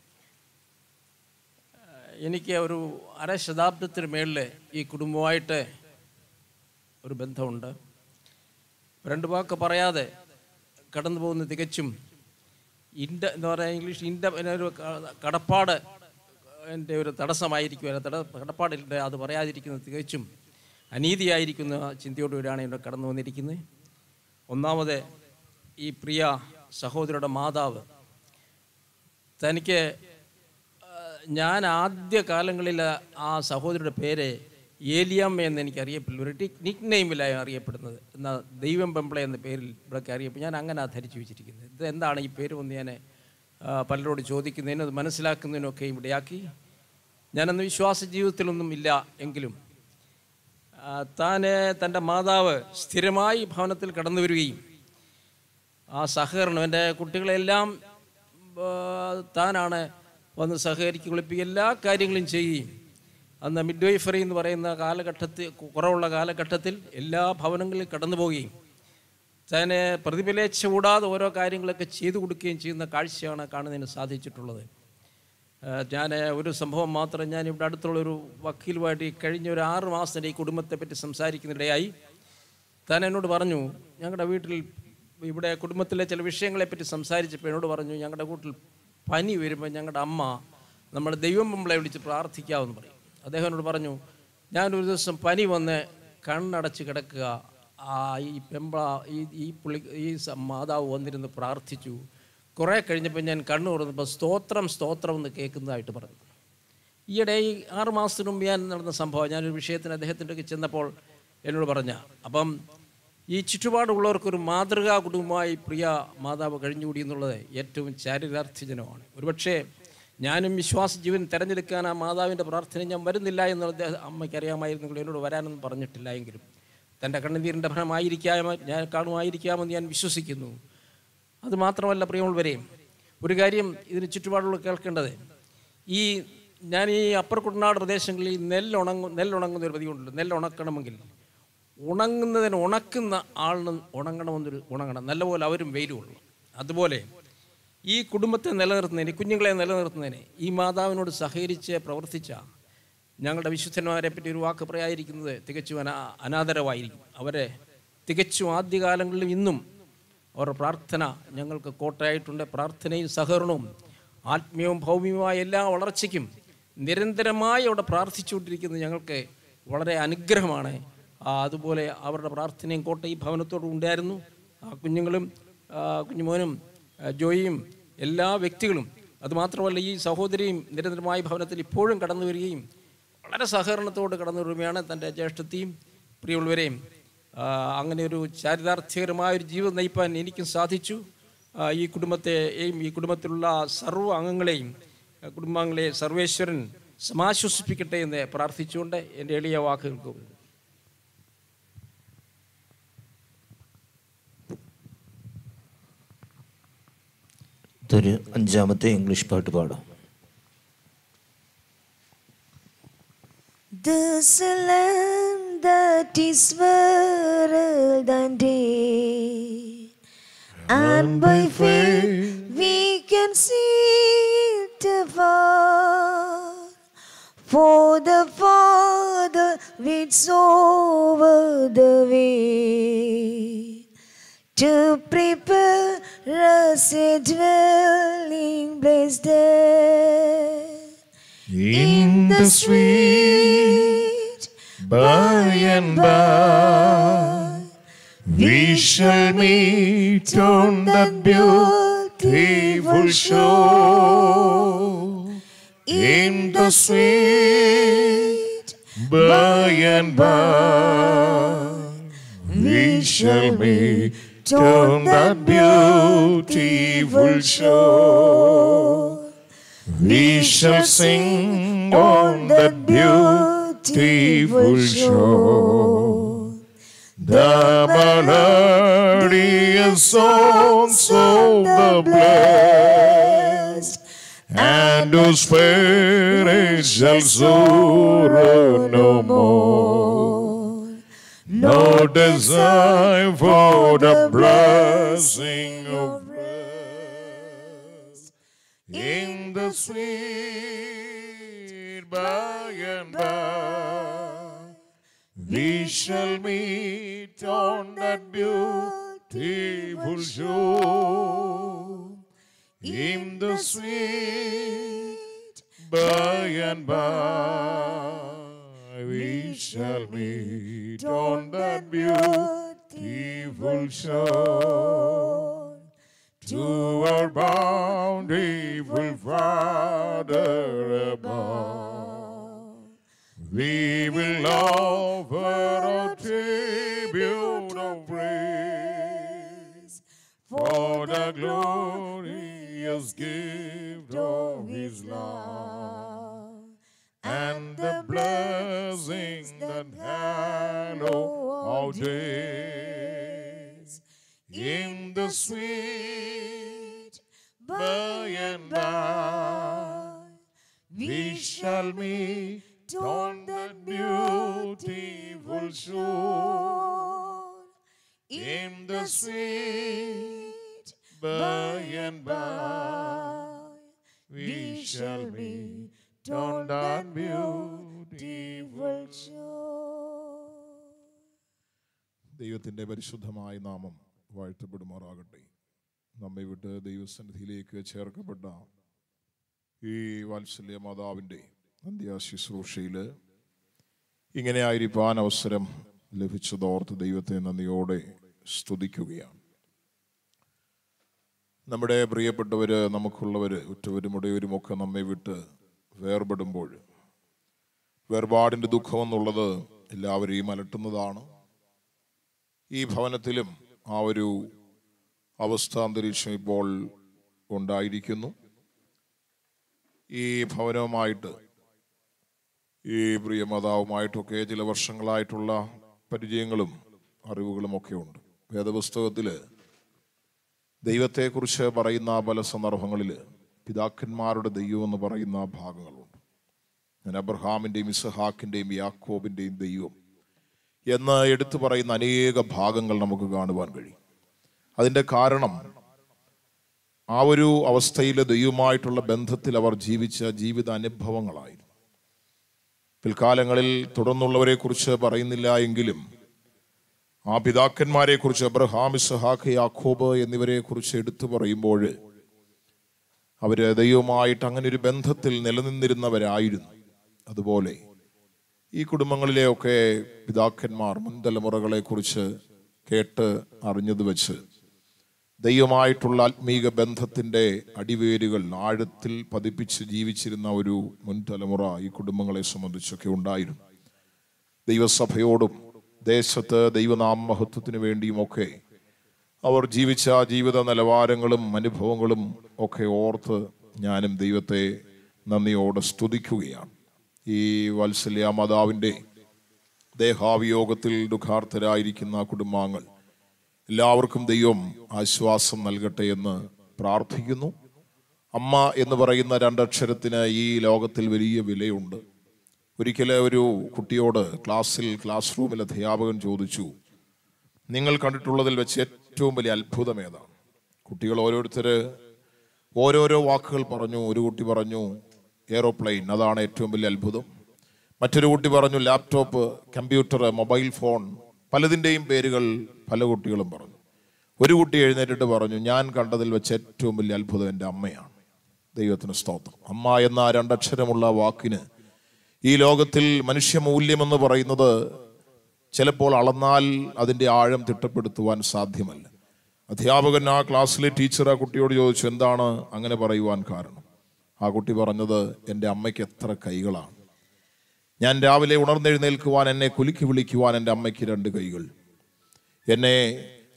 എനിക്ക് ഒരു അര ശതാബ്ദത്തിന് മേളിൽ ഈ കുടുംബമായിട്ട് ഒരു ബന്ധമുണ്ട് രണ്ട് വാക്ക് പറയാതെ കടന്നു പോകുന്ന തികച്ചും ഇൻഡ എന്താ പറയുക ഇംഗ്ലീഷ് ഇൻഡ പിന്നെ ഒരു ക- കടപ്പാട് എൻ്റെ ഒരു തടസ്സമായിരിക്കും തട കടപ്പാടില്ല അത് പറയാതിരിക്കുന്നത് തികച്ചും അനീതിയായിരിക്കുന്ന ചിന്തയോടുകൂടിയാണ് ഇവിടെ കടന്നു വന്നിരിക്കുന്നത് ഒന്നാമത് ഈ പ്രിയ സഹോദരിയുടെ മാതാവ് തനിക്ക് ആ, ഞാൻ ആദ്യ കാലങ്ങളിൽ ആ സഹോദരിയുടെ പേര് ഏലിയാമ്മ എന്ന് എനിക്ക് അറിയപ്പെടുന്നു ഒരു നിക് നെയിമിലായി അറിയപ്പെടുന്നത് എന്നാൽ ദൈവം പെമ്പിള എന്ന പേരിൽ ഇവിടെയൊക്കെ അറിയപ്പെടും ഞാൻ അങ്ങനെ ധരിച്ചു വെച്ചിരിക്കുന്നത് ഇത് എന്താണ് ഈ പേര് ഒന്ന് ഞാൻ ആ, പലരോട് ചോദിക്കുന്നതിനും അത് മനസ്സിലാക്കുന്നതിനൊക്കെ ഇവിടെയാക്കി ഞാനന്ന് വിശ്വാസ ജീവിതത്തിലൊന്നും ഇല്ല എങ്കിലും ആ, താന് തൻ്റെ മാതാവ് സ്ഥിരമായി ഭവനത്തിൽ കടന്നു വരികയും ആ സഹകരണം എൻ്റെ കുട്ടികളെല്ലാം ആ, താനാണ് വന്ന് സഹകരിച്ച് കുളിപ്പിക്കുക എല്ലാ കാര്യങ്ങളും ചെയ്യുകയും അന്ന് മിഡ് വൈഫറി എന്ന് പറയുന്ന കാലഘട്ടത്തിൽ കുറവുള്ള കാലഘട്ടത്തിൽ എല്ലാ ഭവനങ്ങളിലും കടന്നു പോവുകയും തന്നെ പ്രതിഫലേച്ഛ കൂടാതെ ഓരോ കാര്യങ്ങളൊക്കെ ചെയ്തു കൊടുക്കുകയും ചെയ്യുന്ന കാഴ്ചയാണ് കാണുന്നതിന് സാധിച്ചിട്ടുള്ളത് ഞാൻ ഒരു സംഭവം മാത്രം ഞാൻ ഇവിടെ അടുത്തുള്ളൊരു വക്കീലുമായിട്ട് ഈ കഴിഞ്ഞ ഒരു ആറ് മാസത്തിൻ്റെ ഈ കുടുംബത്തെ പറ്റി സംസാരിക്കുന്നിടയായി താൻ എന്നോട് പറഞ്ഞു ഞങ്ങളുടെ വീട്ടിൽ ഇവിടെ കുടുംബത്തിലെ ചില വിഷയങ്ങളെപ്പറ്റി സംസാരിച്ചപ്പോൾ എന്നോട് പറഞ്ഞു ഞങ്ങളുടെ വീട്ടിൽ പനി വരുമ്പോൾ ഞങ്ങളുടെ അമ്മ നമ്മൾ ദൈവം നമ്മളെ വിളിച്ച് പ്രാർത്ഥിക്കാമെന്ന് പറയും അദ്ദേഹം എന്നോട് പറഞ്ഞു ഞാനൊരു ദിവസം പനി വന്ന് കണ്ണടച്ച് കിടക്കുക ആ ഈ പെമ്പ ഈ ഈ പുള്ളി ഈ സ- മാതാവ് വന്നിരുന്ന് പ്രാർത്ഥിച്ചു കുറേ കഴിഞ്ഞപ്പോൾ ഞാൻ കണ്ണു തുറന്നപ്പോൾ സ്തോത്രം സ്തോത്രം എന്ന് കേൾക്കുന്നതായിട്ട് പറഞ്ഞു ഈയിടെ ഈ ആറ് മാസത്തിന് മുമ്പ് ഞാൻ നടന്ന സംഭവം ഞാനൊരു വിഷയത്തിന് അദ്ദേഹത്തിൻ്റെ ഒക്കെ ചെന്നപ്പോൾ എന്നോട് പറഞ്ഞ അപ്പം ഈ ചുറ്റുപാടുള്ളവർക്കൊരു മാതൃകാ കുടുംബമായി പ്രിയ മാതാവ് കഴിഞ്ഞുകൂടി എന്നുള്ളത് ഏറ്റവും ചാരിതാർത്ഥ്യജനമാണ് ഒരുപക്ഷേ ഞാനും വിശ്വാസ ജീവൻ തിരഞ്ഞെടുക്കാൻ ആ മാതാവിൻ്റെ പ്രാർത്ഥന ഞാൻ വരുന്നില്ല എന്നുള്ളത് അദ്ദേഹം അമ്മയ്ക്ക് അറിയാമായിരുന്നെങ്കിൽ എന്നോട് വരാനൊന്നും പറഞ്ഞിട്ടില്ല എങ്കിലും തൻ്റെ കണ്ണുനീരിൻ്റെ ഫലമായിരിക്കാമ ഞാൻ കാണുമായിരിക്കാമെന്ന് ഞാൻ വിശ്വസിക്കുന്നു അത് മാത്രമല്ല പ്രിയമുള്ളവരെയും ഒരു കാര്യം ഇതിന് ചുറ്റുപാടുള്ള കേൾക്കേണ്ടത് ഈ ഞാൻ ഈ അപ്പർ കുട്ടനാട് പ്രദേശങ്ങളിൽ നെല്ലുണങ്ങു നെല്ലുണങ്ങുന്ന ഒരു പതിവുണ്ട് നെല്ലുണക്കണമെങ്കിൽ ഉണങ്ങുന്നതിന് ഉണക്കുന്ന ആളിന് ഉണങ്ങണമെന്നൊരു ഉണങ്ങണം നല്ലപോലെ അവരും വെയിൽ കൊള്ളണം അതുപോലെ ഈ കുടുംബത്തെ നിലനിർത്തുന്നതിന് കുഞ്ഞുങ്ങളെ നിലനിർത്തുന്നതിന് ഈ മാതാവിനോട് സഹകരിച്ച് പ്രവർത്തിച്ച ഞങ്ങളുടെ വിശുദ്ധന്മാരെ പറ്റി ഒരു വാക്ക് പറയാതിരിക്കുന്നത് തികച്ചും അനാ അനാദരവായിരിക്കും അവരെ തികച്ചും ആദ്യകാലങ്ങളിലും ഇന്നും അവരുടെ പ്രാർത്ഥന ഞങ്ങൾക്ക് കോട്ടയായിട്ടുണ്ട് പ്രാർത്ഥനയും സഹകരണവും ആത്മീയവും ഭൗമികവുമായ എല്ലാ വളർച്ചയ്ക്കും നിരന്തരമായി അവിടെ പ്രാർത്ഥിച്ചുകൊണ്ടിരിക്കുന്നത് ഞങ്ങൾക്ക് വളരെ അനുഗ്രഹമാണ് ആ, അതുപോലെ അവരുടെ പ്രാർത്ഥനയും കോട്ട ഈ ഭവനത്തോടും ഉണ്ടായിരുന്നു ആ കുഞ്ഞുങ്ങളും ആ, കുഞ്ഞുമോനും ആ, ജോയിയും എല്ലാ വ്യക്തികളും അതുമാത്രമല്ല ഈ സഹോദരിയും നിരന്തരമായി ഭവനത്തിൽ ഇപ്പോഴും കടന്നു വരികയും വളരെ സഹകരണത്തോട് കടന്നു വരികയാണ് തൻ്റെ ജ്യേഷ്ഠത്തെയും പ്രിയമുള്ളവരെയും ആ, അങ്ങനെ ഒരു ചാരിതാർത്ഥ്യകരമായ ഒരു ജീവിതം നയിപ്പാൻ എനിക്കും സാധിച്ചു ആ, ഈ കുടുംബത്തെയും ഈ കുടുംബത്തിലുള്ള സർവ്വ അംഗങ്ങളെയും ആ, കുടുംബാംഗങ്ങളെ സർവേശ്വരൻ സമാശ്വസിപ്പിക്കട്ടെ എന്ന് പ്രാർത്ഥിച്ചുകൊണ്ട് എൻ്റെ എളിയ വാക്കുകൾക്ക് ഇതൊരു അഞ്ചാമത്തെ ഇംഗ്ലീഷ് പാട്ട് പാടാം There's a land that is fairer than day, and by faith we can see it afar. For the Father waits over the way to prepare us a dwelling place there. In the sweet by and by, we shall meet on that beautiful shore. In the sweet by and by, we shall meet on that beautiful shore. We shall sing on that beautiful shore. The melodious songs of the blessed, and whose spirit shall sorrow no more. No desire for the blessing of rest in the sweet by and by. We shall meet on that beautiful shore in the sweet by and by. We shall meet on that beautiful shore to our bountiful Father above. We will offer a tribute of praise for the glorious gift of His love and the blessings that hallow our days in the sweet by and by. We shall meet on that beautiful shore in the sweet by and by. We shall meet on that beautiful shore. ദൈവത്തിൻ്റെ പരിശുദ്ധമായ നാമം വാഴ്ത്തപ്പെടുമാറാകട്ടെ നമ്മെ വിട്ട് ദൈവസന്നിധിയിലേക്ക് ചേർക്കപ്പെട്ട ഈ വാത്സല്യ മാതാവിൻ്റെ അന്ത്യാശുശ്രൂഷയിൽ ഇങ്ങനെ ആയിരിക്കാൻ അവസരം ലഭിച്ചതോർത്ത് ദൈവത്തെ നന്ദിയോടെ സ്തുതിക്കുകയാണ് നമ്മുടെ പ്രിയപ്പെട്ടവർ നമുക്കുള്ളവർ ഉറ്റവരും ഉടയവരും ഒക്കെ നമ്മെ വിട്ട് വേർപെടുമ്പോൾ വേർപാടിൻ്റെ ദുഃഖമെന്നുള്ളത് എല്ലാവരെയും അലട്ടുന്നതാണ് ഈ ഭവനത്തിലും ആ ഒരു അവസ്ഥ അന്തരീക്ഷം ഇപ്പോൾ ഉണ്ടായിരിക്കുന്നു ഈ ഭവനവുമായിട്ട് ഈ പ്രിയ മാതാവുമായിട്ടൊക്കെ ചില വർഷങ്ങളായിട്ടുള്ള പരിചയങ്ങളും അറിവുകളും ഒക്കെ ഉണ്ട് വേദപുസ്തകത്തിൽ ദൈവത്തെക്കുറിച്ച് പറയുന്ന പല സന്ദർഭങ്ങളിൽ പിതാക്കന്മാരുടെ ദൈവം എന്ന് പറയുന്ന ഭാഗങ്ങളുണ്ട് ഞാൻ അബ്രഹാമിൻ്റെയും ഇസഹാക്കിൻ്റെയും യാക്കോബിൻ്റെയും ദൈവം എന്ന് എടുത്തു പറയുന്ന അനേക ഭാഗങ്ങൾ നമുക്ക് കാണുവാൻ കഴിയും അതിൻ്റെ കാരണം ആ ഒരു അവസ്ഥയിൽ ദൈവമായിട്ടുള്ള ബന്ധത്തിൽ അവർ ജീവിച്ച ജീവിത അനുഭവങ്ങളായിരുന്നു പിൽക്കാലങ്ങളിൽ തുടർന്നുള്ളവരെ കുറിച്ച് പറയുന്നില്ല എങ്കിലും ആ പിതാക്കന്മാരെ കുറിച്ച് അബ്രഹാം ഇസഹാഖ് യാക്കോബ് എന്നിവരെ കുറിച്ച് എടുത്തു പറയുമ്പോൾ അവര് ദൈവമായിട്ട് അങ്ങനെ ഒരു ബന്ധത്തിൽ നിലനിന്നിരുന്നവരായിരുന്നു അതുപോലെ ഈ കുടുംബങ്ങളിലെയൊക്കെ പിതാക്കന്മാർ മുൻതലമുറകളെ കുറിച്ച് കേട്ട് അറിഞ്ഞത് വെച്ച് ദൈവമായിട്ടുള്ള ആത്മീക ബന്ധത്തിൻ്റെ അടിവേരുകൾ ആഴത്തിൽ പതിപ്പിച്ച് ജീവിച്ചിരുന്ന ഒരു മുൻതലമുറ ഈ കുടുംബങ്ങളെ സംബന്ധിച്ചൊക്കെ ഉണ്ടായിരുന്നു ദൈവസഭയോടും ദേശത്ത് ദൈവനാമ മഹത്വത്തിന് വേണ്ടിയുമൊക്കെ അവർ ജീവിച്ച ജീവിത നിലവാരങ്ങളും അനുഭവങ്ങളും ഒക്കെ ഓർത്ത് ഞാനും ദൈവത്തെ നന്ദിയോടെ സ്തുതിക്കുകയാണ് ഈ വാത്സല്യ മാതാവിൻ്റെ ദേഹാവിയോഗത്തിൽ ദുഃഖാർത്ഥരായിരിക്കുന്ന കുടുംബാംഗങ്ങൾ എല്ലാവർക്കും ദൈവം ആശ്വാസം നൽകട്ടെ എന്ന് പ്രാർത്ഥിക്കുന്നു അമ്മ എന്ന് പറയുന്ന രണ്ടക്ഷരത്തിന് ഈ ലോകത്തിൽ വലിയ വിലയുണ്ട് ഒരിക്കൽ ഒരു കുട്ടിയോട് ക്ലാസ്സിൽ ക്ലാസ് റൂമിൽ അധ്യാപകൻ ചോദിച്ചു നിങ്ങൾ കണ്ടിട്ടുള്ളതിൽ വെച്ച് ഏറ്റവും വലിയ അത്ഭുതം ഏതാണ് കുട്ടികൾ ഓരോരുത്തർ ഓരോരോ വാക്കുകൾ പറഞ്ഞു ഒരു കുട്ടി പറഞ്ഞു എയ്റോപ്ലെയിൻ അതാണ് ഏറ്റവും വലിയ അത്ഭുതം മറ്റൊരു കുട്ടി പറഞ്ഞു ലാപ്ടോപ്പ് കമ്പ്യൂട്ടർ മൊബൈൽ ഫോൺ പലതിൻ്റെയും പേരുകൾ പല കുട്ടികളും പറഞ്ഞു ഒരു കുട്ടി എഴുന്നേറ്റിട്ട് പറഞ്ഞു ഞാൻ കണ്ടതിൽ വെച്ച് ഏറ്റവും വലിയ അത്ഭുതം എൻ്റെ അമ്മയാണ് ദൈവത്തിന് സ്തോത്രം അമ്മ എന്ന ആ രണ്ടക്ഷരമുള്ള വാക്കിന് ഈ ലോകത്തിൽ മനുഷ്യമൂല്യമെന്ന് പറയുന്നത് ചിലപ്പോൾ അളന്നാൽ അതിൻ്റെ ആഴം തിട്ടപ്പെടുത്തുവാൻ സാധ്യമല്ല അധ്യാപകൻ ആ ക്ലാസ്സിലെ ടീച്ചർ ആ കുട്ടിയോട് ചോദിച്ചു എന്താണ് അങ്ങനെ പറയുവാൻ കാരണം ആ കുട്ടി പറഞ്ഞത് എൻ്റെ അമ്മയ്ക്ക് എത്ര കൈകളാണ് ഞാൻ രാവിലെ ഉണർന്നെഴുന്നേൽക്കുവാൻ എന്നെ കുലുക്കി വിളിക്കുവാൻ എൻ്റെ അമ്മയ്ക്ക് രണ്ട് കൈകൾ എന്നെ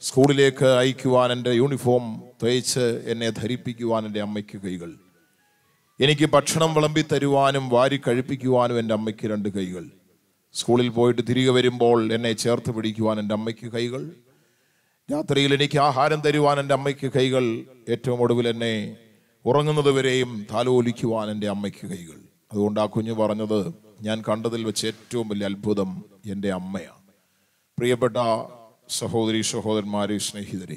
സ്കൂളിലേക്ക് അയക്കുവാൻ എൻ്റെ യൂണിഫോം തയ്ച്ച് എന്നെ ധരിപ്പിക്കുവാൻ എൻ്റെ അമ്മയ്ക്ക് കൈകൾ എനിക്ക് ഭക്ഷണം വിളമ്പി തരുവാനും വാരി കഴിപ്പിക്കുവാനും എൻ്റെ അമ്മയ്ക്ക് രണ്ട് കൈകൾ സ്കൂളിൽ പോയിട്ട് തിരികെ വരുമ്പോൾ എന്നെ ചേർത്ത് പിടിക്കുവാൻ എൻ്റെ അമ്മയ്ക്ക് കൈകൾ രാത്രിയിൽ എനിക്ക് ആഹാരം തരുവാൻ എൻ്റെ അമ്മയ്ക്ക് കൈകൾ ഏറ്റവും ഒടുവിൽ എന്നെ ഉറങ്ങുന്നത് വരെയും താലോലിക്കുവാൻ എൻ്റെ അമ്മയ്ക്ക് കൈകൾ അതുകൊണ്ട് ആ കുഞ്ഞു പറഞ്ഞത് ഞാൻ കണ്ടതിൽ വെച്ച് ഏറ്റവും വലിയ അത്ഭുതം എൻ്റെ അമ്മയാണ് പ്രിയപ്പെട്ട സഹോദരി സഹോദരന്മാരെ സ്നേഹിതരെ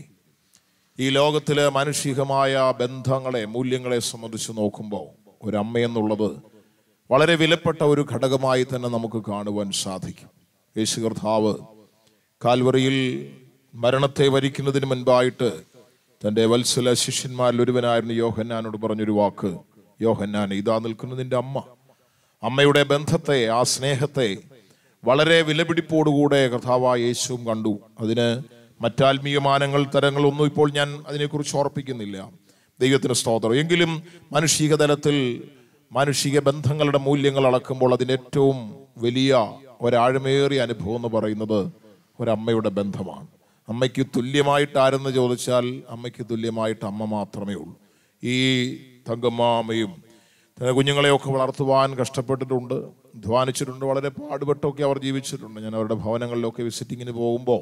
ഈ ലോകത്തിലെ മാനുഷികമായ ബന്ധങ്ങളെ മൂല്യങ്ങളെ സംബന്ധിച്ച് നോക്കുമ്പോൾ ഒരമ്മയെന്നുള്ളത് വളരെ വിലപ്പെട്ട ഒരു ഘടകമായി തന്നെ നമുക്ക് കാണുവാൻ സാധിക്കും യേശു കർത്താവ് കാൽവറിയിൽ മരണത്തെ വരിക്കുന്നതിന് മുൻപായിട്ട് തൻ്റെ വത്സല ശിഷ്യന്മാരിൽ ഒരുവനായിരുന്നു യോഹന്നാനോട് പറഞ്ഞൊരു വാക്ക് യോഹന്നാൻ ഇതാ നിൽക്കുന്നു നിന്റെ അമ്മ അമ്മയുടെ ബന്ധത്തെ ആ സ്നേഹത്തെ വളരെ വിലപിടിപ്പോടുകൂടെ കർത്താവായ യേശുവും കണ്ടു അതിന് മറ്റാത്മീയ മാനങ്ങൾ തരങ്ങളൊന്നും ഇപ്പോൾ ഞാൻ അതിനെക്കുറിച്ച് ഓർപ്പിക്കുന്നില്ല ദൈവത്തിന് സ്തോത്രം എങ്കിലും മാനുഷിക തലത്തിൽ മാനുഷിക ബന്ധങ്ങളുടെ മൂല്യങ്ങൾ അളക്കുമ്പോൾ അതിൻ്റെ ഏറ്റവും വലിയ ഒരാഴമേറിയ അനുഭവം എന്ന് പറയുന്നത് ഒരമ്മയുടെ ബന്ധമാണ് അമ്മയ്ക്ക് തുല്യമായിട്ട് ആരെന്ന് ചോദിച്ചാൽ അമ്മയ്ക്ക് തുല്യമായിട്ട് അമ്മ മാത്രമേ ഉള്ളൂ ഈ തങ്കമ്മ അമ്മയും തന്റെ കുഞ്ഞുങ്ങളെയൊക്കെ വളർത്തുവാൻ കഷ്ടപ്പെട്ടിട്ടുണ്ട് ധ്വാനിച്ചിട്ടുണ്ട് വളരെ പാടുപെട്ടൊക്കെ അവർ ജീവിച്ചിട്ടുണ്ട് ഞാൻ അവരുടെ ഭവനങ്ങളിലൊക്കെ വിസിറ്റിങ്ങിന് പോകുമ്പോൾ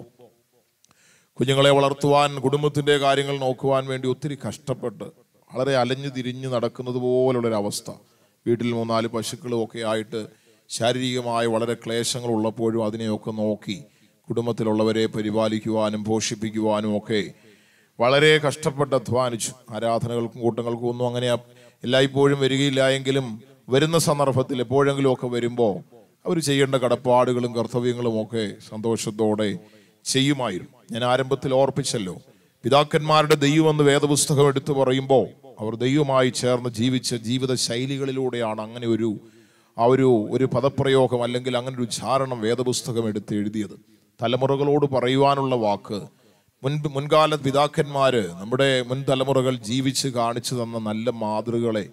കുഞ്ഞുങ്ങളെ വളർത്തുവാൻ കുടുംബത്തിന്റെ കാര്യങ്ങൾ നോക്കുവാൻ വേണ്ടി ഒത്തിരി കഷ്ടപ്പെട്ട് വളരെ അലഞ്ഞു തിരിഞ്ഞ് നടക്കുന്നത് പോലുള്ളൊരവസ്ഥ വീട്ടിൽ മൂന്നാല് പശുക്കളും ഒക്കെ ആയിട്ട് ശാരീരികമായ വളരെ ക്ലേശങ്ങൾ ഉള്ളപ്പോഴും അതിനെയൊക്കെ നോക്കി കുടുംബത്തിലുള്ളവരെ പരിപാലിക്കുവാനും പോഷിപ്പിക്കുവാനും ഒക്കെ വളരെ കഷ്ടപ്പെട്ട് അധ്വാനിച്ചു ആരാധനകൾക്കും കൂട്ടങ്ങൾക്കും ഒന്നും അങ്ങനെ എല്ലായ്പ്പോഴും വരികയില്ല എങ്കിലും വരുന്ന സന്ദർഭത്തിൽ എപ്പോഴെങ്കിലും ഒക്കെ വരുമ്പോൾ അവർ ചെയ്യേണ്ട കടപ്പാടുകളും കർത്തവ്യങ്ങളും ഒക്കെ സന്തോഷത്തോടെ ചെയ്യുമായിരുന്നു ഞാൻ ആരംഭത്തിൽ ഓർപ്പിച്ചല്ലോ പിതാക്കന്മാരുടെ ദൈവമെന്ന് വേദപുസ്തകം എടുത്തു പറയുമ്പോൾ അവർ ദൈവമായി ചേർന്ന് ജീവിച്ച ജീവിത ശൈലികളിലൂടെയാണ് അങ്ങനെ ഒരു ആ ഒരു ഒരു പദപ്രയോഗം അല്ലെങ്കിൽ അങ്ങനെ ഒരു ഉച്ചാരണം വേദപുസ്തകം എടുത്ത് എഴുതിയത് തലമുറകളോട് പറയുവാനുള്ള വാക്ക് മുൻപ് മുൻകാല പിതാക്കന്മാര് നമ്മുടെ മുൻ തലമുറകൾ ജീവിച്ച് കാണിച്ചു തന്ന നല്ല മാതൃകളെ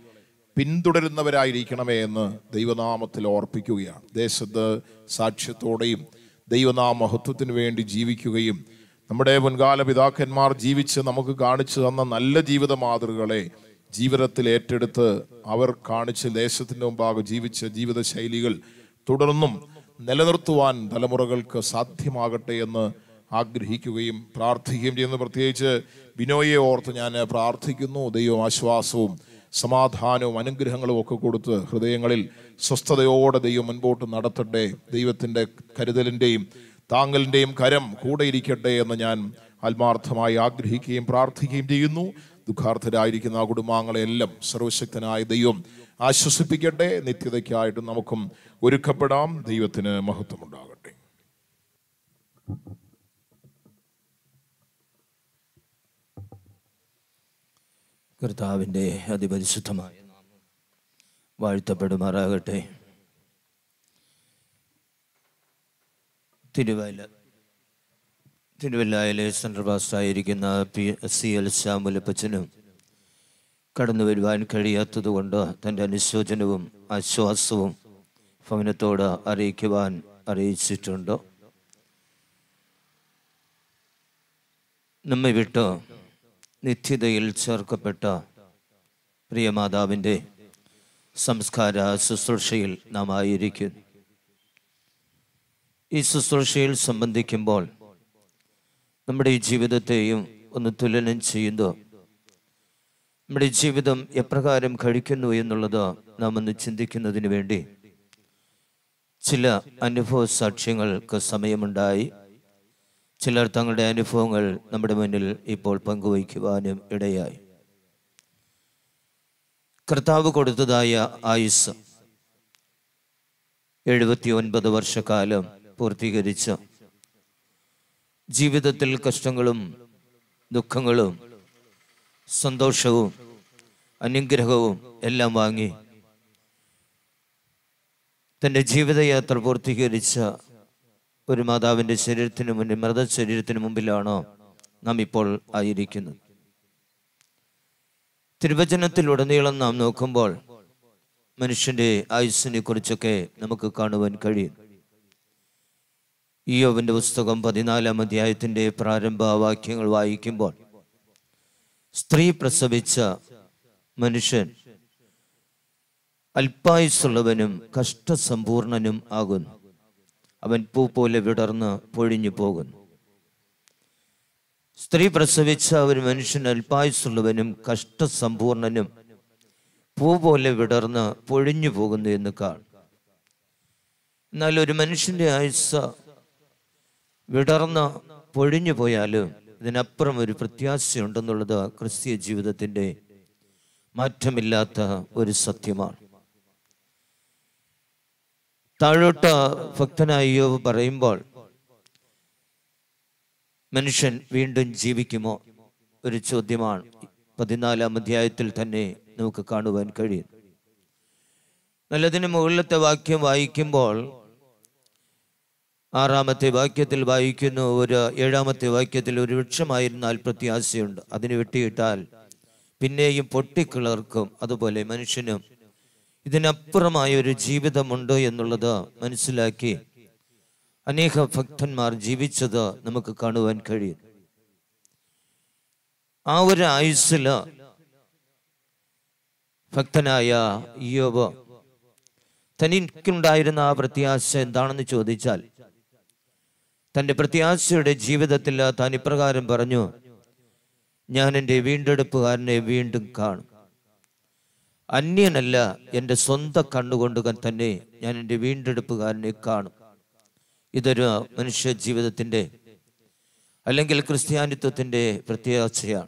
പിന്തുടരുന്നവരായിരിക്കണമേ എന്ന് ദൈവനാമത്തിൽ ഓർപ്പിക്കുകയാണ് ദേശത്ത് സാക്ഷ്യത്തോടെയും ദൈവനാമ മഹത്വത്തിന് വേണ്ടി ജീവിക്കുകയും നമ്മുടെ മുൻകാല പിതാക്കന്മാർ ജീവിച്ച് നമുക്ക് കാണിച്ചു തന്ന നല്ല ജീവിത മാതൃകളെ ജീവിതത്തിൽ ഏറ്റെടുത്ത് അവർ കാണിച്ച് ദേശത്തിന്റെ മുമ്പാകെ ജീവിച്ച ജീവിത ശൈലികൾ തുടർന്നും നിലനിർത്തുവാൻ തലമുറകൾക്ക് സാധ്യമാകട്ടെ എന്ന് ആഗ്രഹിക്കുകയും പ്രാർത്ഥിക്കുകയും ചെയ്യുന്നു പ്രത്യേകിച്ച് ബിനോയെ ഓർത്ത് ഞാൻ പ്രാർത്ഥിക്കുന്നു ദൈവം ആശ്വാസവും സമാധാനവും അനുഗ്രഹങ്ങളും ഒക്കെ കൊടുത്ത് ഹൃദയങ്ങളിൽ സ്വസ്ഥതയോടെ ദൈവം മുൻപോട്ട് നടത്തട്ടെ ദൈവത്തിൻ്റെ കരുതലിൻ്റെയും താങ്കലിൻ്റെയും കരം കൂടെ ഇരിക്കട്ടെ എന്ന് ഞാൻ ആത്മാർത്ഥമായി ആഗ്രഹിക്കുകയും പ്രാർത്ഥിക്കുകയും ചെയ്യുന്നു ദുഃഖാർത്ഥരായിരിക്കുന്ന ആ കുടുംബാംഗങ്ങളെല്ലാം സർവശക്തനായ ദൈവം ആശ്വസിപ്പിക്കട്ടെ നിത്യതയ്ക്കായിട്ട് നമുക്കും ഒരുക്കപ്പെടാം ദൈവത്തിന് മഹത്വമുണ്ടാകട്ടെ കർത്താവിൻ്റെ അതിപരിശുദ്ധമായ നാമം വാഴ്ത്തപ്പെടുമാറാകട്ടെ തിരുവല്ല തിരുവല്ലയിലെ സെൻട്രൽ പാസ്റ്റായിരിക്കുന്ന പി സി എൽ ശ്യാമുലപ്പച്ചനും കടന്നു വരുവാൻ കഴിയാത്തതുകൊണ്ട് തൻ്റെ അനുശോചനവും ആശ്വാസവും ഭവനത്തോട് അറിയിക്കുവാൻ അറിയിച്ചിട്ടുണ്ട് നമ്മെ വിട്ട് നിത്യതയിൽ ചേർക്കപ്പെട്ട പ്രിയമാതാവിൻ്റെ സംസ്കാര ശുശ്രൂഷയിൽ നാം ആയിരിക്കുന്നു ഈ ശുശ്രൂഷയിൽ സംബന്ധിക്കുമ്പോൾ നമ്മുടെ ഈ ജീവിതത്തെയും ഒന്ന് തുലനം ചെയ്യുന്നു നമ്മുടെ ജീവിതം എപ്രകാരം കഴിക്കുന്നു എന്നുള്ളത് നാം ഒന്ന് ചിന്തിക്കുന്നതിന് വേണ്ടി ചില അനുഭവ സാക്ഷ്യങ്ങൾക്ക് സമയമുണ്ടായി ചിലർ തങ്ങളുടെ അനുഭവങ്ങൾ നമ്മുടെ മുന്നിൽ ഇപ്പോൾ പങ്കുവയ്ക്കുവാനും ഇടയായി കർത്താവ് കൊടുത്തതായ ആയുസ് എഴുപത്തി ഒൻപത് വർഷക്കാലം പൂർത്തീകരിച്ച് ജീവിതത്തിൽ കഷ്ടങ്ങളും ദുഃഖങ്ങളും സന്തോഷവും അനുഗ്രഹവും എല്ലാം വാങ്ങി തൻ്റെ ജീവിതയാത്ര പൂർത്തീകരിച്ച ഒരു മാതാവിൻ്റെ ശരീരത്തിന് മുന്നിൽ മൃതശരീരത്തിന് മുമ്പിലാണോ നാം ഇപ്പോൾ ആയിരിക്കുന്നത് തിരുവചനത്തിലുടനീളം നാം നോക്കുമ്പോൾ മനുഷ്യന്റെ ആയുസ്സിനെ കുറിച്ചൊക്കെ നമുക്ക് കാണുവാൻ കഴിയും ഇയോവിൻ്റെ പുസ്തകം പതിനാലാം അധ്യായത്തിൻ്റെ പ്രാരംഭ വാക്യങ്ങൾ വായിക്കുമ്പോൾ സ്ത്രീ പ്രസവിച്ച മനുഷ്യൻ അല്പായുസുള്ളവനും കഷ്ടസമ്പൂർണനും ആകുന്നു അവൻ പൂ പോലെ വിടർന്ന് പൊഴിഞ്ഞു പോകുന്നു സ്ത്രീ പ്രസവിച്ച ഒരു മനുഷ്യൻ അല്പായുസുള്ളവനും കഷ്ടസമ്പൂർണനും പൂ പോലെ വിടർന്ന് പൊഴിഞ്ഞു പോകുന്നു എന്ന് കാണും എന്നാൽ ഒരു മനുഷ്യന്റെ ആയുസ് വിടർന്ന് പൊഴിഞ്ഞു പോയാലും ഇതിനപ്പുറം ഒരു പ്രത്യാശയുണ്ടെന്നുള്ളത് ക്രിസ്തീയ ജീവിതത്തിൻ്റെ മാറ്റമില്ലാത്ത ഒരു സത്യമാണ് താഴോട്ട് ഭക്തനായ യോവ് പറയുമ്പോൾ മനുഷ്യൻ വീണ്ടും ജീവിക്കുമോ ഒരു ചോദ്യമാണ് പതിനാലാം അധ്യായത്തിൽ തന്നെ നമുക്ക് കാണുവാൻ കഴിയും നല്ലതിന് മുകളിലത്തെ വാക്യം വായിക്കുമ്പോൾ ആറാമത്തെ വാക്യത്തിൽ വായിക്കുന്നു ഒരു ഏഴാമത്തെ വാക്യത്തിൽ ഒരു വൃക്ഷമായിരുന്നാൽ പ്രത്യാശയുണ്ട് അതിന് വെട്ടിയിട്ടാൽ പിന്നെയും പൊട്ടിക്കിളർക്കും അതുപോലെ മനുഷ്യനും ഇതിനപ്പുറമായ ഒരു ജീവിതമുണ്ട് എന്നുള്ളത് മനസ്സിലാക്കി അനേക ഭക്തന്മാർ ജീവിച്ചത് നമുക്ക് കാണുവാൻ കഴിയും ആ ഒരു ആയുസ്സില് ഭക്തനായ യോബ് തനിക്കുണ്ടായിരുന്ന ആ പ്രത്യാശ എന്താണെന്ന് ചോദിച്ചാൽ തൻ്റെ പ്രത്യാശയുടെ ജീവിതത്തിൽ താൻ ഇപ്രകാരം പറഞ്ഞു ഞാൻ എൻ്റെ വീണ്ടെടുപ്പുകാരനെ വീണ്ടും കാണും അന്യനല്ല എൻ്റെ സ്വന്തം കണ്ണുകൊണ്ട് തന്നെ ഞാൻ എൻ്റെ വീണ്ടെടുപ്പുകാരനെ കാണും ഇതൊരു മനുഷ്യ ജീവിതത്തിൻ്റെ അല്ലെങ്കിൽ ക്രിസ്ത്യാനിത്വത്തിൻ്റെ പ്രത്യാശയാണ്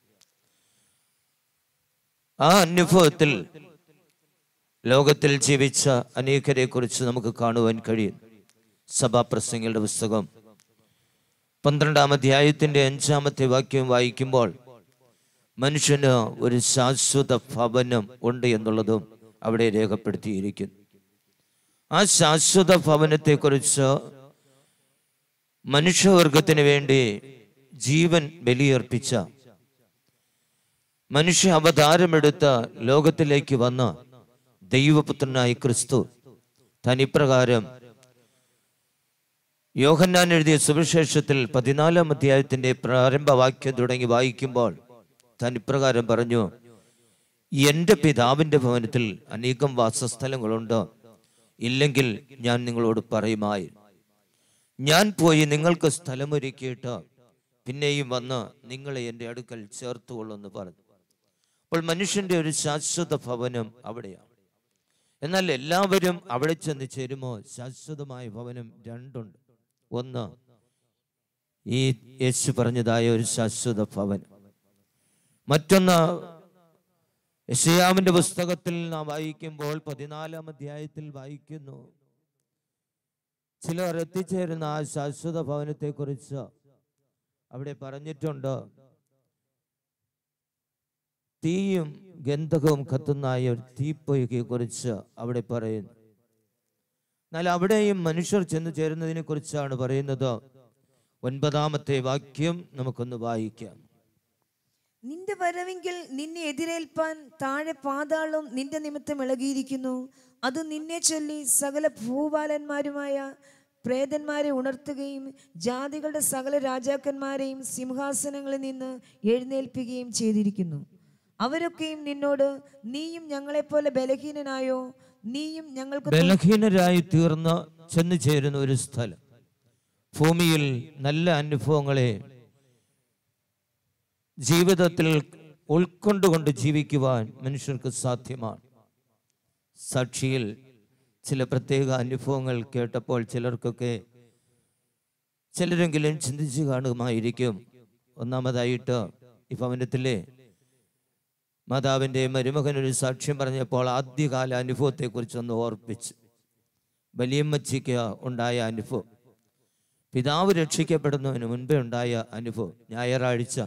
ആ അനുഭവത്തിൽ ലോകത്തിൽ ജീവിച്ച അനേകരെ കുറിച്ച് നമുക്ക് കാണുവാൻ കഴിയും സഭാപ്രസംഗങ്ങളുടെ പുസ്തകം പന്ത്രണ്ടാം അധ്യായത്തിന്റെ അഞ്ചാമത്തെ വാക്യം വായിക്കുമ്പോൾ മനുഷ്യന് ഒരു ശാശ്വത ഭവനം ഉണ്ട് എന്നുള്ളതും അവിടെ രേഖപ്പെടുത്തിയിരിക്കുന്നു ആ ശാശ്വത ഭവനത്തെക്കുറിച്ച് മനുഷ്യവർഗത്തിന് വേണ്ടി ജീവൻ ബലിയർപ്പിച്ച മനുഷ്യ അവതാരമെടുത്ത ലോകത്തിലേക്ക് വന്ന ദൈവപുത്രനായ ക്രിസ്തു താൻ ഇപ്രകാരം യോഹന്നാൻ എഴുതിയ സുവിശേഷത്തിൽ പതിനാലാം അധ്യായത്തിന്റെ പ്രാരംഭ വാക്യം തുടങ്ങി വായിക്കുമ്പോൾ താൻ ഇപ്രകാരം പറഞ്ഞു എൻ്റെ പിതാവിൻ്റെ ഭവനത്തിൽ അനേകം വാസസ്ഥലങ്ങളുണ്ട് ഇല്ലെങ്കിൽ ഞാൻ നിങ്ങളോട് പറയുമായി ഞാൻ പോയി നിങ്ങൾക്ക് സ്ഥലമൊരുക്കിയിട്ട് പിന്നെയും വന്ന് നിങ്ങളെ എൻ്റെ അടുക്കൽ ചേർത്തുകൊള്ളുമെന്ന് പറഞ്ഞു അപ്പോൾ മനുഷ്യന്റെ ഒരു ശാശ്വത ഭവനം അവിടെയാണ് എന്നാൽ എല്ലാവരും അവിടെ ചെന്ന് ചേരുമോ ശാശ്വതമായ ഭവനം രണ്ടുണ്ട് ഒന്ന് ഈ യേശു പറഞ്ഞതായ ഒരു ശാശ്വത ഭവനം മറ്റൊന്ന് യശയാമിന്റെ പുസ്തകത്തിൽ നാം വായിക്കുമ്പോൾ പതിനാലാം അധ്യായത്തിൽ വായിക്കുന്നു ചിലർ എത്തിച്ചേരുന്ന ആ ശാശ്വത ഭവനത്തെ കുറിച്ച് അവിടെ പറഞ്ഞിട്ടുണ്ട് തീയും ഗന്ധകവും കത്തുന്നായ ഒരു തീപ്പൊയ്കയെ കുറിച്ച് അവിടെ പറയുന്നു എന്നാൽ അവിടെയും മനുഷ്യർ ചെന്ന് ചേരുന്നതിനെ കുറിച്ചാണ് പറയുന്നത് ഒൻപതാമത്തെ വാക്യം നമുക്കൊന്ന് വായിക്കാം നിന്റെ വരവെങ്കിൽ നിന്നെ എതിരേൽപ്പാൻ താഴെ പാതാളം നിന്റെ നിമിത്തം ഇളകിയിരിക്കുന്നു അത് നിന്നെ ചൊല്ലി സകല ഭൂപാലന്മാരുമായ പ്രേതന്മാരെ ഉണർത്തുകയും ജാതികളുടെ സകല രാജാക്കന്മാരെയും സിംഹാസനങ്ങളിൽ നിന്ന് എഴുന്നേൽപ്പിക്കുകയും ചെയ്തിരിക്കുന്നു അവരൊക്കെയും നിന്നോട് നീയും ഞങ്ങളെപ്പോലെ ബലഹീനനായോ നീയും ഞങ്ങൾക്ക് തു- ബലഹീനരായി തീർന്ന് ചെന്നു ചേരുന്ന ഒരു സ്ഥലം ഭൂമിയിൽ നല്ല അനുഭവങ്ങളെ ജീവിതത്തിൽ ഉൾക്കൊണ്ടുകൊണ്ട് ജീവിക്കുവാൻ മനുഷ്യർക്ക് സാധ്യമാണ് സാക്ഷിയിൽ ചില പ്രത്യേക അനുഭവങ്ങൾ കേട്ടപ്പോൾ ചിലർക്കൊക്കെ ചിലരെങ്കിലും ചിന്തിച്ചു കാണുമായിരിക്കും ഒന്നാമതായിട്ട് ഈ ഭവനത്തിലെ മാതാവിൻ്റെ മരുമകൻ ഒരു സാക്ഷ്യം പറഞ്ഞപ്പോൾ ആദ്യകാല അനുഭവത്തെക്കുറിച്ച് ഒന്ന് ഓർപ്പിച്ചു വലിയമ്മച്ചിക്ക് ഉണ്ടായ അനുഭവം പിതാവ് രക്ഷിക്കപ്പെടുന്നതിന് മുൻപേ ഉണ്ടായ അനുഭവം ഞായറാഴ്ച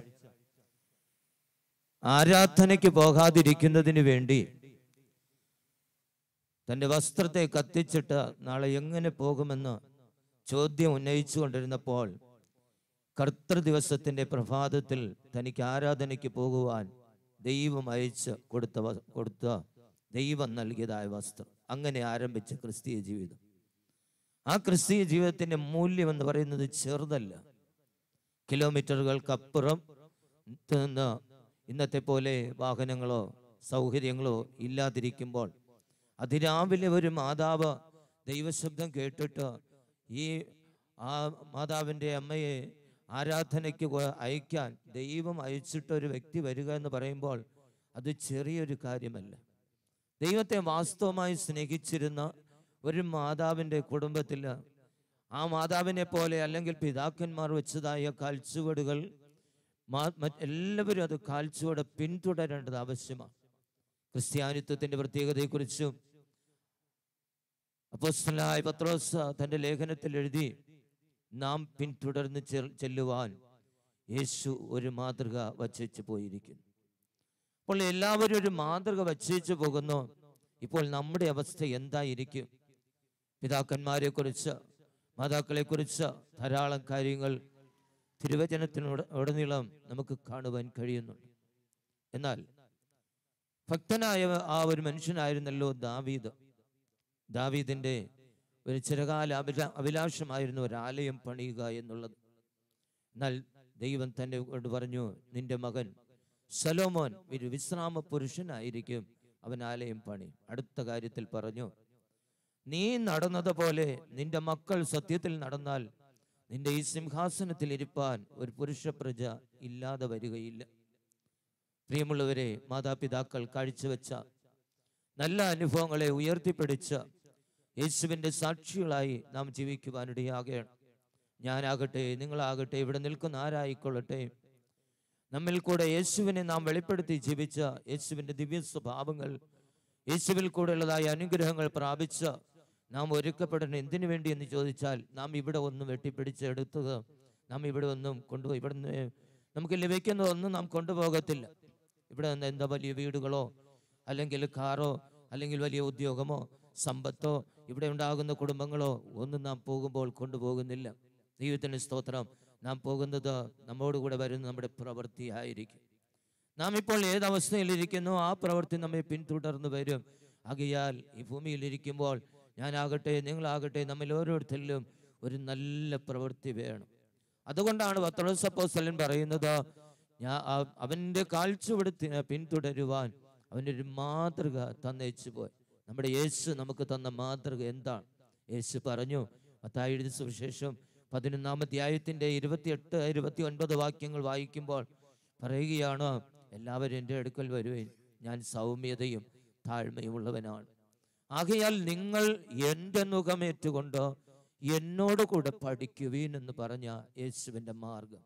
ആരാധനയ്ക്ക് പോകാതിരിക്കുന്നതിന് വേണ്ടി തൻ്റെ വസ്ത്രത്തെ കത്തിച്ചിട്ട് നാളെ എങ്ങനെ പോകുമെന്ന് ചോദ്യം ഉന്നയിച്ചു കൊണ്ടിരുന്നപ്പോൾ കർത്തൃ ദിവസത്തിൻ്റെ പ്രഭാതത്തിൽ തനിക്ക് ആരാധനയ്ക്ക് പോകുവാൻ ദൈവം അയച്ച് കൊടുത്ത വ- കൊടുത്ത ദൈവം നൽകിയതായ വസ്ത്രം അങ്ങനെ ആരംഭിച്ച ക്രിസ്തീയ ജീവിതം ആ ക്രിസ്തീയ ജീവിതത്തിൻ്റെ മൂല്യം എന്ന് പറയുന്നത് ചെറുതല്ല കിലോമീറ്ററുകൾക്കപ്പുറം നിന്ന് ഇന്നത്തെ പോലെ വാഹനങ്ങളോ സൗകര്യങ്ങളോ ഇല്ലാതിരിക്കുമ്പോൾ അതിരാവിലെ ഒരു മാതാവ് ദൈവശബ്ദം കേട്ടിട്ട് ഈ ആ മാതാവിൻ്റെ അമ്മയെ ആരാധനയ്ക്ക് കൊ- അയക്കാൻ ദൈവം അയച്ചിട്ട് ഒരു വ്യക്തി വരിക എന്ന് പറയുമ്പോൾ അത് ചെറിയൊരു കാര്യമല്ല ദൈവത്തെ വാസ്തവമായി സ്നേഹിച്ചിരുന്ന ഒരു മാതാവിൻ്റെ കുടുംബത്തിൽ ആ മാതാവിനെ പോലെ അല്ലെങ്കിൽ പിതാക്കന്മാർ വെച്ചതായ കാൽച്ചുവടുകൾ മാ- മറ്റ് എല്ലാവരും അത് കാൽച്ചുവട് പിന്തുടരേണ്ടത് ആവശ്യമാണ് ക്രിസ്ത്യാനിത്വത്തിന്റെ പ്രത്യേകതയെക്കുറിച്ചും അപ്പോസ്തലനായ പത്രോസ് തന്റെ ലേഖനത്തിൽ എഴുതി നാം പിന്തുടർന്ന് ചെ- ചെല്ലുവാൻ യേശു ഒരു മാതൃക വച്ചേച്ച് പോയിരിക്കുന്നു അപ്പോൾ എല്ലാവരും ഒരു മാതൃക വച്ചേച്ച് പോകുന്നു ഇപ്പോൾ നമ്മുടെ അവസ്ഥ എന്തായിരിക്കും പിതാക്കന്മാരെ കുറിച്ച് മാതാക്കളെ കുറിച്ച് ധാരാളം കാര്യങ്ങൾ തിരുവചനത്തിനോട് ഉടനീളം നമുക്ക് കാണുവാൻ കഴിയുന്നുണ്ട് എന്നാൽ ഭക്തനായ ആ ഒരു മനുഷ്യനായിരുന്നല്ലോ ദാവീദ് ദാവീദിന്റെ ഒരു ചിരകാല അഭിലാ അഭിലാഷമായിരുന്നു ഒരു ആലയം പണിയുക എന്നുള്ളത് എന്നാൽ ദൈവം തന്നെ കൊണ്ട് പറഞ്ഞു നിന്റെ മകൻ സലോമോൻ ഒരു വിശ്രാമ പുരുഷനായിരിക്കും അവൻ ആലയം പണി അടുത്ത കാര്യത്തിൽ പറഞ്ഞു നീ നടന്നതുപോലെ നിന്റെ മക്കൾ സത്യത്തിൽ നടന്നാൽ നിന്റെ ഈ സിംഹാസനത്തിൽ ഇരിപ്പാൻ ഒരു പുരുഷ പ്രജ ഇല്ലാതെ വരികയില്ല പ്രിയമുള്ളവരെ മാതാപിതാക്കൾ കാഴ്ചവെച്ച നല്ല അനുഭവങ്ങളെ ഉയർത്തിപ്പിടിച്ച് യേശുവിൻ്റെ സാക്ഷികളായി നാം ജീവിക്കുവാനിടയാകണം ഞാനാകട്ടെ നിങ്ങളാകട്ടെ ഇവിടെ നിൽക്കുന്ന ആരായിക്കൊള്ളട്ടെ നമ്മിൽ കൂടെ യേശുവിനെ നാം വെളിപ്പെടുത്തി ജീവിച്ച യേശുവിൻ്റെ ദിവ്യ സ്വഭാവങ്ങൾ യേശുവിൽ കൂടെയുള്ളതായ അനുഗ്രഹങ്ങൾ പ്രാപിച്ച് നാം ഒരുക്കപ്പെടണം എന്തിനു വേണ്ടി എന്ന് ചോദിച്ചാൽ നാം ഇവിടെ ഒന്നും വെട്ടിപ്പിടിച്ചെടുത്തത് നാം ഇവിടെ ഒന്നും കൊണ്ടുപോയി ഇവിടെ നിന്ന് നമുക്ക് ലഭിക്കുന്നതൊന്നും നാം കൊണ്ടുപോകത്തില്ല ഇവിടെ നിന്ന് എന്താ വലിയ വീടുകളോ അല്ലെങ്കിൽ കാറോ അല്ലെങ്കിൽ വലിയ ഉദ്യോഗമോ സമ്പത്തോ ഇവിടെ ഉണ്ടാകുന്ന കുടുംബങ്ങളോ ഒന്നും നാം പോകുമ്പോൾ കൊണ്ടുപോകുന്നില്ല ദൈവത്തിന് സ്തോത്രം നാം പോകുന്നത് നമ്മോടുകൂടെ വരുന്ന നമ്മുടെ പ്രവൃത്തിയായിരിക്കും നാം ഇപ്പോൾ ഏത് അവസ്ഥയിലിരിക്കുന്നു ആ പ്രവൃത്തി നമ്മെ പിന്തുടർന്ന് വരും ആകയാൽ ഈ ഭൂമിയിൽ ഇരിക്കുമ്പോൾ ഞാനാകട്ടെ നിങ്ങളാകട്ടെ നമ്മിൽ ഓരോരുത്തരിലും ഒരു നല്ല പ്രവൃത്തി വേണം അതുകൊണ്ടാണ് പത്രോസപ്പോസ്തലൻ പറയുന്നത് ഞാൻ ആ- അവന്റെ കാഴ്ചവെടുത്തിന് പിന്തുടരുവാൻ അവനൊരു മാതൃക തന്നേച്ചു പോയി നമ്മുടെ യേശു നമുക്ക് തന്ന മാതൃക എന്താണ് യേശു പറഞ്ഞു മത്തായി എഴുതിയ സുവിശേഷം പതിനൊന്നാം അധ്യായത്തിന്റെ ഇരുപത്തിയെട്ട് ഇരുപത്തി ഒൻപത് വാക്യങ്ങൾ വായിക്കുമ്പോൾ പറയുകയാണ് എല്ലാവരും എൻ്റെ അടുക്കൽ വരുവേൻ ഞാൻ സൗമ്യതയും താഴ്മയുമുള്ളവനാണ് ആകയാൽ നിങ്ങൾ എൻ്റെ മുഖമേറ്റുകൊണ്ട് എന്നോട് കൂടെ പഠിക്കുവീൻ എന്ന് പറഞ്ഞ യേശുവിൻ്റെ മാർഗം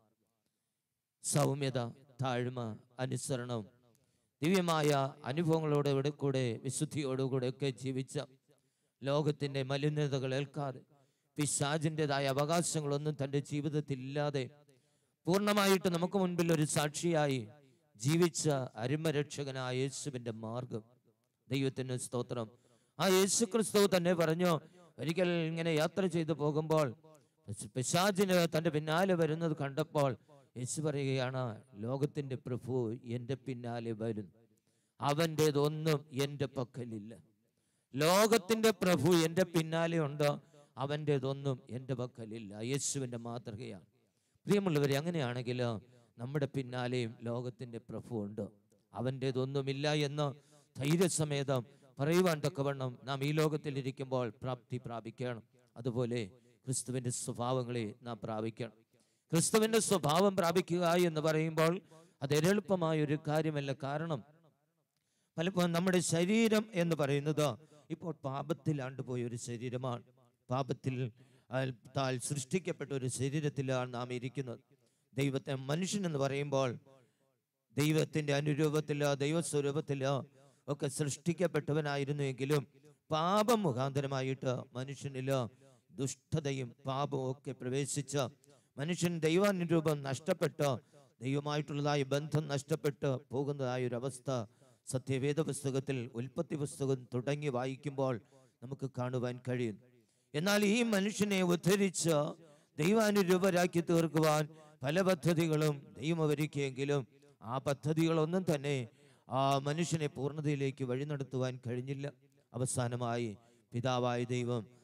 സൗമ്യത താഴ്മ അനുസരണം ദിവ്യമായ അനുഭവങ്ങളോടെ ഇവിടെ കൂടെ വിശുദ്ധിയോടുകൂടെ ഒക്കെ ജീവിച്ച ലോകത്തിൻ്റെ മലിനതകൾ ഏൽക്കാതെ പിശാചിൻ്റെതായ അവകാശങ്ങളൊന്നും തൻ്റെ ജീവിതത്തിൽ ഇല്ലാതെ പൂർണ്ണമായിട്ട് നമുക്ക് മുൻപിൽ ഒരു സാക്ഷിയായി ജീവിച്ച അരുമരക്ഷകനായ യേശുവിൻ്റെ മാർഗം ദൈവത്തിന് സ്തോത്രം ആ യേശു ക്രിസ്തു തന്നെ പറഞ്ഞു ഒരിക്കൽ ഇങ്ങനെ യാത്ര ചെയ്തു പോകുമ്പോൾ പിശാചിന് തൻ്റെ പിന്നാലെ വരുന്നത് കണ്ടപ്പോൾ യേശു പറയുകയാണ് ലോകത്തിൻ്റെ പ്രഭു എൻ്റെ പിന്നാലെ വരുന്നു അവൻ്റേതൊന്നും എൻ്റെ പക്കലില്ല ലോകത്തിൻ്റെ പ്രഭു എൻ്റെ പിന്നാലെ ഉണ്ട് അവൻ്റേതൊന്നും എൻ്റെ പക്കലില്ല യേശുവിൻ്റെ മാതൃകയാണ് പ്രിയമുള്ളവരെ അങ്ങനെയാണെങ്കിൽ നമ്മുടെ പിന്നാലെയും ലോകത്തിൻ്റെ പ്രഭു ഉണ്ട് അവൻ്റേതൊന്നുമില്ല എന്ന് ധൈര്യസമേതം പറയുവാൻ തക്കവണ്ണം നാം ഈ ലോകത്തിൽ ഇരിക്കുമ്പോൾ പ്രാപ്തി പ്രാപിക്കണം അതുപോലെ ക്രിസ്തുവിൻ്റെ സ്വഭാവങ്ങളെ നാം പ്രാപിക്കണം ക്രിസ്തുവിൻ്റെ സ്വഭാവം പ്രാപിക്കുക എന്ന് പറയുമ്പോൾ അത് എളുപ്പമായ ഒരു കാര്യമല്ല കാരണം പലപ്പോഴും നമ്മുടെ ശരീരം എന്ന് പറയുന്നത് ഇപ്പോൾ പാപത്തിലാണ്ട് പോയ ഒരു ശരീരമാണ് പാപത്തിൽ ആ, താൽ സൃഷ്ടിക്കപ്പെട്ട ഒരു ശരീരത്തിലാണ് നാം ഇരിക്കുന്നത് ദൈവത്തെ മനുഷ്യൻ എന്ന് പറയുമ്പോൾ ദൈവത്തിന്റെ അനുരൂപത്തിലോ ദൈവസ്വരൂപത്തിലോ ഒക്കെ സൃഷ്ടിക്കപ്പെട്ടവനായിരുന്നു എങ്കിലും പാപം മുഖാന്തരമായിട്ട് മനുഷ്യനിലോ ദുഷ്ടതയും പാപവും ഒക്കെ പ്രവേശിച്ച മനുഷ്യൻ ദൈവാനുരൂപം നഷ്ടപ്പെട്ട് ദൈവമായിട്ടുള്ളതായ ബന്ധം നഷ്ടപ്പെട്ട് പോകുന്നതായ ഒരു അവസ്ഥ സത്യവേദ പുസ്തകത്തിൽ ഉൽപ്പത്തി പുസ്തകം തുടങ്ങി വായിക്കുമ്പോൾ നമുക്ക് കാണുവാൻ കഴിയും എന്നാൽ ഈ മനുഷ്യനെ ഉദ്ധരിച്ച് ദൈവാനുരൂപരാക്കി തീർക്കുവാൻ പല പദ്ധതികളും ദൈവം ഒരുക്കിയെങ്കിലും ആ പദ്ധതികളൊന്നും തന്നെ ആ മനുഷ്യനെ പൂർണ്ണതയിലേക്ക് വഴി നടത്തുവാൻ കഴിഞ്ഞില്ല അവസാനമായി പിതാവായ ദൈവം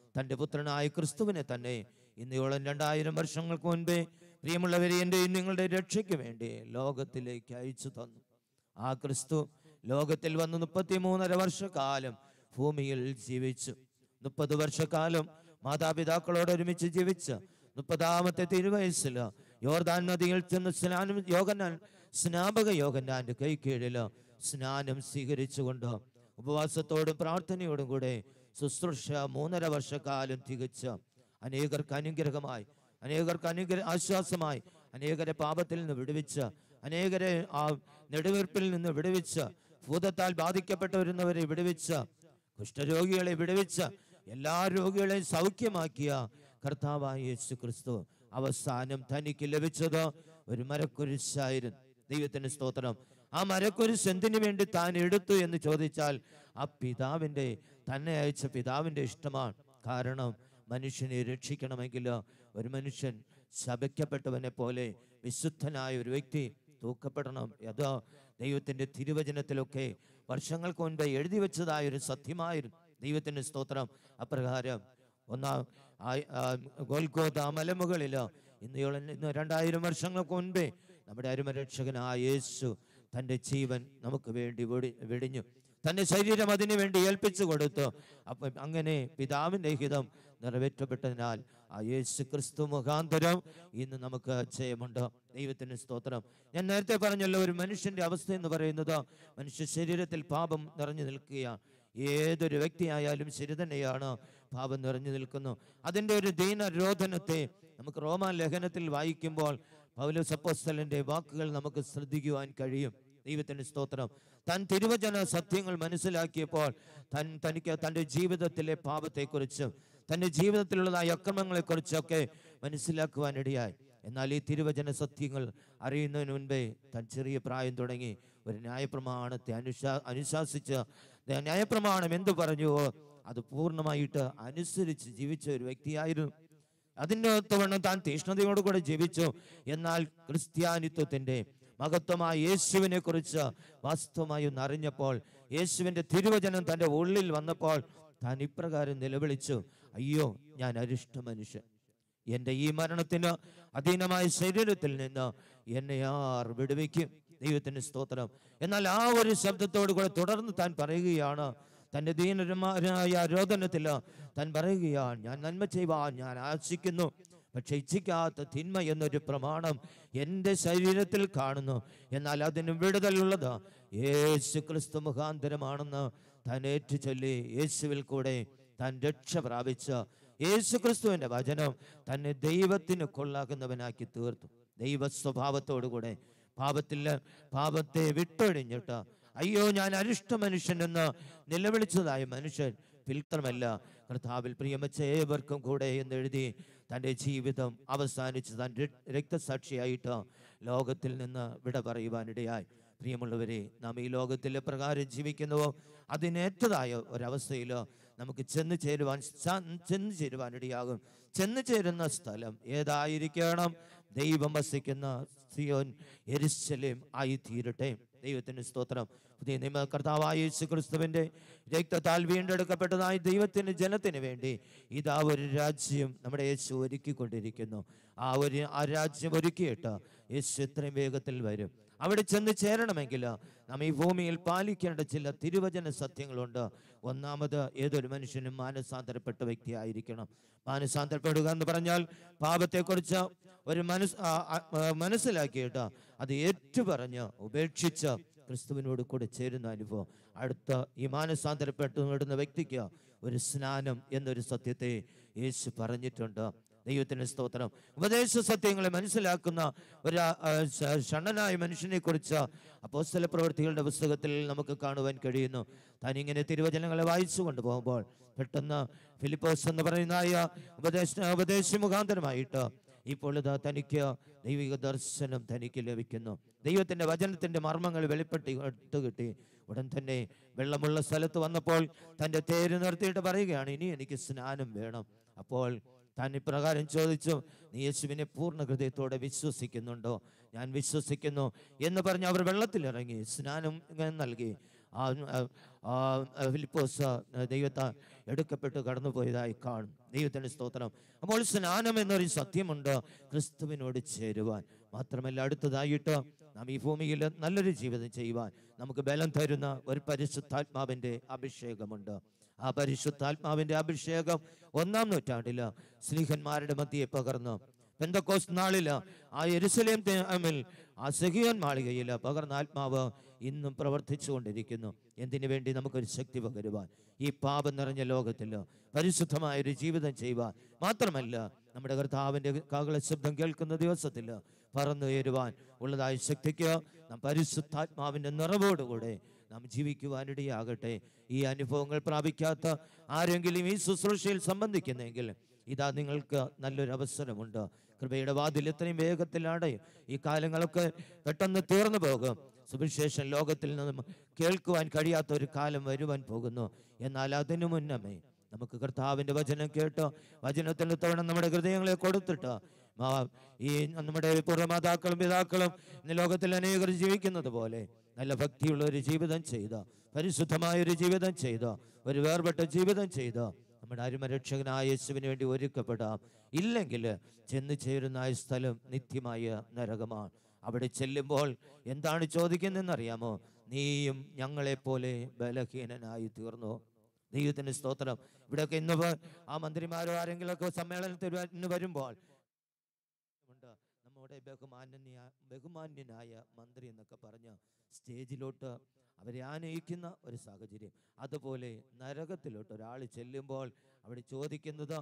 തൻ്റെ പുത്രനായ ക്രിസ്തുവിനെ തന്നെ ഇന്നയോളം രണ്ടായിരം വർഷങ്ങൾക്ക് മുൻപേ പ്രിയമുള്ളവരെ എൻ്റെയും നിങ്ങളുടെ രക്ഷയ്ക്ക് വേണ്ടി ലോകത്തിലേക്ക് അയച്ചു തന്നു ആ ക്രിസ്തു ലോകത്തിൽ വന്ന് മുപ്പത്തിമൂന്നര വർഷക്കാലം ഭൂമിയിൽ ജീവിച്ചു മുപ്പത് വർഷക്കാലം മാതാപിതാക്കളോട് ഒരുമിച്ച് ജീവിച്ച് മുപ്പതാമത്തെ തിരുവയസ്സിൽ യോർദാൻ നദിയിൽ ചെന്ന് സ്നാനം യോഗനാൻ സ്നാപക യോഗനാന്റെ കൈ കീഴില് സ്നാനം സ്വീകരിച്ചുകൊണ്ട് ഉപവാസത്തോടും പ്രാർത്ഥനയോടും കൂടെ ശുശ്രൂഷ മൂന്നര വർഷക്കാലം തികച്ച് അനേകർക്ക് അനുഗ്രഹമായി അനേകർക്ക് അനുഗ്രഹ ആശ്വാസമായി അനേകരെ പാപത്തിൽ നിന്ന് വിടുവിച്ച് അനേകരെ ആ നെടുവീർപ്പിൽ നിന്ന് വിടുവിച്ച് ഭൂതത്താൽ ബാധിക്കപ്പെട്ടവരുന്നവരെ വിടുവിച്ച് കുഷ്ഠരോഗികളെ വിടുവിച്ച് എല്ലാ രോഗികളെയും സൗഖ്യമാക്കിയ കർത്താവായ യേശു ക്രിസ്തു അവസാനം തനിക്ക് ലഭിച്ചത് ഒരു മരക്കുരിശായിരുന്നു ദൈവത്തിന് സ്തോത്രം ആ മരക്കുരിശ് എന്തിനു വേണ്ടി താൻ എടുത്തു എന്ന് ചോദിച്ചാൽ ആ പിതാവിൻ്റെ തന്നെ അയച്ച പിതാവിൻ്റെ ഇഷ്ടമാണ് കാരണം മനുഷ്യനെ രക്ഷിക്കണമെങ്കിൽ ഒരു മനുഷ്യൻ ശപിക്കപ്പെട്ടവനെ പോലെ വിശുദ്ധനായ ഒരു വ്യക്തി തൂക്കപ്പെടണം അത് ദൈവത്തിൻ്റെ തിരുവചനത്തിലൊക്കെ വർഷങ്ങൾക്ക് മുൻപ് എഴുതി വെച്ചതായ ഒരു സത്യമായിരുന്നു ദൈവത്തിൻ്റെ സ്തോത്രം അപ്രകാരം ഒന്നാം ആ- ആ ഗോൽഗോത മലമുകളിൽ ഇന്ന് ഇന്ന് രണ്ടായിരം വർഷങ്ങൾക്ക് മുൻപേ നമ്മുടെ അരുമരക്ഷകനായ യേശു തൻ്റെ ജീവൻ നമുക്ക് വേണ്ടി വെടി വെടിഞ്ഞു തൻ്റെ ശരീരം അതിനു വേണ്ടി ഏൽപ്പിച്ചു കൊടുത്തു അപ്പം അങ്ങനെ പിതാവിൻ്റെ ഹിതം നിറവേറ്റപ്പെട്ടതിനാൽ ആ യേശു ക്രിസ്തു മുഖാന്തരം ഇന്ന് നമുക്ക് ജയമുണ്ട് ദൈവത്തിന് സ്തോത്രം ഞാൻ നേരത്തെ പറഞ്ഞല്ലോ ഒരു മനുഷ്യന്റെ അവസ്ഥ എന്ന് പറയുന്നത് മനുഷ്യ ശരീരത്തിൽ പാപം നിറഞ്ഞു നിൽക്കുകയാണ് ഏതൊരു വ്യക്തിയായാലും ശരി തന്നെയാണ് പാപം നിറഞ്ഞു നിൽക്കുന്നു അതിൻ്റെ ഒരു ദീനരോധനത്തെ നമുക്ക് റോമാ ലേഖനത്തിൽ വായിക്കുമ്പോൾ പൗലോസ് അപ്പോസ്തലന്റെ വാക്കുകൾ നമുക്ക് ശ്രദ്ധിക്കുവാൻ കഴിയും ദൈവത്തിന്റെ സ്തോത്രം താൻ തിരുവചന സത്യങ്ങൾ മനസ്സിലാക്കിയപ്പോൾ തൻ തനിക്ക് തൻ്റെ ജീവിതത്തിലെ പാപത്തെക്കുറിച്ചും തൻ്റെ ജീവിതത്തിലുള്ളതായ അക്രമങ്ങളെക്കുറിച്ചൊക്കെ മനസ്സിലാക്കുവാനിടയായി എന്നാൽ ഈ തിരുവചന സത്യങ്ങൾ അറിയുന്നതിന് മുൻപേ താൻ ചെറിയ പ്രായം തുടങ്ങി ഒരു ന്യായപ്രമാണത്തെ അനുശാ അനുശാസിച്ച് ന്യായപ്രമാണം എന്തു പറഞ്ഞുവോ അത് പൂർണ്ണമായിട്ട് അനുസരിച്ച് ജീവിച്ച ഒരു വ്യക്തിയായിരുന്നു അതിൻ്റെ ഒത്തവണ്ണം താൻ തീഷ്ണതയോട് കൂടെ ജീവിച്ചു എന്നാൽ ക്രിസ്ത്യാനിത്വത്തിന്റെ മഹത്വമായ യേശുവിനെ കുറിച്ച് വാസ്തവമായി ഒന്ന് അറിഞ്ഞപ്പോൾ യേശുവിന്റെ തിരുവചനം തൻ്റെ ഉള്ളിൽ വന്നപ്പോൾ താൻ ഇപ്രകാരം നിലവിളിച്ചു അയ്യോ ഞാൻ അരിഷ്ട മനുഷ്യൻ എൻ്റെ ഈ മരണത്തിന് അധീനമായ ശരീരത്തിൽ നിന്ന് എന്നെ ആർ വിടുവിക്കും ദൈവത്തിന് സ്തോത്രം എന്നാൽ ആ ഒരു ശബ്ദത്തോടു കൂടെ തുടർന്ന് താൻ പറയുകയാണ് തൻ്റെ ദീനരമായ രോദനത്തിൽ താൻ പറയുകയാണ് ഞാൻ നന്മ ചെയ്യുവാൻ ഞാൻ ആശിക്കുന്നു പക്ഷെ ഇച്ഛിക്കാത്ത തിന്മ എന്നൊരു പ്രമാണം എൻ്റെ ശരീരത്തിൽ കാണുന്നു എന്നാൽ അതിന് വിടുതലുള്ളത് യേശു ക്രിസ്തു മുഖാന്തരമാണെന്ന് താൻ ഏറ്റു ചൊല്ലി യേശുവിൽ കൂടെ താൻ രക്ഷ പ്രാപിച്ച് യേശു ക്രിസ്തുവിൻ്റെ വചനം തന്നെ ദൈവത്തിന് കൊള്ളാകുന്നവനാക്കി തീർത്തു ദൈവ സ്വഭാവത്തോടുകൂടെ പാപത്തിൽ പാപത്തെ വിട്ടൊഴിഞ്ഞിട്ട് അയ്യോ ഞാൻ അരിഷ്ട മനുഷ്യൻ എന്ന് നിലവിളിച്ചതായ മനുഷ്യൻ പിൽത്രമല്ല കർത്താവിൽ പ്രിയമച്ച ഏവർക്കും കൂടെ എന്ന് എഴുതി തൻ്റെ ജീവിതം അവസാനിച്ച് താൻ ര- രക്തസാക്ഷിയായിട്ട് ലോകത്തിൽ നിന്ന് വിട പറയുവാനിടയായി പ്രിയമുള്ളവരെ നാം ഈ ലോകത്തിൽ പ്രകാരം ജീവിക്കുന്നുവോ അതിനേറ്റതായ ഒരവസ്ഥയിൽ നമുക്ക് ചെന്ന് ചേരുവാൻ സ- ചെന്ന് ചേരുവാനിടയാകും ചെന്ന് ചേരുന്ന സ്ഥലം ഏതായിരിക്കണം ദൈവം വസിക്കുന്ന സിയോൻ എരിശലേം ആയി തീരട്ടെ ദൈവത്തിന് സ്തോത്രം പുതിയ നിയമ കർത്താവായ യേശു ക്രിസ്തുവിന്റെ രക്തത്താൽ വീണ്ടെടുക്കപ്പെട്ടതായ ദൈവത്തിന് ജനത്തിന് വേണ്ടി ഇതാ ഒരു രാജ്യം നമ്മുടെ യേശു ഒരുക്കിക്കൊണ്ടിരിക്കുന്നു ആ ഒരു ആ രാജ്യം ഒരുക്കിയിട്ട് യേശു എത്രയും വേഗത്തിൽ വരും അവിടെ ചെന്ന് ചേരണമെങ്കിൽ നാം ഈ ഭൂമിയിൽ പാലിക്കേണ്ട ചില തിരുവചന സത്യങ്ങളുണ്ട് ഒന്നാമത് ഏതൊരു മനുഷ്യനും മാനസാന്തരപ്പെട്ട വ്യക്തിയായിരിക്കണം മാനസാന്തരപ്പെടുക എന്ന് പറഞ്ഞാൽ പാപത്തെക്കുറിച്ച് ഒരു മനസ് ആ, ആ, ആ, മനസ്സിലാക്കിയിട്ട് അത് ഏറ്റുപറഞ്ഞ് ഉപേക്ഷിച്ച് ക്രിസ്തുവിനോട് കൂടെ ചേരുന്ന അനുഭവം അടുത്ത ഈ മാനസാന്തരപ്പെട്ടു നേടുന്ന വ്യക്തിക്ക് ഒരു സ്നാനം എന്നൊരു സത്യത്തെ യേശു പറഞ്ഞിട്ടുണ്ട് ദൈവത്തിന് സ്തോത്രം ഉപദേശ സത്യങ്ങളെ മനസ്സിലാക്കുന്ന ഒരു ആ, ശ- ഷണ്ണനായ മനുഷ്യനെ കുറിച്ച് അപ്പോസ്തല പ്രവൃത്തികളുടെ പുസ്തകത്തിൽ നമുക്ക് കാണുവാൻ കഴിയുന്നു താൻ ഇങ്ങനെ തിരുവചനങ്ങളെ വായിച്ചു കൊണ്ടുപോകുമ്പോൾ പെട്ടെന്ന് ഫിലിപ്പോസ് എന്ന് പറയുന്ന ആ ഉപദേശ ഉപദേശ മുഖാന്തരമായിട്ട് ഇപ്പോൾ ഇതാ തനിക്ക് ദൈവിക ദർശനം തനിക്ക് ലഭിക്കുന്നു ദൈവത്തിന്റെ വചനത്തിന്റെ മർമ്മങ്ങൾ വെളിപ്പെട്ടി എടുത്തു കിട്ടി ഉടൻ തന്നെ വെള്ളമുള്ള സ്ഥലത്ത് വന്നപ്പോൾ തൻ്റെ തേര് നിർത്തിയിട്ട് പറയുകയാണ് ഇനി എനിക്ക് സ്നാനം വേണം അപ്പോൾ താൻ ഇപ്രകാരം ചോദിച്ചു നീ യേശുവിനെ പൂർണ്ണ ഹൃദയത്തോടെ വിശ്വസിക്കുന്നുണ്ടോ ഞാൻ വിശ്വസിക്കുന്നു എന്ന് പറഞ്ഞ് അവർ വെള്ളത്തിലിറങ്ങി സ്നാനം ഇങ്ങനെ നൽകി ആ ആ ഫിലിപ്പോസ് ദൈവത്താൽ എടുക്കപ്പെട്ട് കടന്നുപോയതായി കാണും ദൈവത്തിന് സ്തോത്രം അപ്പോൾ സ്നാനം എന്നൊരു സത്യമുണ്ട് ക്രിസ്തുവിനോട് ചേരുവാൻ മാത്രമല്ല അടുത്തതായിട്ട് നാം ഈ ഭൂമിയിൽ നല്ലൊരു ജീവിതം ചെയ്യുവാൻ നമുക്ക് ബലം തരുന്ന ഒരു പരിശുദ്ധാത്മാവിൻ്റെ അഭിഷേകമുണ്ട് ആ പരിശുദ്ധാത്മാവിൻ്റെ അഭിഷേകം ഒന്നാം നൂറ്റാണ്ടില് സ്ത്രീഹന്മാരുടെ മധ്യയെ പകർന്നു പെന്തക്കോസ് നാളില് ആ എരുസലേം തമ്മിൽ ആ സഹിയോൻ മാളികയിൽ പകർന്ന ആത്മാവ് ഇന്നും പ്രവർത്തിച്ചു കൊണ്ടിരിക്കുന്നു എന്തിനു വേണ്ടി നമുക്കൊരു ശക്തി പകരുവാൻ ഈ പാപം നിറഞ്ഞ ലോകത്തിൽ പരിശുദ്ധമായ ഒരു ജീവിതം ചെയ്യുവാൻ മാത്രമല്ല നമ്മുടെ കർത്താവിൻ്റെ കാകള ശബ്ദം കേൾക്കുന്ന ദിവസത്തിൽ പറന്നുയരുവാൻ ഉള്ളതായ ശക്തിക്ക് നാം പരിശുദ്ധാത്മാവിൻ്റെ നിറവോടുകൂടെ നാം ജീവിക്കുവാനിടയാകട്ടെ ഈ അനുഭവങ്ങൾ പ്രാപിക്കാത്ത ആരെങ്കിലും ഈ ശുശ്രൂഷയിൽ സംബന്ധിക്കുന്നെങ്കിൽ ഇതാ നിങ്ങൾക്ക് നല്ലൊരു അവസരമുണ്ട് കൃപയുടെ വാതിൽ എത്രയും വേഗത്തിലാണ് ഈ കാലങ്ങളൊക്കെ പെട്ടെന്ന് തീർന്നു പോകും സുവിശേഷം ലോകത്തിൽ നിന്നും കേൾക്കുവാൻ കഴിയാത്ത ഒരു കാലം വരുവാൻ പോകുന്നു എന്നാൽ അതിനു മുന്നമേ നമുക്ക് കർത്താവിൻ്റെ വചനം കേട്ടോ വചനത്തിൻ്റെ തവണ നമ്മുടെ ഹൃദയങ്ങളെ കൊടുത്തിട്ട് മാ- ഈ നമ്മുടെ പൂർവ്വമാതാക്കളും പിതാക്കളും ഇന്ന് ലോകത്തിൽ അനേകർ ജീവിക്കുന്നത് പോലെ നല്ല ഭക്തിയുള്ള ഒരു ജീവിതം ചെയ്ത പരിശുദ്ധമായ ഒരു ജീവിതം ചെയ്ത ഒരു വേർപെട്ട ജീവിതം ചെയ്ത നമ്മുടെ അരുമരക്ഷകനായ യേശുവിന് വേണ്ടി ഒരുക്കപ്പെടാം ഇല്ലെങ്കിൽ ചെന്ന് ചേരുന്ന ആ സ്ഥലം നിത്യമായ നരകമാണ് അവിടെ ചെല്ലുമ്പോൾ എന്താണ് ചോദിക്കുന്നതെന്നറിയാമോ നീയും ഞങ്ങളെപ്പോലെ ബലഹീനനായി തീർന്നു ദൈവത്തിന് സ്തോത്രം ഇവിടെയൊക്കെ ഇന്ന് പ- ആ മന്ത്രിമാരോ ആരെങ്കിലുമൊക്കെ സമ്മേളനത്തിൽ വ- ഇന്ന് വരുമ്പോൾ ഉണ്ട് നമ്മുടെ ബഹുമാന്യ ബഹുമാന്യനായ മന്ത്രി എന്നൊക്കെ പറഞ്ഞ് സ്റ്റേജിലോട്ട് അവരെ ആനയിക്കുന്ന ഒരു സാഹചര്യം അതുപോലെ നരകത്തിലോട്ട് ഒരാൾ ചെല്ലുമ്പോൾ അവിടെ ചോദിക്കുന്നത്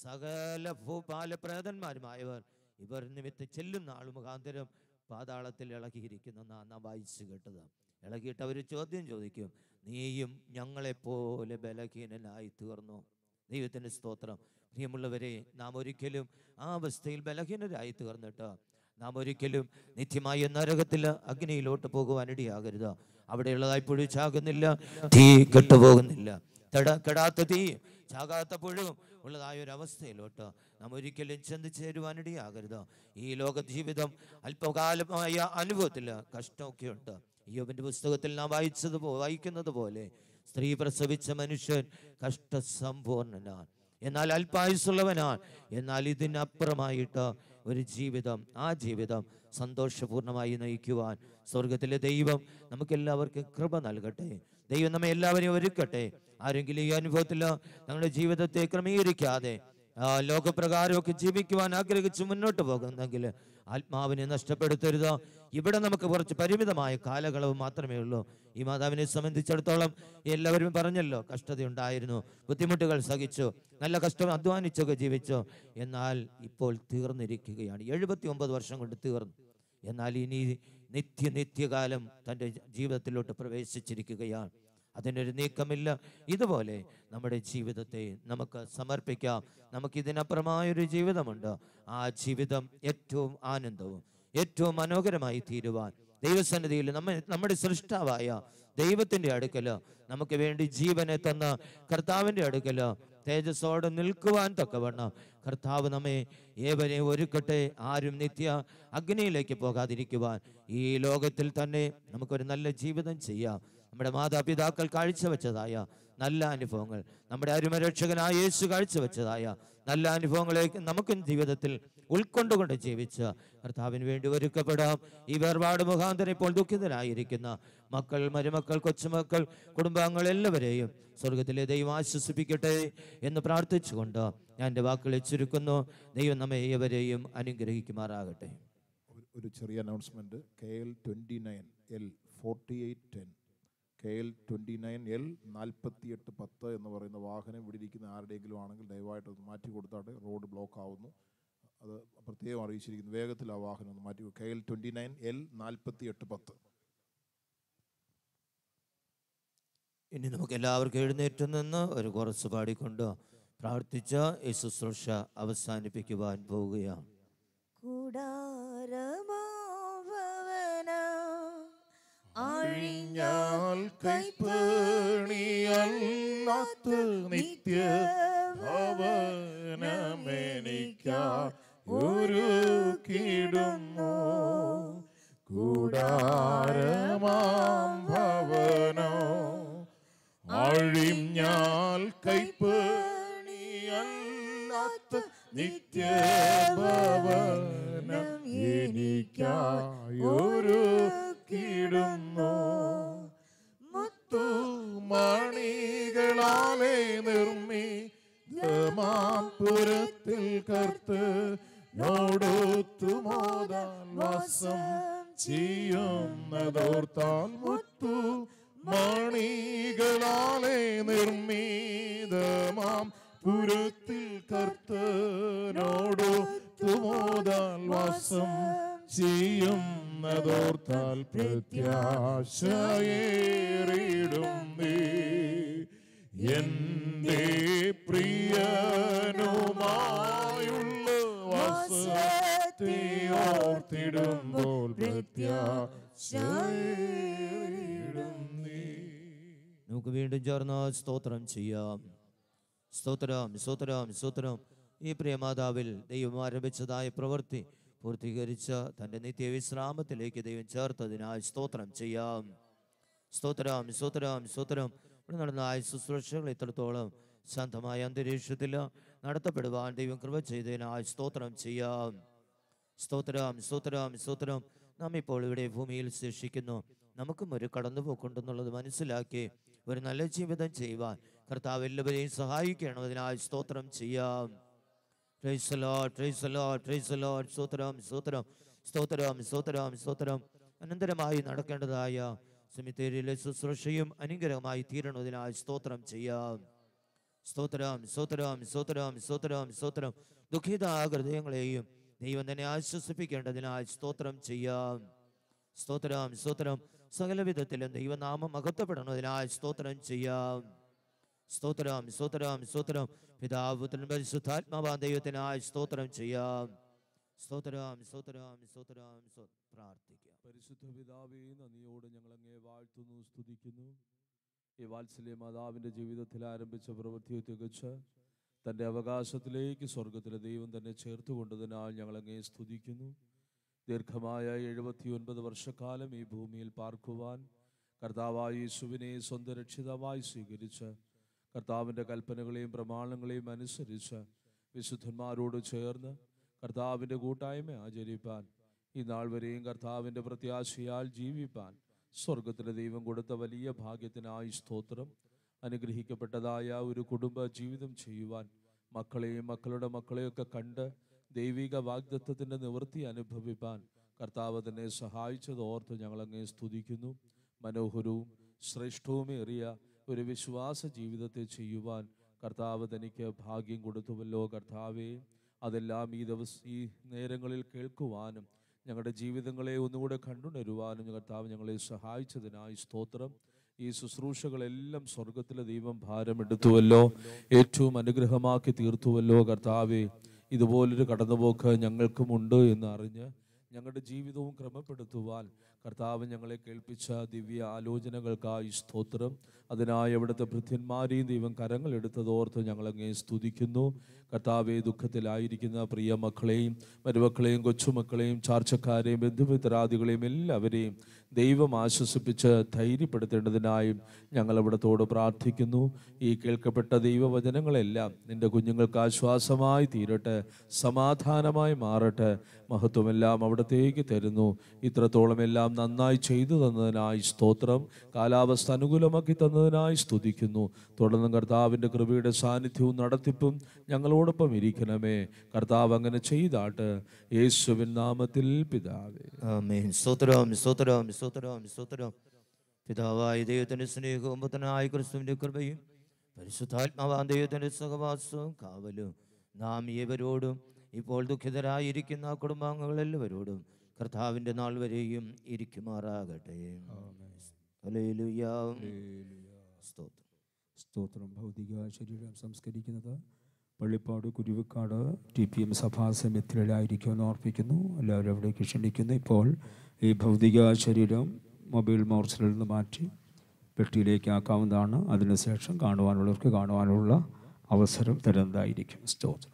സകല ഭൂപാലപ്രേതന്മാരുമായവർ ഇവർ നിമിത്തം ചെല്ലുന്ന ആൾ മുഖാന്തരം പാതാളത്തിൽ ഇളകിയിരിക്കുന്ന നാം വായിച്ചു കേട്ടത് ഇളകിയിട്ട് അവർ ചോദ്യം ചോദിക്കും നീയും ഞങ്ങളെപ്പോലെ ബലഹീനനായി തീർന്നു ദൈവത്തിൻ്റെ സ്തോത്രം പ്രിയമുള്ളവരെ നാം ഒരിക്കലും ആ അവസ്ഥയിൽ ബലഹീനരായി തീർന്നിട്ട് നാം ഒരിക്കലും നിത്യമായ നരകത്തിൽ അഗ്നിയിലോട്ട് പോകുവാനിടയാകരുത് അവിടെയുള്ളതായി പുഴു ചാകുന്നില്ല തീ കെട്ടുപോകുന്നില്ല തെട കെടാത്ത തീയും ചാകാത്ത പുഴുവും ഉള്ളതായ ഒരു അവസ്ഥയിലോട്ട് നാം ഒരിക്കലും ചെന്ന് ചേരുവാനിടയാകരുത് ഈ ലോക ജീവിതം അല്പകാലമായ അനുഭവത്തിൽ കഷ്ടമൊക്കെ ഉണ്ട് യോബിന്റെ പുസ്തകത്തിൽ നാം വായിച്ചത് പോ- വായിക്കുന്നത് പോലെ സ്ത്രീ പ്രസവിച്ച മനുഷ്യൻ കഷ്ടസമ്പൂർണനാണ് എന്നാൽ അല്പായുസുള്ളവനാണ് എന്നാൽ ഇതിനപ്പുറമായിട്ട് ഒരു ജീവിതം ആ ജീവിതം സന്തോഷപൂർണ്ണമായി നയിക്കുവാൻ സ്വർഗത്തിലെ ദൈവം നമുക്കെല്ലാവർക്കും കൃപ നൽകട്ടെ ദൈവം നമ്മെ എല്ലാവരെയും ഒരുക്കട്ടെ ആരെങ്കിലും ഈ അനുഭവത്തിൽ ഞങ്ങളുടെ ജീവിതത്തെ ക്രമീകരിക്കാതെ ആ, ലോകപ്രകാരമൊക്കെ ജീവിക്കുവാൻ ആഗ്രഹിച്ച് മുന്നോട്ട് പോകുന്നെങ്കിൽ ആത്മാവിനെ നഷ്ടപ്പെടുത്തരുത് ഇവിടെ നമുക്ക് കുറച്ച് പരിമിതമായ കാലയളവ് മാത്രമേ ഉള്ളൂ ഈ മാതാവിനെ സംബന്ധിച്ചിടത്തോളം എല്ലാവരും പറഞ്ഞല്ലോ കഷ്ടതയുണ്ടായിരുന്നു ബുദ്ധിമുട്ടുകൾ സഹിച്ചു നല്ല കഷ്ടം അധ്വാനിച്ചൊക്കെ ജീവിച്ചു എന്നാൽ ഇപ്പോൾ തീർന്നിരിക്കുകയാണ് എഴുപത്തി ഒമ്പത് വർഷം കൊണ്ട് തീർന്നു എന്നാൽ ഇനി നിത്യ നിത്യകാലം തൻ്റെ ജീവിതത്തിലോട്ട് പ്രവേശിച്ചിരിക്കുകയാണ് അതിനൊരു നീക്കമില്ല ഇതുപോലെ നമ്മുടെ ജീവിതത്തെ നമുക്ക് സമർപ്പിക്കാം നമുക്ക് ഇതിനപ്പുറമായൊരു ജീവിതമുണ്ട് ആ ജീവിതം ഏറ്റവും ആനന്ദവും ഏറ്റവും മനോഹരമായി തീരുവാൻ ദൈവസന്നിധിയിൽ നമ്മ നമ്മുടെ സൃഷ്ടാവായ ദൈവത്തിൻ്റെ അടുക്കൽ നമുക്ക് വേണ്ടി ജീവനെ തന്ന കർത്താവിൻ്റെ അടുക്കൽ തേജസ്സോടെ നിൽക്കുവാൻ തക്കവണ്ണം കർത്താവ് നമ്മെ ഏവരെ ഒരുക്കട്ടെ ആരും നിത്യ അഗ്നിയിലേക്ക് പോകാതിരിക്കുവാൻ ഈ ലോകത്തിൽ തന്നെ നമുക്കൊരു നല്ല ജീവിതം ചെയ്യാം നമ്മുടെ മാതാപിതാക്കൾ കാഴ്ചവെച്ചതായ നല്ല അനുഭവങ്ങൾ നമ്മുടെ അരുമരക്ഷകനായ യേശു കാഴ്ചവെച്ചതായ നല്ല അനുഭവങ്ങളെ നമുക്കും ജീവിതത്തിൽ ഉൾക്കൊണ്ടുകൊണ്ട് ജീവിച്ച കർത്താവിന് വേണ്ടി ഒരുക്കപ്പെടാം ഈ വേർപാട് മുഖാന്തരം ഇപ്പോൾ ദുഃഖിതരായിരിക്കുന്ന മക്കൾ മരുമക്കൾ കൊച്ചുമക്കൾ കുടുംബാംഗങ്ങൾ എല്ലാവരെയും സ്വർഗത്തിലെ ദൈവം ആശ്വസിപ്പിക്കട്ടെ എന്ന് പ്രാർത്ഥിച്ചുകൊണ്ട് ഞാൻ എൻ്റെ വാക്കുകളെ ചുരുക്കുന്നു ദൈവം നമ്മെ ഏവരെയും അനുഗ്രഹിക്കുമാറാകട്ടെ ഒരു- ഒരു ചെറിയ announcement K L twenty nine L forty eight ten K L twenty nine L നാൽപ്പത്തി എട്ട് പത്ത് എന്ന് പറയുന്ന വാഹനം ഇവിടെ ഇരിക്കുന്ന ആരുടെയെങ്കിലും ആണെങ്കിൽ ദയവായിട്ട് ഒന്ന് മാറ്റി കൊടുത്താട്ടെ റോഡ് ബ്ലോക്ക് ആവുന്നു അത് പ്രത്യേകം അറിയിച്ചിരിക്കുന്നു വേഗത്തിൽ ആ വാഹനം ഒന്ന് മാറ്റി K L twenty nine L നാൽപ്പത്തി എട്ട് പത്ത് ഇനി നമുക്ക് എല്ലാവർക്കും എഴുന്നേറ്റ് നിന്ന് ഒരു കുറച്ച് പാടിക്കൊണ്ട് പ്രാർത്ഥിച്ച ഈ ശുശ്രൂഷ അവസാനിപ്പിക്കുവാൻ പോവുകയാണ് അഴിഞ്ഞാൽ കൈപ്പണിയല്ലാത്ത നിത്യ ഭവനമെനിക്കാ ഒരു കിടുന്നു കൂടാരമാം ഭവനോ നിത്യഭവനം എനിക്കായൊരുക്കിടുന്നു മുത്തു മണികളാലെ നിർമ്മിതമാപുരത്തിൽ കർത്ത് നോടൊത്തുമോദാൻ വാസം ചെയ്യുന്നതോർത്താൽ മുത്തു മണികളാലെ നിർമ്മിതമാം പുരത്തിൽ കർത്തനോടൊത്തുമോദാൽ വാസം ചെയ്യുന്നതോർത്താൽ പ്രത്യാശയേറിടും നീ എന്റെ പ്രിയനുമായുള്ള വാസത്തെ ഓർത്തിടുമ്പോൾ പ്രത്യാശയേറിടും നീ നമുക്ക് വീണ്ടും ചേർന്ന് സ്തോത്രം ചെയ്യാം സ്തോത്രം സ്തോത്രം സ്തോത്രം ഈ പ്രിയമാതാവിൽ ദൈവം ആരംഭിച്ചതായ പ്രവൃത്തി പൂർത്തീകരിച്ച തൻ്റെ നിത്യവിശ്രാമത്തിലേക്ക് ദൈവം ചേർത്തതിനായി സ്തോത്രം ചെയ്യാം സ്തോത്രം സ്തോത്രം സ്തോത്രം ഇവിടെ നടന്ന ആ ശുശ്രൂഷകൾ ഇത്രത്തോളം ശാന്തമായ അന്തരീക്ഷത്തിൽ നടത്തപ്പെടുവാൻ ദൈവം കൃപ ചെയ്തതിനായി സ്തോത്രം ചെയ്യാം സ്തോത്രം സ്തോത്രം സ്തോത്രം നാം ഇപ്പോൾ ഇവിടെ ഭൂമിയിൽ ശേഷിക്കുന്നു നമുക്കും ഒരു കടന്നുപോക്കുണ്ടെന്നുള്ളത് മനസ്സിലാക്കി ഒരു നല്ല ജീവിതം ചെയ്യുവാൻ കർത്താവ് എല്ലാവരെയും സഹായിക്കണം അതിനായി സ്തോത്രം ചെയ്യാം Praise the Lord, praise the Lord, praise the Lord. സ്തോത്രം സ്തോത്രം സ്തോത്രം സ്തോത്രം സ്തോത്രം അനന്തരമായി നടക്കേണ്ടതായ സെമിത്തേരിയിലെ ശുശ്രൂഷയും അനുഗ്രഹമായി തീരണതിനായി സ്തോത്രം ചെയ്യാം സ്തോത്രം സ്തോത്രം സ്തോത്രം സ്തോത്രം സ്തോത്രം ദുഃഖിത ഹൃദയങ്ങളെയും ദൈവം തന്നെ ആശ്വസിപ്പിക്കേണ്ടതിനായി സ്തോത്രം ചെയ്യാം സ്തോത്രം സ്തോത്രം സകല വിധത്തിലും ദൈവനാമം മഹത്വപ്പെടണതിനായി സ്തോത്രം ചെയ്യാം സ്തോത്രം സ്തോത്രം സ്തോത്രം പിതാവ് പുത്രൻ പരിശുദ്ധാത്മാവാൻ ദൈവത്തിനായി സ്തോത്രം ചെയ്യാം സ്തോത്രം സ്തോത്രം സ്തോത്രം സ്തോ- പ്രാർത്ഥിക്കാം പരിശുദ്ധ പിതാവേ നന്ദിയോട് ഞങ്ങൾ അങ്ങേ വാഴ്ത്തുന്നു സ്തുതിക്കുന്നു ഈ വാത്സല്യ മാതാവിൻ്റെ ജീവിതത്തിൽ ആരംഭിച്ച പ്രവൃത്തിയെ തികച്ച് തൻ്റെ അവകാശത്തിലേക്ക് സ്വർഗത്തിലെ ദൈവം തന്നെ ചേർത്തുകൊണ്ടതിനാൽ ഞങ്ങൾ അങ്ങേ സ്തുതിക്കുന്നു ദീർഘമായ എഴുപത്തിയൊൻപത് വർഷക്കാലം ഈ ഭൂമിയിൽ പാർക്കുവാൻ കർത്താവായ യേശുവിനെ സ്വന്തം രക്ഷിതാവായി സ്വീകരിച്ച് കർത്താവിൻ്റെ കൽപ്പനകളെയും പ്രമാണങ്ങളെയും അനുസരിച്ച് വിശുദ്ധന്മാരോട് ചേർന്ന് കർത്താവിൻ്റെ കൂട്ടായ്മ ആചരിപ്പാൻ ഈ നാൾ വരെയും കർത്താവിൻ്റെ പ്രത്യാശയാൽ ജീവിപ്പാൻ സ്വർഗത്തിലെ ദൈവം കൊടുത്ത വലിയ ഭാഗ്യത്തിനായി സ്തോത്രം അനുഗ്രഹിക്കപ്പെട്ടതായ ഒരു കുടുംബ ജീവിതം ചെയ്യുവാൻ മക്കളെയും മക്കളുടെ മക്കളെയൊക്കെ കണ്ട് ദൈവിക വാഗ്ദത്വത്തിൻ്റെ നിവൃത്തി അനുഭവിപ്പാൻ കർത്താവ് തന്നെ സഹായിച്ചത് ഓർത്ത് ഞങ്ങളങ്ങേ സ്തുതിക്കുന്നു മനോഹരവും ശ്രേഷ്ഠവുമേറിയ ഒരു വിശ്വാസ ജീവിതത്തെ ചെയ്യുവാൻ കർത്താവ് തനിക്ക് ഭാഗ്യം കൊടുത്തുവല്ലോ കർത്താവേ അതെല്ലാം ഈ ദിവസം ഈ നേരങ്ങളിൽ കേൾക്കുവാനും ഞങ്ങളുടെ ജീവിതങ്ങളെ ഒന്നുകൂടെ കണ്ടുണരുവാനും കർത്താവ് ഞങ്ങളെ സഹായിച്ചതിനായി സ്തോത്രം ഈ ശുശ്രൂഷകളെല്ലാം സ്വർഗത്തിലെ ദൈവം ഭാരമെടുത്തുവല്ലോ ഏറ്റവും അനുഗ്രഹമാക്കി തീർത്തുവല്ലോ കർത്താവേ ഇതുപോലൊരു കടന്നുപോക്ക് ഞങ്ങൾക്കുമുണ്ട് എന്ന് അറിഞ്ഞ് ഞങ്ങളുടെ ജീവിതവും ക്രമപ്പെടുത്തുവാൻ കർത്താവ് ഞങ്ങളെ കേൾപ്പിച്ച ദിവ്യ ആലോചനകൾക്കായി സ്തോത്രം അതിനായി അവിടുത്തെ ഭൃത്യന്മാരെയും ദൈവം കരങ്ങളെടുത്തതോർത്ത് ഞങ്ങളങ്ങേ സ്തുതിക്കുന്നു കർത്താവെ ദുഃഖത്തിലായിരിക്കുന്ന പ്രിയ മക്കളെയും മരുമക്കളെയും കൊച്ചുമക്കളെയും ചാർച്ചക്കാരെയും ബന്ധുമിത്രാദികളെയും എല്ലാവരെയും ദൈവം ആശ്വസിപ്പിച്ച് ധൈര്യപ്പെടുത്തേണ്ടതിനായും ഞങ്ങൾ അവിടത്തോട് പ്രാർത്ഥിക്കുന്നു ഈ കേൾക്കപ്പെട്ട ദൈവവചനങ്ങളെല്ലാം നിന്റെ കുഞ്ഞുങ്ങൾക്ക് ആശ്വാസമായി തീരട്ടെ സമാധാനമായി മാറട്ടെ മഹത്വമെല്ലാം അവിടത്തേക്ക് തരുന്നു ഇത്രത്തോളം എല്ലാം നന്നായി ചെയ്തു തന്നതിനായി സ്തോത്രം കാലാവസ്ഥ അനുകൂലമാക്കി തന്നതിനായി സ്തുതിക്കുന്നു തുടർന്ന് കർത്താവിൻ്റെ കൃപയുടെ സാന്നിധ്യവും നടത്തിപ്പും ഞങ്ങളോടൊപ്പം ഇരിക്കണമേ കർത്താവ് അങ്ങനെ ചെയ്താട്ട് യേശുവിൻ നാമത്തിൽ പിതാവേ ആമേൻ സ്തോത്രം സ്തോത്രം സ്തോത്രം സ്തോത്രം പിതാവായ ദൈവത്തിന്റെ സ്നേഹവും പുത്രനായ ക്രിസ്തുവിന്റെ കൃപയും പരിശുദ്ധാത്മാവാൻ ദൈവത്തിന്റെ സഹവാസവും കാവലും നാം ഏവരോടും ഇപ്പോൾ ദുഃഖിതരായിരിക്കുന്ന കുടുംബാംഗങ്ങളെല്ലാവരോടും കർത്താവിന്റെ നാൾ വരെയും ഇരിക്കുമാറാകട്ടെ ഹല്ലേലൂയ. സ്തോത്രം സ്തോത്രം ഭൗതിക ശരീരം സംസ്കരിക്കുന്നത് Pallippad Kuruvikkad T P M സഭാ സമിതിയിലായിരിക്കുമെന്ന് ഓർപ്പിക്കുന്നു എല്ലാവരും അവിടേക്ക് ക്ഷണിക്കുന്നു ഇപ്പോൾ ഈ ഭൗതിക ശരീരം മൊബൈൽ മോർച്ചിൽ നിന്ന് മാറ്റി പെട്ടിയിലേക്ക് ആക്കാവുന്നതാണ് അതിനുശേഷം കാണുവാനുള്ളവർക്ക് കാണുവാനുള്ള അവസരം തരുന്നതായിരിക്കും സ്തോത്രം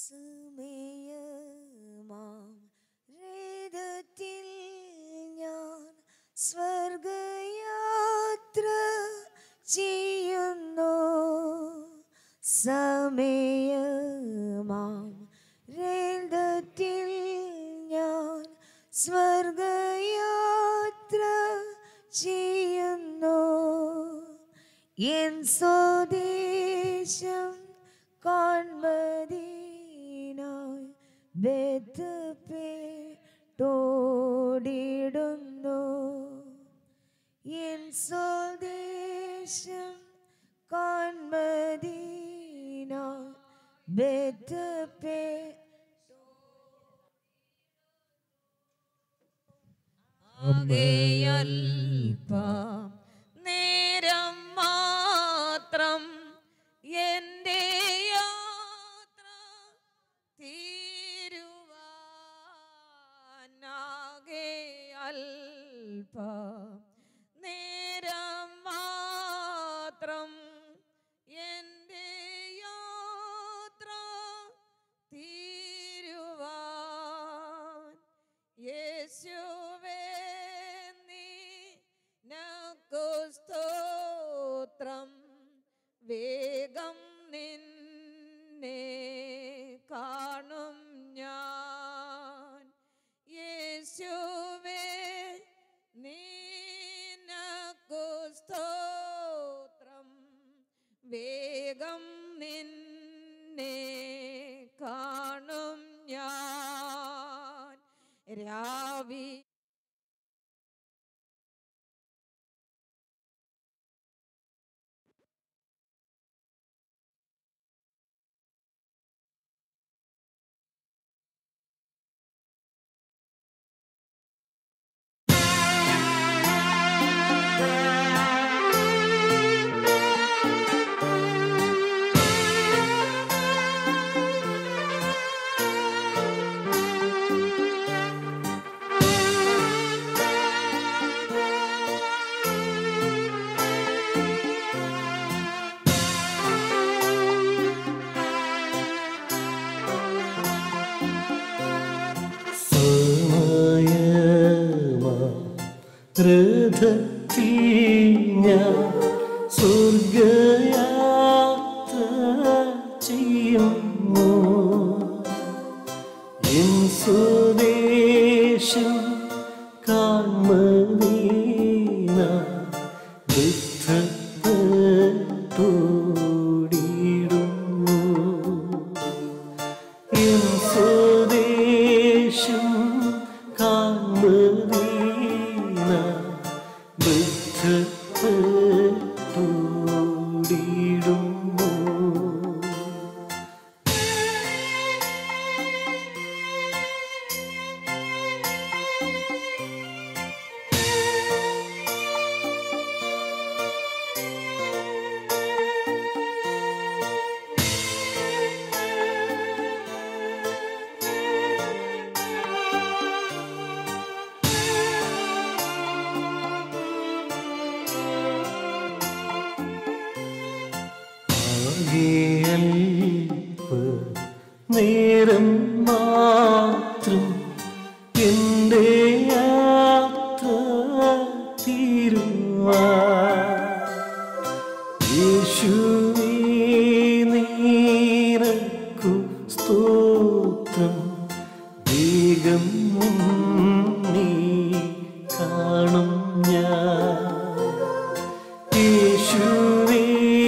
സമയമാം രേതത്തിൽ ഞാൻ ചെയ്യുന്നു സമയമാം രേതത്തിൽ ഞാൻ സ്വർഗയാത്ര ചെയ്യുന്നു എൻ സ്വദേശം കാൺമതിനായി ബന്ധപ്പെട്ടോടിടുന്നു എൻ സ്വദേശം കാൺമതിനായി ബന്ധപ്പെ അല്പം നേരം മാത്രം എൻ്റെ യാത്ര തീരുവാനാകെ അല്പം നേരം മാത്രം എൻ്റെ യാത്ര തീരുവാൻ യേശുവേ നിനക്കു സ്തോത്രം വേഗം നിന്നെ കാണും ഞാൻ യേശുവേ നിനക്കു സ്തോത്രം വേഗം നിന്നെ കാണും ഞാൻ രാവി രഥത്തിൽ ഞാൻ സ്വർഗയാത്ര ചെയ്യുന്നു എൻ സ്വദേശം കാൺമദീന ബുദ്ധത്തോടിടുന്നു എൻ സ്വദേശം കാൺമദീന ബുദ്ധത്തോടിടുന്നു ആകെയൽപ്പ നേരം മാത്രം എൻ്റെ യാത്ര തീരുവാ യേശുവേ നീനക്കു സ്തോത്രം വേഗം നിന്നെ കാണും ഞാൻ യേശുവേ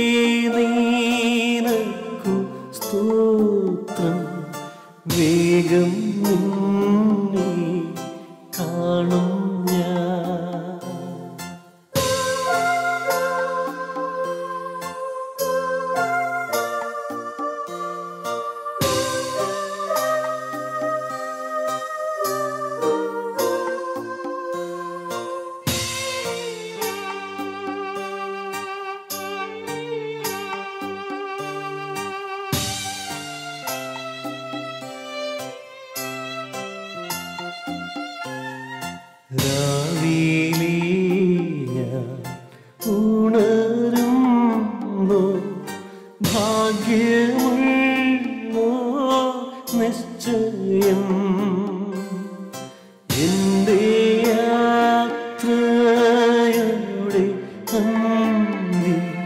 നീനക്കു സ്തോത്രം വേഗം നിന്നെ കാണും ഞാൻ രാവിലെ ഞാൻ ഉണരുന്നു ഭാഗ്യമുള്ളോ നിശ്ചയം എൻ്റെ യാത്രയുടെ അന്തി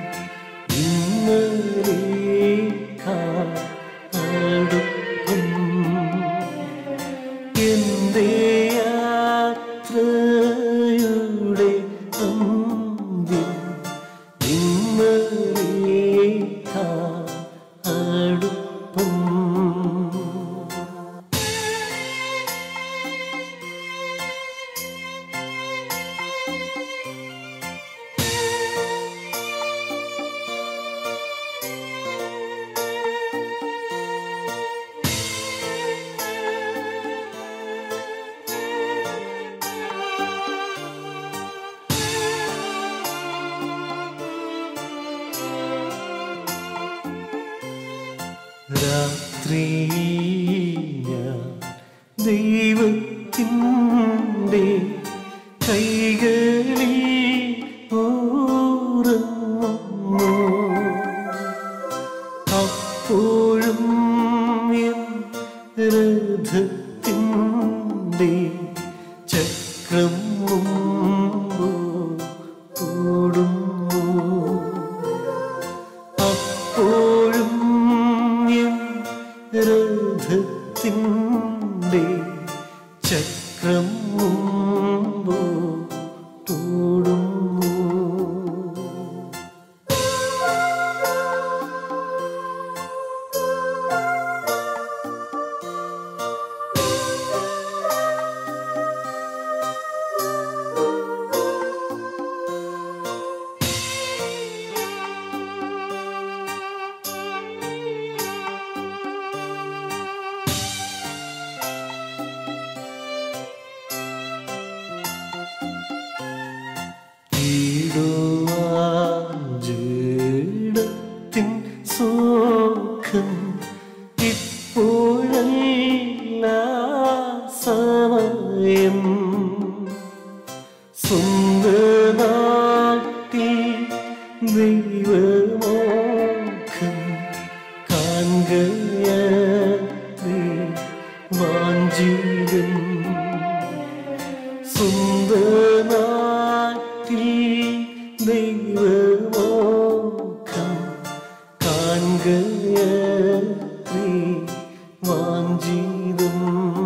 ഞാൻ ദൈവത്തിൻ്റെ കൈകളിൽ ഓർന്നു അപ്പോഴും എൻ രഥത്തിൻ്റെ ചക്രം ഓടുന്നു അപ്പോഴും എൻ രഥത്തിൻ്റെ ചക്രം ഓടുന്നു ഈടുവാഞ്ചിടത്തിൻ സുഖം ഇപ്പോഴല്ല സമയം സ്വന്തനാട്ടിൽ ദൈവമോഖം കാൺകയത്രേ വാഞ്ചിതം സ്വന്തനാട്ടിൽ ദൈവമോഖം കാൺകയത്രേ വാഞ്ചിതം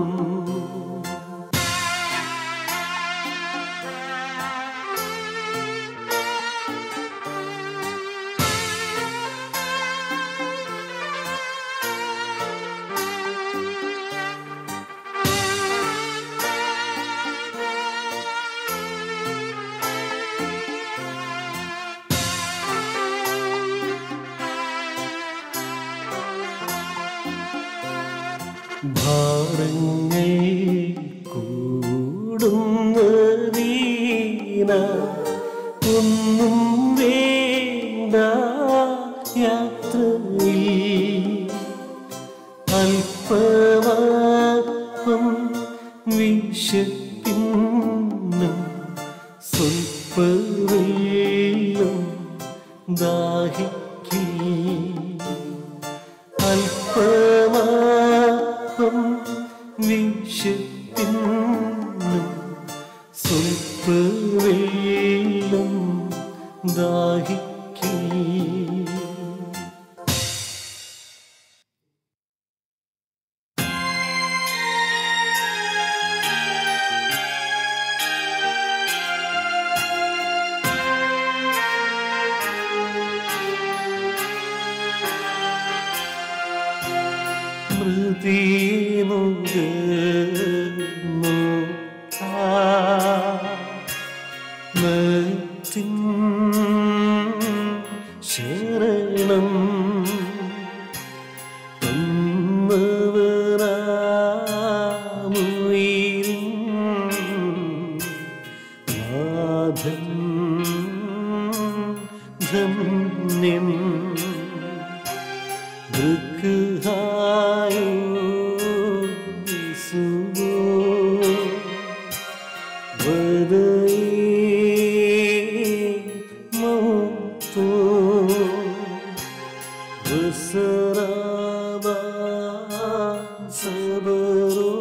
ഭാരങ്ങൾ കൂടുന്ന വീണ ഒന്നും വേണ്ട യാത്രയിൽ അല്പമാത്മം വിശപ്പിന്നും സ്വൽപ്പവെള്ളം ദാഹിക്കേ അല്പമാത്മം വിശപ്പിന്നും സ്വൽപ്പവെള്ളം ദാഹിക്കേ മൃതിനുകന്നു മത്തിൻ ശരണം തന്നവരാമുയിരും നാഥൻ ധന്യൻ ദൃഗ്ഹായോ യേശുവോ വദയേ മൗത്തോ വസരാബാ സബരോ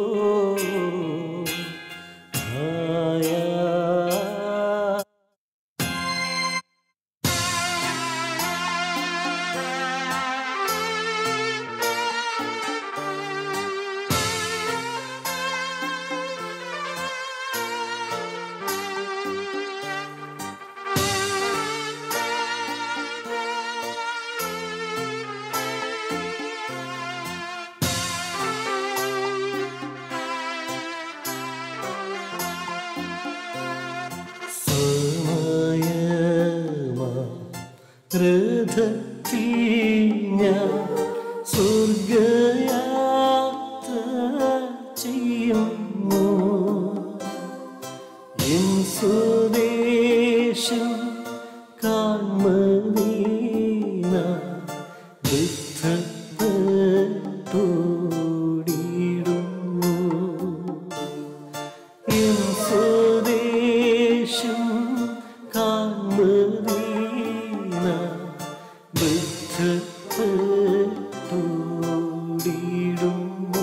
ആയാ രഥത്തിൽ ഞാൻ സ്വർഗയാത്ര ചെയ്യുന്നു എൻ സ്വദേശം കാൺമദീന വൃദ്ധപ്പെട്ടു ദീന ബുദ്ധത്തോടിടുന്നു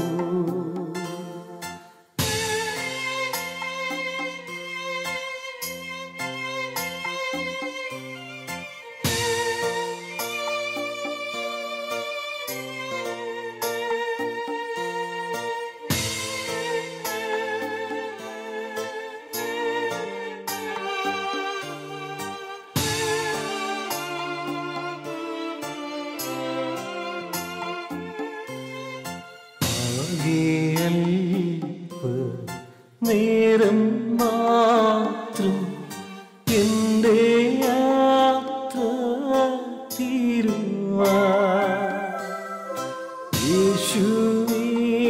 ആകെയൽപ്പ നേരം മാത്രം എൻ്റെ യാത്ര തീരുവാ യേശുവേ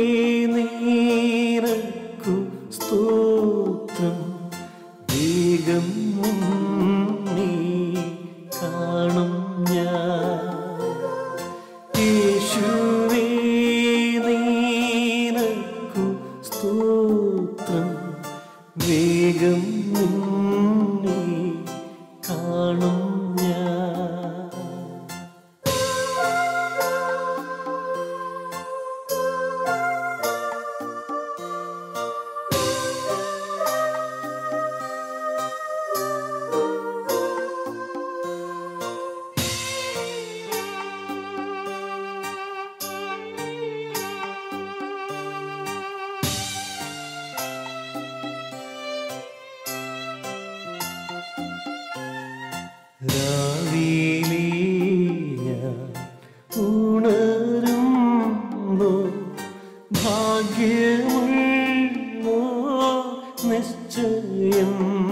നീനക്കു സ്തോത്രം വേഗം നീ കാണും ഞാൻ യേശുവേ നീനക്കു സ്തോത്രം വേഗം നിന്നെ കാണും ഞാൻ രാവിലെ ഞാൻ ഉണരുമ്പോ ഭാഗ്യമുള്ളോ നിശ്ചയം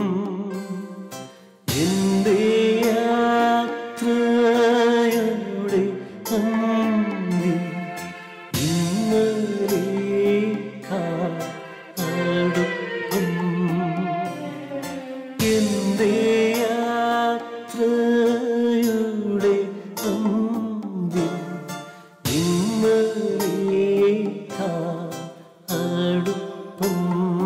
എൻ്റെ യാത്രയുടെ അന്തി ഇന്നലേക്കാടുപ്പം എൻ്റെ യാത്രയുടെ അന്ത്യം ഇന്നലേക്കാടുപ്പം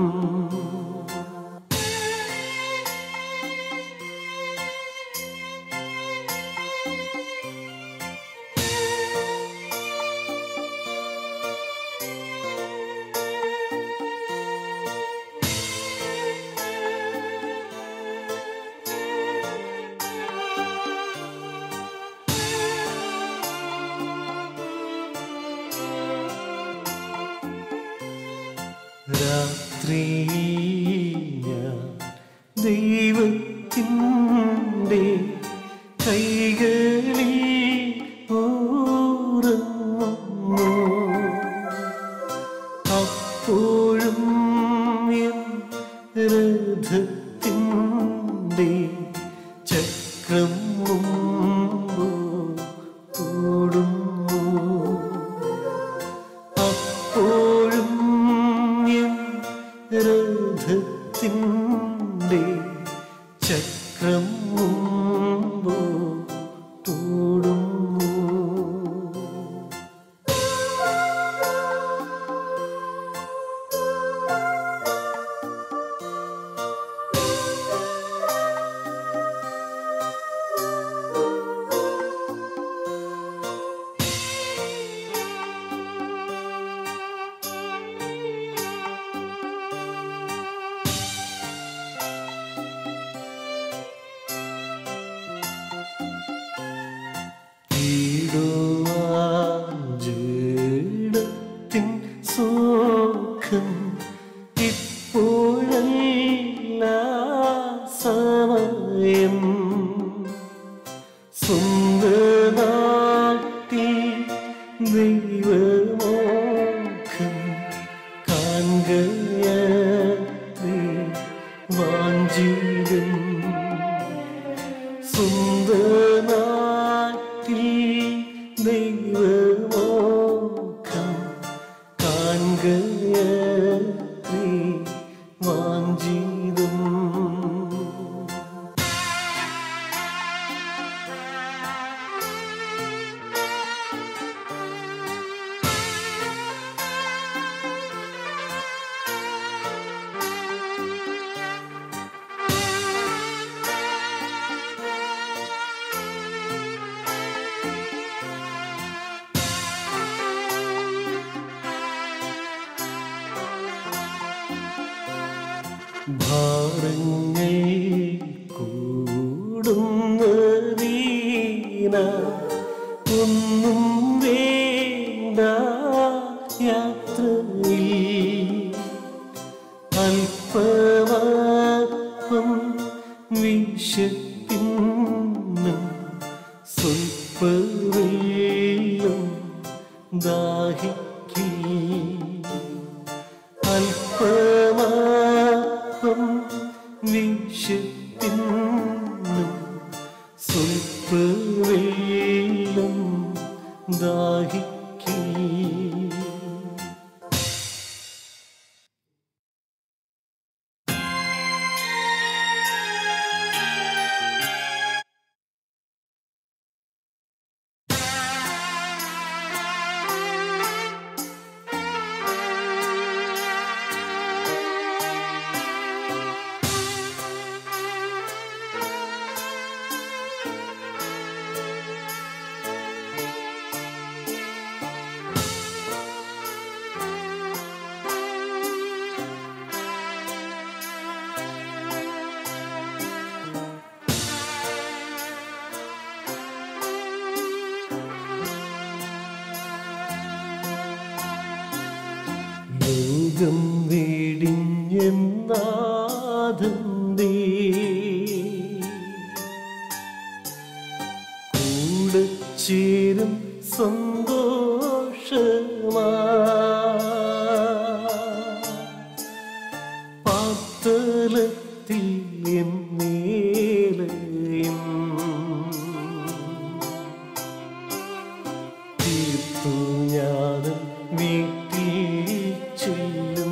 രാത്രിയ ദൈവത്തിൻ്റെ കൈകളിൽ ഓർന്നു അപ്പോഴും എൻ രഥത്തിൻ്റെ ചക്രം ഓടുന്നു അപ്പോഴും എൻ രഥത്തിൻ്റെ ചക്രം മുമ്പോടുന്നു ഈടുവാഞ്ചിടത്തിൻ സുഖം ഇപ്പോഴല്ല സമയം സ്വന്തനാട്ടിൽ ദൈവമോഖം കാൺകയത്രേ വാഞ്ചിടും സ്വന്തനാട്ടിൽ ദൈവമോഖം കാൺകയത്രേ വാഞ്ചിടും വീണ ഒന്നും വേണ്ട യാത്രയിൽ അല്പമാപ്പം വിശപ്പിന്നും സ്വൽപ്പവെള്ളം ദാഹിക്കേ അല്പമാപ്പം വിശപ്പിന്നും സ്വൽപ്പവെള്ളം ദാഹിക്കേ ലോകം വെടിഞ്ഞെന്നാഥന്തേ കൂടെ ചേരും സന്തോഷമാ പാത്തലത്തിൽ എന്നേലയും തീർത്തു ഞാനും വീട്ടിൽ ചെല്ലും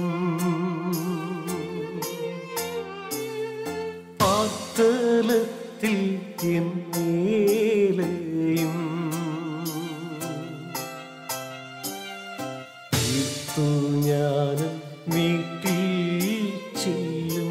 പാത്തലത്തിൽ എന്നേലയും തീർത്തു ഞാനും വീട്ടിൽ ചെല്ലും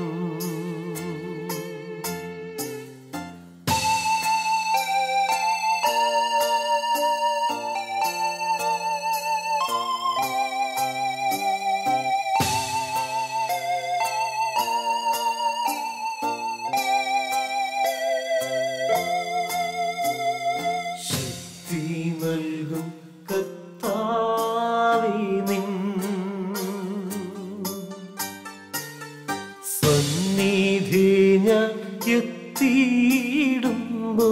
ശക്തി നൽകും കർത്താവേ നിൻ സന്നിധി ഞാൻ എത്തിയിടുമ്പോ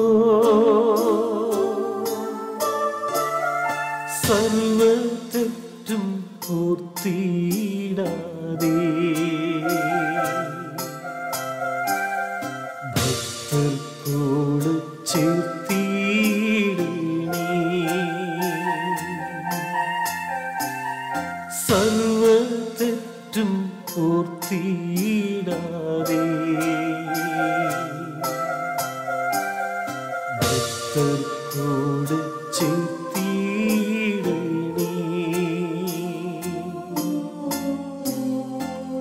സർവതെറ്റും പൂർത്തിയിടാതെ ഭക്തർക്കോട് ചേർത്തിയിടണേ സർവതെറ്റും പൂർത്തിയിടാതെ ഭക്തർക്കോട് ചേർത്തിയിടണേ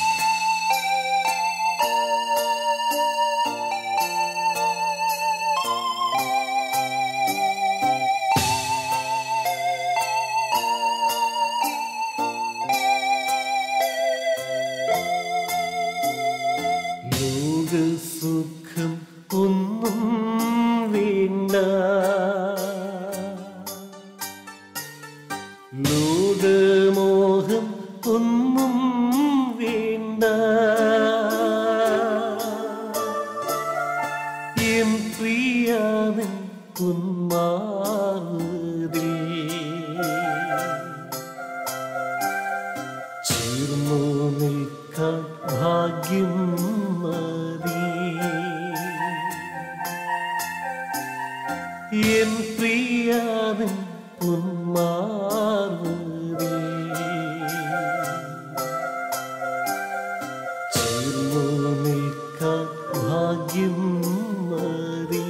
ലോകസുഖം ഒന്നും വേണ്ട ലോകമോഹം ഒന്നും വേണ്ട എൻ പ്രിയാവൻ ഉന്മാതിൽ ചേർന്നു നിൽക്കാൻ ഭാഗ്യം മതി എൻ പ്രിയാവൻ ഉന്മാർവതി ചേർന്നു നിൽക്കാൻ ഭാഗ്യം മതി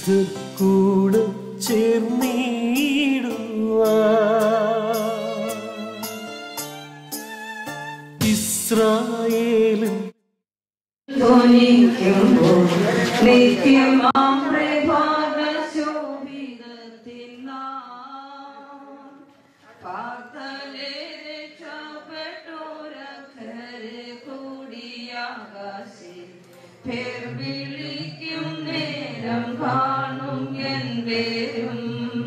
കൂടെ ചേർന്നിടുവാൻ ഇസ്രായേലും നിത്യമാം പ്രഭാത ശോഭിതത്തിൽ പാർത്തലെ രക്ഷപ്പെട്ടോരക്കരെ കൂടിയാകാശേ പേർ വിളിക്കും നേരം കാണും എൻ പേരും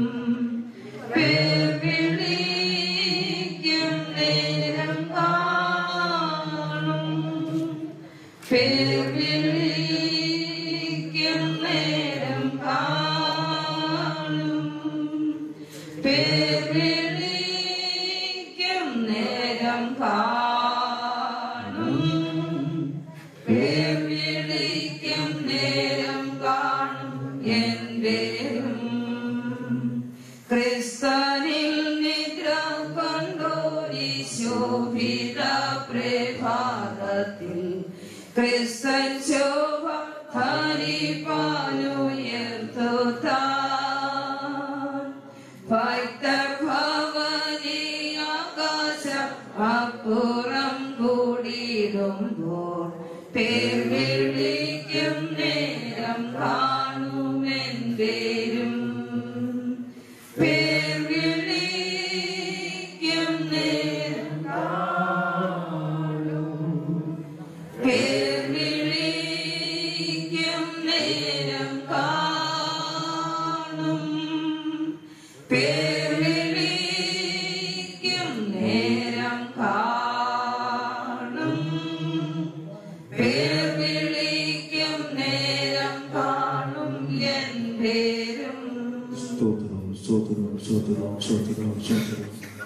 പേർ വിളിക്കും നേരം കാണും പേർ വിളിക്കും നേരം കാണും പേർ വിളിക്കും നേരം കാണും പേർ വിളിക്കും നേരം കാണും എൻ പേരും ക്രിസ്തനിൽ നിദ്ര കണ്ടോരി ശോഭിത പ്രഭാതത്തിൽ ക്രിസ്തൻ ശോഭ ധരിപ്പാനുയർത്തു താൻ ഭക്തർ ഭവനി ആകാശം അപ്പുറം കൂടിയിടുമ്പോൾ പേർ വിളിക്കും നേരം കാണുമെൻ പേരും പേർ വിളിക്കും നേരം കാണും പേർ വിളിക്കും നേരം കാണും പേർ വിളിക്കും നേരം കാണും പേർ വിളിക്കും നേരം കാണും എൻ പേരും സ്തോത്രം സ്തോത്രം സ്തോത്രം സ്തോത്രം സ്തോത്രം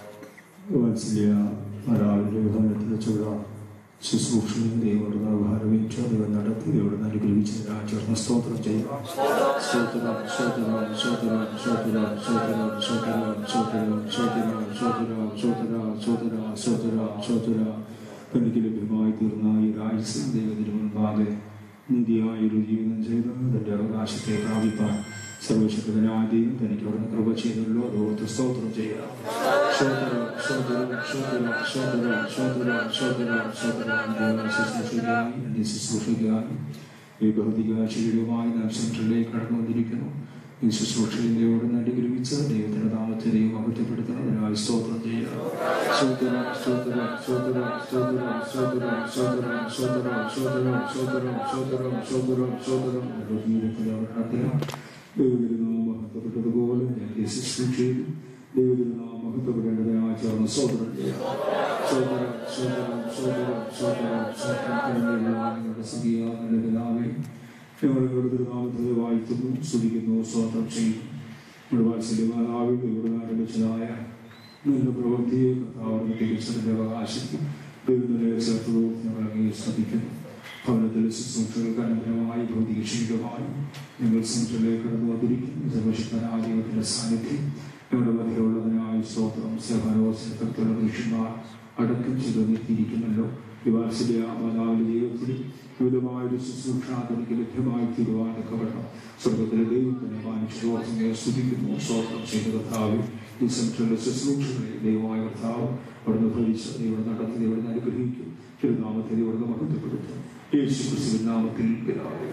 വാത്സല്യ മരാവിൻ്റെ ഭവനത്തിലെ ചുഴ ശുശ്രൂഷയും ദൈവങ്ങളുടെ ഭാരമേറ്റ ദൈവം നടത്തി ദൈവം അനുഗ്രഹിച്ചതിനാ ചേർന്ന് സ്തോത്രം ചെയ്യുക സ്തോത്രം സ്തോത്രം സ്തോത്രം സ്തോത്രം സ്തോത്രം സ്തോത്രം സ്തോത്രം സ്തോത്രം സ്തോത്രം സ്തോത്രം സ്തോത്രം സ്തോത്രം സ്തോത്രം തനിക്ക് ലഭ്യമായി തീർന്ന ഈ രാജ്യം ദൈവത്തിന് മുൻപാകെ നീതിയായ ഒരു ജീവിതം ചെയ്ത് തന്റെ അവകാശത്തെ പ്രാപിപ്പാൻ സർവശക്തനായ ദൈവം തനിക്ക് അവിടുന്ന് കൃപ ചെയ്തല്ലോ അതോർത്ത് സ്തോത്രം ചെയ്യുക സ്തോത്രം സ്തോത്രം സ്തോത്രം സ്തോത്രം സ്തോത്രം സ്തോത്രം സ്തോത്രം ദൈവ ശുശ്രൂഷയ്ക്കായി എന്റെ ശുശ്രൂഷയ്ക്കായി ഈ ഭൗതിക ശരീരവുമായി നാം സെൻട്രലിലേക്ക് കടന്നു വന്നിരിക്കുന്നു ഈ ശുശ്രൂഷയിലൂടെ അനുഗ്രഹിച്ച് ദൈവത്തിന്റെ നാമത്തെ ദൈവം മഹത്വപ്പെടുത്തുന്നതിനായി സ്തോത്രം ചെയ്യുക സ്തോത്രം സ്തോത്രം സ്തോത്രം സ്തോത്രം സ്തോത്രം സ്തോത്രം സ്തോത്രം സ്തോത്രം സ്തോത്രം സ്തോത്രം സ്തോത്രം സ്തോത്രം നമ്മുടെ ജീവിതത്തിലെ അവതരണത്തിലും ദൈവത്തിനാം മഹത്വപ്പെട്ടതുപോലെ എന്റെ ശുശ്രൂഷയിൽ ദൈവത്തിനാം മഹത്വപ്പെടേണ്ടതിനായി ചേർന്ന് സ്തോത്രം ചെയ്യാം സ്തോത്രം സ്തോത്രം സ്തോത്രം സ്തോത്രം സ്തോത്രം കഴിഞ്ഞുള്ള നിങ്ങളുടെ സഖിയ നല്ല പിതാവേ ഞങ്ങളുടെ തിരുനാമത്തിൽ വാഴ്ത്തുന്നു സ്തുതിക്കുന്നു സ്തോത്രം ചെയ്യുന്നു നമ്മുടെ വാത്സല്യമാതാവിൽ ഇവിടെ ആരംഭിച്ചതായ നല്ല പ്രവൃത്തിയെ കർത്താവിന് തിരിച്ചതിന്റെ അവകാശിക്കും ദൈവത്തിലെ ചേർത്തവും ഞങ്ങൾ അങ്ങേ സ്തുതിക്കുന്നു ഭവനത്തിലെ ശുശ്രൂഷകൾക്ക് അനുഗ്രഹമായി ഭൗതിക ക്ഷണികമായി ഞങ്ങൾ സംഘത്തിലേക്ക് കടന്നു വന്നിരിക്കുന്നു സർവശക്തനായ ദൈവത്തിന്റെ സാന്നിധ്യം ഞങ്ങളുടെ മധ്യമുള്ളതിനായി സ്തോത്രം സേവനോത്സവത്തിലുള്ള പുരുഷന്മാർ അടക്കം ചെയ്ത് നിർത്തിയിരിക്കുന്നല്ലോ വിവാസിലെ മാതാവിന്റെ ജീവിതത്തിൽ വിവിധമായൊരു ശുശ്രൂഷ തനിക്ക് ലഭ്യമായി തീരുവാനൊക്കെ വേണം സ്വർഗത്തിലെ ദൈവത്തിനെ മാനുഷ്യോർമ്മയെ സ്തുതിക്കുന്നു സ്തോത്രം ചെയ്ത കർത്താവ് ഈ സെൻട്രലിലെ ശുശ്രൂഷകളെ ദൈവമായ കർത്താവ് അവിടുന്ന് ഭരിച്ച് ദൈവം നടത്തി ദൈവം അനുഗ്രഹിക്കും തിരുനാമത്തെ ദൈവം മഹത്വപ്പെടുത്തും യേശു ക്രിസ്തുവിൻ നാമത്തിൽ പിതാവേ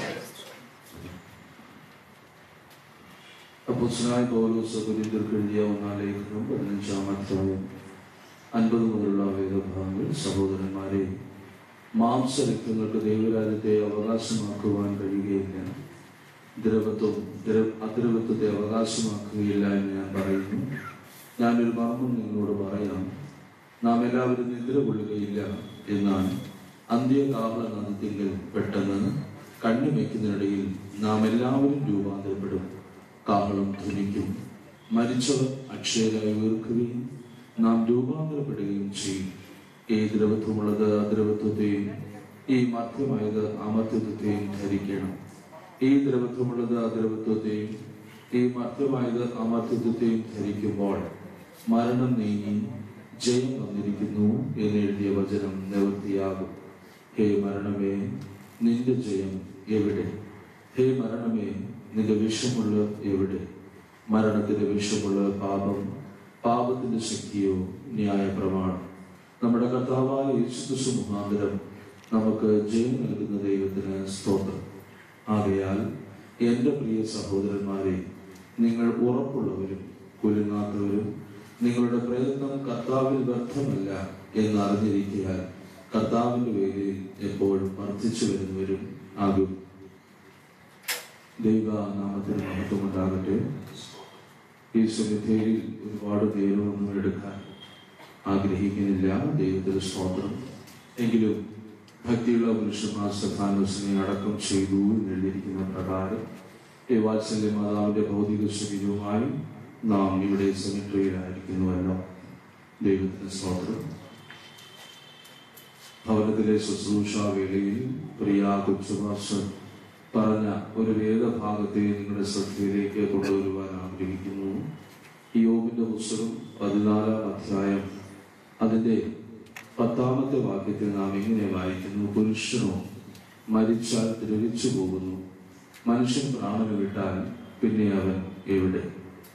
അപ്പോസ്തലനായ പൗലോസ് കൊരിന്ത്യർക്ക് എഴുതിയ ഒന്നാം ലേഖനം പതിനഞ്ചാം അധ്യായം അൻപത് മുതലുള്ള വേദഭാഗങ്ങൾ സഹോദരന്മാരെ മാംസരക്തങ്ങൾക്ക് ദൈവരാജ്യത്തെ അവകാശമാക്കുവാൻ കഴിയുകയില്ല ദ്രവത്വം ദ്രവ അദ്രവത്വത്തെ അവകാശമാക്കുകയില്ല എന്ന് ഞാൻ പറയുന്നു ഞാനൊരു മർമ്മം നിങ്ങളോട് പറയാം നാം എല്ലാവരും നിദ്ര കൊള്ളുകയില്ല എന്നാൽ അന്ത്യകാഹള നദത്തിങ്കിൽ പെട്ടെന്ന് കണ്ണുമയ്ക്കുന്നതിനിടയിൽ നാം എല്ലാവരും രൂപാന്തരപ്പെടും കാഹളം ധ്വനിക്കും മരിച്ചവർ അക്ഷയരായി ഉയർക്കുകയും നാം രൂപാന്തരപ്പെടുകയും ചെയ്യും ഈ ദ്രവത്വമുള്ളത് അദ്രവത്വത്തെയും ഈ മർത്യമായത് അമർത്യത്വത്തെയും ധരിക്കണം ഈ ദ്രവത്വമുള്ളത് അദ്രവത്വത്തെയും ഈ മർത്യമായത് അമർത്യത്വത്തെയും ധരിക്കുമ്പോൾ മരണം നീങ്ങി ജയം വന്നിരിക്കുന്നു എന്ന് എഴുതിയ വചനം നിവൃത്തിയാകും ഹേ മരണമേ നിന്റെ ജയം എവിടെ ഹേ മരണമേ നിന്റെ വിഷമുള്ള എവിടെ മരണത്തിന്റെ വിഷമുള്ള പാപം പാപത്തിന്റെ ശക്തിയോ ന്യായ പ്രമാണം നമ്മുടെ കർത്താവായ യേശുക്രിസ്തു മുഖാന്തരം നമുക്ക് ജയം നൽകുന്ന ദൈവത്തിന് സ്തോത്രം ആകയാൽ എൻ്റെ പ്രിയ സഹോദരന്മാരെ നിങ്ങൾ ഉറപ്പുള്ളവരും കുലുങ്ങാത്തവരും നിങ്ങളുടെ പ്രയത്നം കർത്താവിൽ വ്യർത്ഥമല്ല എന്നറിഞ്ഞിരിക്കാൻ കർത്താവിന്റെ വേലയിൽ എപ്പോഴും വർദ്ധിച്ചു വരുന്നവരും ആകും ദൈവ നാമത്തിന് മഹത്വമുണ്ടാകട്ടെ ഈ സന്നിധിയിൽ ഒരുപാട് നേരമൊന്നും എടുക്കാൻ ആഗ്രഹിക്കുന്നില്ല ദൈവത്തിന്റെ സ്തോത്രം എങ്കിലും ഭക്തിയുള്ള പുരുഷന്മാർ സഫാനോസിനെ അടക്കം ചെയ്തു എന്ന് എഴുതിയിരിക്കുന്ന പ്രകാരം ഈ വാത്സല്യ മാതാവിന്റെ ഭൗതിക ശരീരവുമായി നാം ഇവിടെ സെമിട്രിയിലായിരിക്കുന്നുവല്ലോ ദൈവത്തിന്റെ സ്തോത്രം ഭവനത്തിലെ ശുശ്രൂഷ വേളയിൽ പ്രിയ കൊച്ചുഭാഷൻ പറഞ്ഞ ഒരു വേദഭാഗത്തെ നിങ്ങളുടെ ശ്രദ്ധയിലേക്ക് കൊണ്ടുവരുവാൻ ആഗ്രഹിക്കുന്നു യോബിന്റെ പുസ്തകം പതിനാലാം അധ്യായം അതിന്റെ പത്താമത്തെ വാക്യത്തിൽ നാം ഇങ്ങനെ വായിക്കുന്നു പുരുഷനോ മരിച്ചാൽ ദ്രവിച്ചു പോകുന്നു മനുഷ്യൻ പ്രാണന് വിട്ടാൽ പിന്നെ അവൻ എവിടെ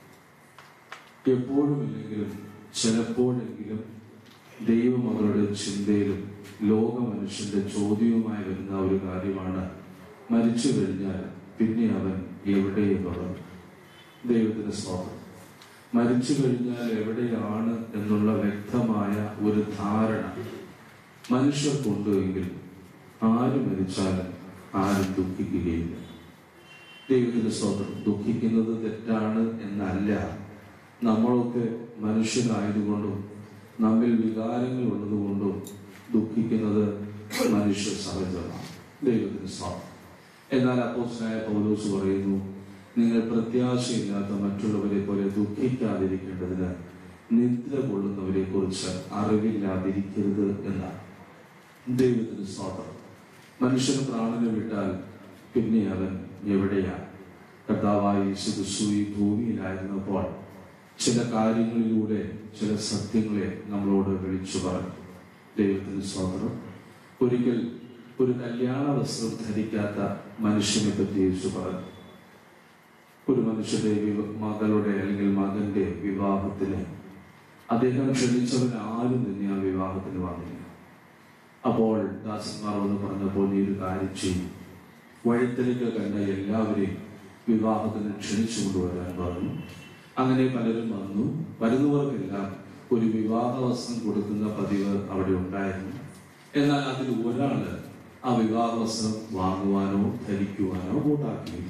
എപ്പോഴുമില്ലെങ്കിലും ചിലപ്പോഴെങ്കിലും ദൈവം അവരുടെ ചിന്തയിലും ലോക മനുഷ്യന്റെ ചോദ്യവുമായി വരുന്ന ഒരു കാര്യമാണ് മരിച്ചു കഴിഞ്ഞാൽ പിന്നെ അവൻ എവിടെ എന്നുള്ളത് ദൈവത്തിന്റെ സ്വാതന്ത്ര്യം മരിച്ചു കഴിഞ്ഞാൽ എവിടെയാണ് എന്നുള്ള വ്യക്തമായ ഒരു ധാരണ മനുഷ്യർക്കുണ്ട് എങ്കിൽ ആര് മരിച്ചാലും ആരും ദുഃഖിക്കുകയില്ല ദൈവത്തിന്റെ സ്വന്തം ദുഃഖിക്കുന്നത് തെറ്റാണ് എന്നല്ല നമ്മളൊക്കെ മനുഷ്യരായതുകൊണ്ടും നമ്മിൽ വികാരങ്ങൾ ഉള്ളതുകൊണ്ടും ദുഃഖിക്കുന്നത് മനുഷ്യ സഹജമാണ് ദൈവത്തിന്റെ സ്വാതന്ത്ര്യം എന്നാൽ അപ്പോസ്തലനായ പൗലോസ് പറയുന്നു നിങ്ങൾ പ്രത്യാശയില്ലാത്ത മറ്റുള്ളവരെ പോലെ ദുഃഖിക്കാതിരിക്കേണ്ടതിന് നിദ്ര കൊള്ളുന്നവരെ കുറിച്ച് അറിവില്ലാതിരിക്കരുത് എന്നാണ് ദൈവത്തിന് സ്വാതന്ത്ര്യം മനുഷ്യന് പ്രാണനെ വിട്ടാൽ പിന്നെ അവൻ എവിടെയാണ് കർത്താവായ യേശുക്രിസ്തു ഈ ഭൂമിയിലായിരുന്നപ്പോൾ ചില കാര്യങ്ങളിലൂടെ ചില സത്യങ്ങളെ നമ്മളോട് വിളിച്ചു പറഞ്ഞു ദൈവത്തിന് സ്വാതന്ത്ര്യം ഒരിക്കൽ ഒരു കല്യാണ വസ്ത്രം ധരിക്കാത്ത മനുഷ്യനെ പറ്റി യേശു പറഞ്ഞു ഒരു മനുഷ്യന്റെ വിവ- മകളുടെ അല്ലെങ്കിൽ മകന്റെ വിവാഹത്തിന് അദ്ദേഹം ക്ഷണിച്ചവൻ ആരും തന്നെ ആ വിവാഹത്തിന് വന്നില്ല അപ്പോൾ ദാസന്മാർ ഒന്ന് പറഞ്ഞപ്പോൾ നീ ഒരു കാര്യം ചെയ്യും വഴിത്തിലേക്ക് കണ്ട എല്ലാവരെയും വിവാഹത്തിന് ക്ഷണിച്ചു കൊണ്ടുവരാൻ പറഞ്ഞു അങ്ങനെ പലരും വന്നു വരുന്നവർക്കെല്ലാം ഒരു വിവാഹ വസ്ത്രം കൊടുക്കുന്ന പതിവ് അവിടെ ഉണ്ടായിരുന്നു എന്നാൽ അതിൽ ഒരാള് ആ വിവാഹ വസ്ത്രം വാങ്ങുവാനോ ധരിക്കുവാനോ കൂട്ടാക്കിയില്ല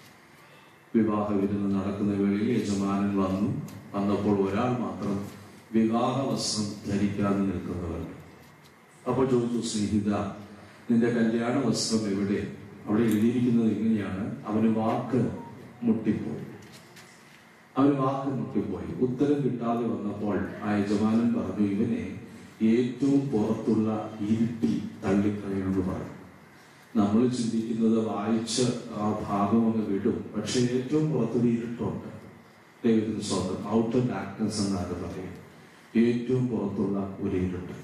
വിവാഹ വിരുന്ന് നടക്കുന്ന വേളയിൽ യജമാനൻ വന്നു വന്നപ്പോൾ ഒരാൾ മാത്രം വിവാഹ വസ്ത്രം ധരിക്കാതെ നിൽക്കുന്നവർ അപ്പോൾ ചോദിച്ചു സ്നേഹിത നിന്റെ കല്യാണ വസ്ത്രം എവിടെ അവിടെ എഴുതിയിരിക്കുന്നത് എങ്ങനെയാണ് അവന് വാക്ക് മുട്ടിപ്പോയി അവന് വാക്ക് മുട്ടിപ്പോയി ഉത്തരം കിട്ടാതെ വന്നപ്പോൾ ആ യജമാനൻ പറഞ്ഞു ഇവനെ ഏറ്റവും പുറത്തുള്ള ഇരുട്ടി തള്ളിക്കളയണമെന്ന് പറഞ്ഞു നമ്മൾ ചിന്തിക്കുന്നത് വായിച്ച് ആ ഭാഗം അങ്ങ് വിടും പക്ഷെ ഏറ്റവും പുറത്തൊരു ഇരുട്ടുണ്ട് ദൈവത്തിന് സ്വന്തം ഔട്ടർ ഡാർക്ക്നെസ് എന്നാണ് പറയും ഏറ്റവും പുറത്തുള്ള ഒരു ഇരുട്ട്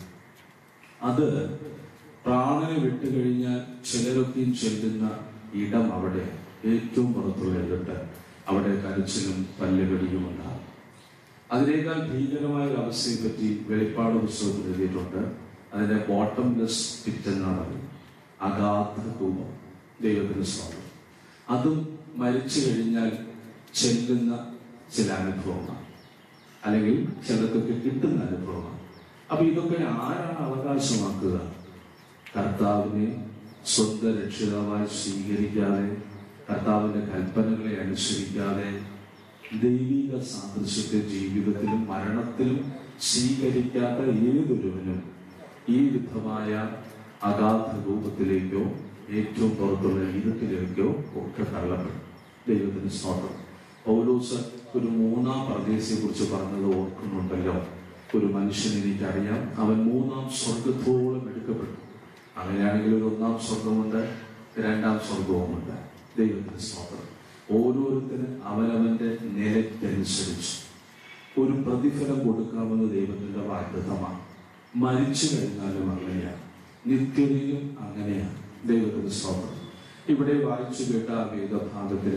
അത് പ്രാണനെ വിട്ടുകഴിഞ്ഞാൽ ചിലരൊക്കെയും ചെല്ലുന്ന ഇടം അവിടെ ഏറ്റവും പുറത്തുള്ള ഇരുട്ട് അവിടെ കരച്ചിലും പല്ലുകടിയും ഉണ്ടാകും അതിനേക്കാൾ ഭീകരമായ ഒരു അവസ്ഥയെ പറ്റി വെളിപ്പാട് പുസ്തകത്തിൽ എഴുതിയിട്ടുണ്ട് അതിനെ ബോട്ടംലെസ് പിറ്റ് എന്നാണ് പറയുന്നത് അഗാധ കൂപം ദൈവത്തിന് സ്വാഗതം അതും മരിച്ചു കഴിഞ്ഞാൽ ചെല്ലുന്ന ചില അനുഭവമാണ് അല്ലെങ്കിൽ ചിലർക്കൊക്കെ കിട്ടുന്ന അനുഭവമാണ് അപ്പൊ ഇതൊക്കെ ആരാണ് അവകാശമാക്കുക കർത്താവിനെ സ്വന്തം രക്ഷിതാവായി സ്വീകരിക്കാതെ കർത്താവിന്റെ കൽപ്പനകളെ അനുസരിക്കാതെ ദൈവിക സാദൃശ്യത്തെ ജീവിതത്തിലും മരണത്തിലും സ്വീകരിക്കാത്ത ഏതൊരുവനും ഈ വിധമായ അഗാധ രൂപത്തിലേക്കോ ഏറ്റവും പുറത്തുള്ള ഇരുട്ടിലേക്കോ ഒക്കെ തള്ളപ്പെടും ദൈവത്തിന് സ്തോത്രം പൗലോസ് ഒരു മൂന്നാം പ്രദേശത്തെ കുറിച്ച് പറഞ്ഞത് ഓർക്കുന്നുണ്ടല്ലോ ഒരു മനുഷ്യൻ എനിക്കറിയാം അവൻ മൂന്നാം സ്വർഗത്തോളം എടുക്കപ്പെട്ടു അങ്ങനെയാണെങ്കിൽ ഒരു ഒന്നാം സ്വർഗമുണ്ട് രണ്ടാം സ്വർഗവുമുണ്ട് ദൈവത്തിന് സ്തോത്രം ഓരോരുത്തരും അവനവന്റെ നിലയ്ക്കനുസരിച്ച് ഒരു പ്രതിഫലം കൊടുക്കാമെന്ന് ദൈവത്തിന്റെ വാഗ്ദത്തമാണ് മരിച്ചു കഴിഞ്ഞാലും അങ്ങനെയാണ് നിത്യതയിലും അങ്ങനെയാണ് ദൈവത്തിന്റെ സ്തോത്രം ഇവിടെ വായിച്ചു കേട്ട ആ വേദഭാഗത്തില്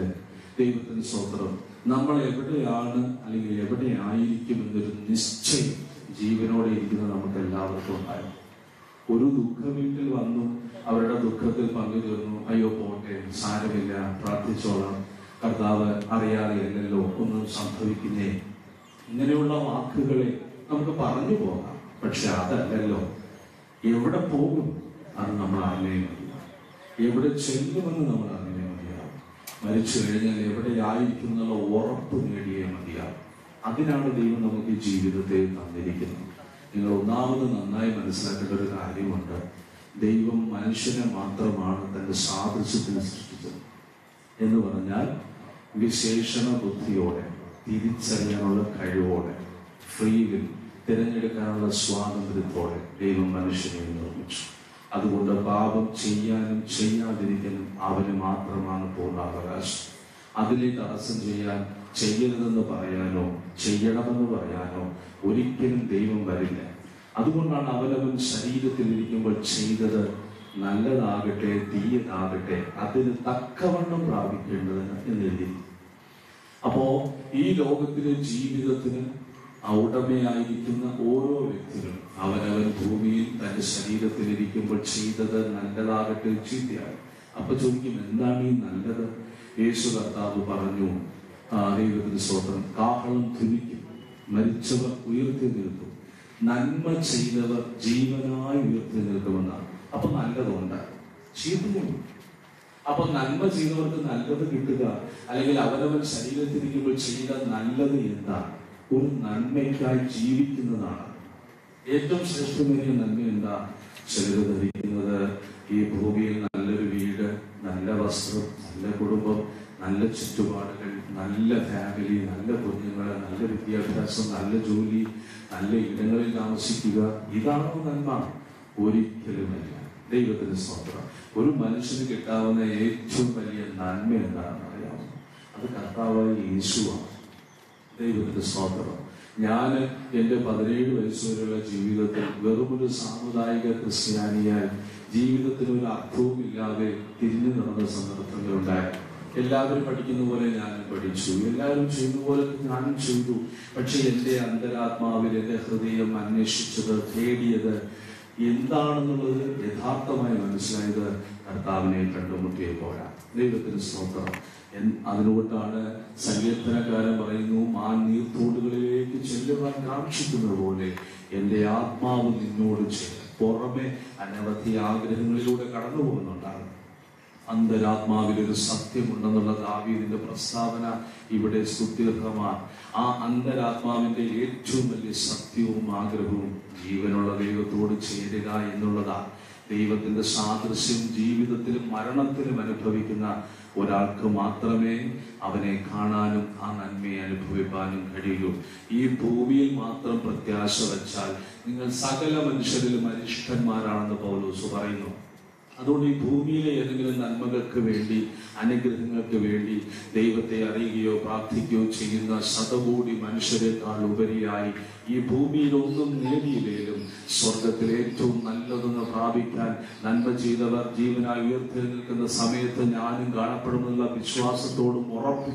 ദൈവത്തിന് സ്വതന്ത്രം നമ്മൾ എവിടെയാണ് അല്ലെങ്കിൽ എവിടെ ആയിരിക്കും എന്നൊരു നിശ്ചയം ജീവനോടെ ഇരിക്കുന്ന നമുക്ക് എല്ലാവർക്കും ഉണ്ടായിരുന്നു ഒരു ദുഃഖ വീട്ടിൽ വന്നു അവരുടെ ദുഃഖത്തിൽ പങ്കുചേർന്നു അയ്യോ പോട്ടെ സാരമില്ല പ്രാർത്ഥിച്ചോളാം കർത്താവ് അറിയാതെ അല്ലല്ലോ ഒന്നും സംഭവിക്കുന്നേ ഇങ്ങനെയുള്ള വാക്കുകളെ നമുക്ക് പറഞ്ഞു പോകാം പക്ഷെ അതല്ലല്ലോ എവിടെ പോകും അത് നമ്മൾ അറിഞ്ഞേ മതിയാവും എവിടെ ചെല്ലുമെന്ന് നമ്മൾ അറിഞ്ഞേ മതിയാവും മരിച്ചു കഴിഞ്ഞാൽ എവിടെയായിരിക്കും എന്നുള്ള ഉറപ്പ് നേടിയേ മതിയാവും അതിനാണ് ദൈവം നമുക്ക് ഈ ജീവിതത്തെ തന്നിരിക്കുന്നത് നിങ്ങൾ ഒന്നാമത് നന്നായി മനസ്സിലാക്കേണ്ട ഒരു കാര്യമുണ്ട് ദൈവം മനുഷ്യനെ മാത്രമാണ് തന്റെ സാദൃശ്യത്തിൽ സൃഷ്ടിച്ചത് എന്ന് പറഞ്ഞാൽ വിശേഷണ ബുദ്ധിയോടെ തിരിച്ചറിയാനുള്ള കഴിവോടെ ഫ്രീവിൽ തിരഞ്ഞെടുക്കാനുള്ള സ്വാതന്ത്ര്യത്തോടെ ദൈവം മനുഷ്യനെ നിർമ്മിച്ചു അതുകൊണ്ട് പാപം ചെയ്യാനും ചെയ്യാതിരിക്കാനും അവന് മാത്രമാണ് പൂർണ്ണ അവകാശം അതിനെ തടസ്സം ചെയ്യാൻ ചെയ്യരുതെന്ന് പറയാനോ ചെയ്യണമെന്ന് പറയാനോ ഒരിക്കലും ദൈവം വരില്ല അതുകൊണ്ടാണ് അവനവൻ ശരീരത്തിൽ ഇരിക്കുമ്പോൾ ചെയ്തത് നല്ലതാകട്ടെ തീയതാകട്ടെ അതിന് തക്കവണ്ണം പ്രാപിക്കേണ്ടതിന് എന്നെഴുതി അപ്പോ ഈ ലോകത്തിലെ ജീവിതത്തിന് ഉടമയായിരിക്കുന്ന ഓരോ വ്യക്തികളും അവനവൻ ഭൂമിയിൽ തന്റെ ശരീരത്തിൽ ഇരിക്കുമ്പോൾ ചെയ്തത് നല്ലതാകട്ടെ ചീത്തയായി അപ്പൊ ചോദിക്കും എന്താണ് ഈ നല്ലത് യേശു കർത്താവ് പറഞ്ഞു ആ, ദൈവത്തിന് സ്വതന്ത്രം കാഹളം ധുനിക്കും മരിച്ചവർ ഉയർത്തി നിൽക്കും നന്മ ചെയ്തവർ ജീവനായി ഉയർത്തി നിൽക്കുമെന്നാണ് അപ്പൊ നല്ലതുണ്ട് ചീത്തയുണ്ട് അപ്പൊ നന്മ ചെയ്തവർക്ക് നല്ലത് കിട്ടുക അല്ലെങ്കിൽ അവരവൻ ശരീരത്തിരിക്കുമ്പോൾ ചെയ്ത നല്ലത് എന്താണ് ഒരു നന്മയ്ക്കായി ജീവിക്കുന്നതാണ് ഏറ്റവും ശ്രേഷ്ഠമേറിയ നന്മ എന്താ ചിലര് ധരിക്കുന്നത് ഈ ഭൂമിയിൽ നല്ലൊരു വീട് നല്ല വസ്ത്രം നല്ല കുടുംബം നല്ല ചുറ്റുപാടുകൾ നല്ല ഫാമിലി നല്ല കുഞ്ഞുങ്ങള് നല്ല വിദ്യാഭ്യാസം നല്ല ജോലി നല്ല ഇടങ്ങളിൽ താമസിക്കുക ഇതാണോ നന്മ ഒരിക്കലുമല്ല ദൈവത്തിന് സ്വന്തം ഒരു മനുഷ്യന് കിട്ടാവുന്ന ഏറ്റവും വലിയ നന്മ എന്താണെന്ന് അറിയാമോ അത് കർത്താവായ യേശുവാണ് ദൈവത്തിന്റെ സ്തോത്രം ഞാൻ എൻ്റെ പതിനേഴ് വയസ്സ് വരെയുള്ള ജീവിതത്തിൽ വെറുമൊരു സാമുദായിക ക്രിസ്ത്യാനിയായി ജീവിതത്തിന് ഒരു അർത്ഥവും ഇല്ലാതെ തിരിഞ്ഞു നടന്ന സന്ദർഭങ്ങളുണ്ടായി എല്ലാവരും പഠിക്കുന്ന പോലെ ഞാനും പഠിച്ചു എല്ലാവരും ചെയ്യുന്ന പോലെ ഞാനും ചെയ്തു പക്ഷെ എൻ്റെ അന്തരാത്മാവിൽ എൻ്റെ ഹൃദയം അന്വേഷിച്ചത് തേടിയത് എന്താണെന്നുള്ളത് യഥാർത്ഥമായി മനസ്സിലായത് കർത്താവിനെ കണ്ടുമുട്ടിയപ്പോഴാണ് ദൈവത്തിന് സ്തോത്രം എൻ- അതുകൊണ്ടാണ് സങ്കീർത്തനക്കാരൻ പറയുന്നു ആ നീർത്തോടുകളിലേക്ക് ചെല്ലുവാൻ കാക്ഷിക്കുന്നത് പോലെ എൻ്റെ ആത്മാവ് നിന്നോട് ചേരും പുറമെ അനവധി ആഗ്രഹങ്ങളിലൂടെ കടന്നു പോകുന്നുണ്ടാകും അന്തരാത്മാവിൽ ഒരു സത്യമുണ്ടെന്നുള്ള ദാവീദിന്റെ പ്രസ്താവന ഇവിടെ സുദീർഘമാണ് ആ അന്തരാത്മാവിന്റെ ഏറ്റവും വലിയ സത്യവും ആഗ്രഹവും ജീവനുള്ള ദൈവത്തോട് ചേരുക എന്നുള്ളതാണ് ദൈവത്തിന്റെ സാദൃശ്യം ജീവിതത്തിലും മരണത്തിലും അനുഭവിക്കുന്ന ഒരാൾക്ക് മാത്രമേ അവനെ കാണാനും ആ നന്മയെ അനുഭവിക്കാനും കഴിയൂ ഈ ഭൂമിയിൽ മാത്രം പ്രത്യാശ വച്ചാൽ നിങ്ങൾ സകല മനുഷ്യരിലും അരിഷ്ടന്മാരാണെന്ന് പൗലോസ് പറയുന്നു അതുകൊണ്ട് ഈ ഭൂമിയിലെ ഏതെങ്കിലും നന്മകൾക്ക് വേണ്ടി അനുഗ്രഹങ്ങൾക്ക് വേണ്ടി ദൈവത്തെ അറിയുകയോ പ്രാർത്ഥിക്കുകയോ ചെയ്യുന്ന ശതകോടി മനുഷ്യരെക്കാൾ ഉപരിയായി ഈ ഭൂമിയിൽ ഒന്നും നേടിയില്ലേലും സ്വർഗത്തിൽ ഏറ്റവും നല്ലതെന്ന് പ്രാപിക്കാൻ നന്മ ചെയ്തവർ ജീവനായി ഉയർത്തി നിൽക്കുന്ന സമയത്ത് ഞാനും കാണപ്പെടുമെന്നുള്ള വിശ്വാസത്തോടും ഉറപ്പും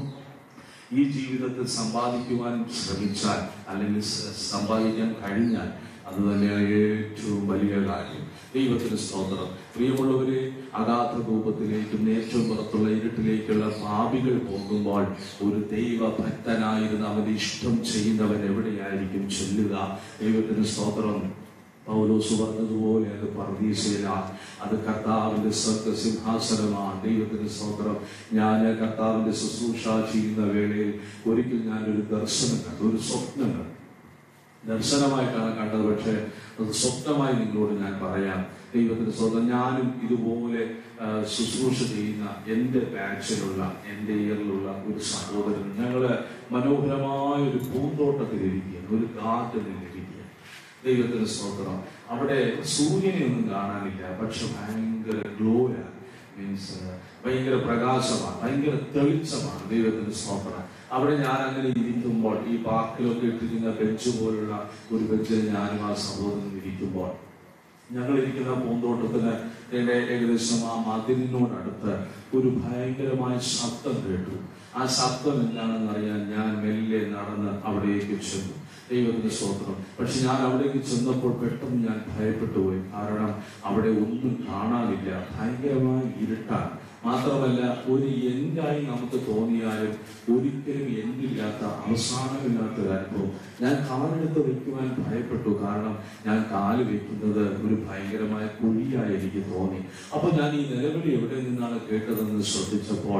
ഈ ജീവിതത്തിൽ സമ്പാദിക്കുവാൻ ശ്രമിച്ചാൽ അല്ലെങ്കിൽ സ- സമ്പാദിക്കാൻ കഴിഞ്ഞാൽ അത് തന്നെയാണ് ഏറ്റവും വലിയ കാര്യം ദൈവത്തിന് സ്തോത്രം പ്രിയമുള്ളവരെ അഗാധ രൂപത്തിലേക്കും ഏറ്റവും പുറത്തുള്ള ഇരുട്ടിലേക്കുള്ള പാപികൾ പോകുമ്പോൾ ഒരു ദൈവ ഭക്തനായിരുന്ന അവന്റെ ഇഷ്ടം ചെയ്യുന്നവൻ എവിടെയായിരിക്കും ചെല്ലുക ദൈവത്തിന് സ്തോത്രം പൗലോസ് പറഞ്ഞതുപോലെ അത് പർദീസയിലാണ് അത് കർത്താവിന്റെ സ്വർഗ സിംഹാസനമാണ് ദൈവത്തിന്റെ സ്തോത്രം ഞാൻ കർത്താവിന്റെ ശുശ്രൂഷ ചെയ്യുന്ന വേളയിൽ ഒരിക്കൽ ഞാൻ ഒരു ദർശനം കണ്ടു ഒരു സ്വപ്നം കണ്ടു ദർശനമായിട്ടാണ് കണ്ടത് പക്ഷേ അത് സ്വപ്നമായി നിങ്ങളോട് ഞാൻ പറയാം ദൈവത്തിന്റെ സ്വന്തം ഞാനും ഇതുപോലെ ആ, ശുശ്രൂഷ ചെയ്യുന്ന എൻ്റെ ബാച്ചിലുള്ള എൻ്റെ ഇയറിലുള്ള ഒരു സഹോദരൻ ഞങ്ങള് മനോഹരമായ ഒരു പൂന്തോട്ടത്തിലിരിക്കുകയാണ് ഒരു ഗാർഡനിലിരിക്കുക ദൈവത്തിന്റെ സ്തോത്രം അവിടെ സൂര്യനെ ഒന്നും കാണാനില്ല പക്ഷെ ഭയങ്കര ഗ്ലോയാണ് മീൻസ് ഭയങ്കര പ്രകാശമാണ് ഭയങ്കര തെളിച്ചമാണ് ദൈവത്തിന്റെ സ്തോത്രം അവിടെ ഞാൻ അങ്ങനെ ഇരിക്കുമ്പോൾ ഈ പാർക്കിലൊക്കെ ഇട്ടിരിക്കുന്ന ബെഞ്ച് പോലുള്ള ഒരു ബെഞ്ചിൽ ഞാനും ആ സഹോദരനും ഇരിക്കുമ്പോൾ ഞങ്ങൾ ഇരിക്കുന്ന പൂന്തോട്ടത്തിന് എൻ്റെ ഏകദേശം ആ മതിലിനോടടുത്ത് ഒരു ഭയങ്കരമായ ശബ്ദം കേട്ടു ആ ശബ്ദം എന്താണെന്ന് അറിയാൻ ഞാൻ മെല്ലെ നടന്ന് അവിടേക്ക് ചെന്നു ദൈവത്തിന്റെ സ്തോത്രം പക്ഷെ ഞാൻ അവിടേക്ക് ചെന്നപ്പോൾ പെട്ടെന്ന് ഞാൻ ഭയപ്പെട്ടു പോയി കാരണം അവിടെ ഒന്നും കാണാനില്ല ഭയങ്കരമായ ഇരുട്ടാണ് മാത്രമല്ല ഒരു എൻഡായി നമുക്ക് തോന്നിയാലും ഒരിക്കലും എൻഡില്ലാത്ത അവസാനമില്ലാത്ത ഒരു അനുഭവം ഞാൻ കാലെടുത്ത് വെക്കുവാൻ ഭയപ്പെട്ടു കാരണം ഞാൻ കാല് വെക്കുന്നത് ഒരു ഭയങ്കരമായ കുഴിയായി എനിക്ക് തോന്നി അപ്പൊ ഞാൻ ഈ നിലവിളി എവിടെ നിന്നാണ് കേട്ടതെന്ന് ശ്രദ്ധിച്ചപ്പോൾ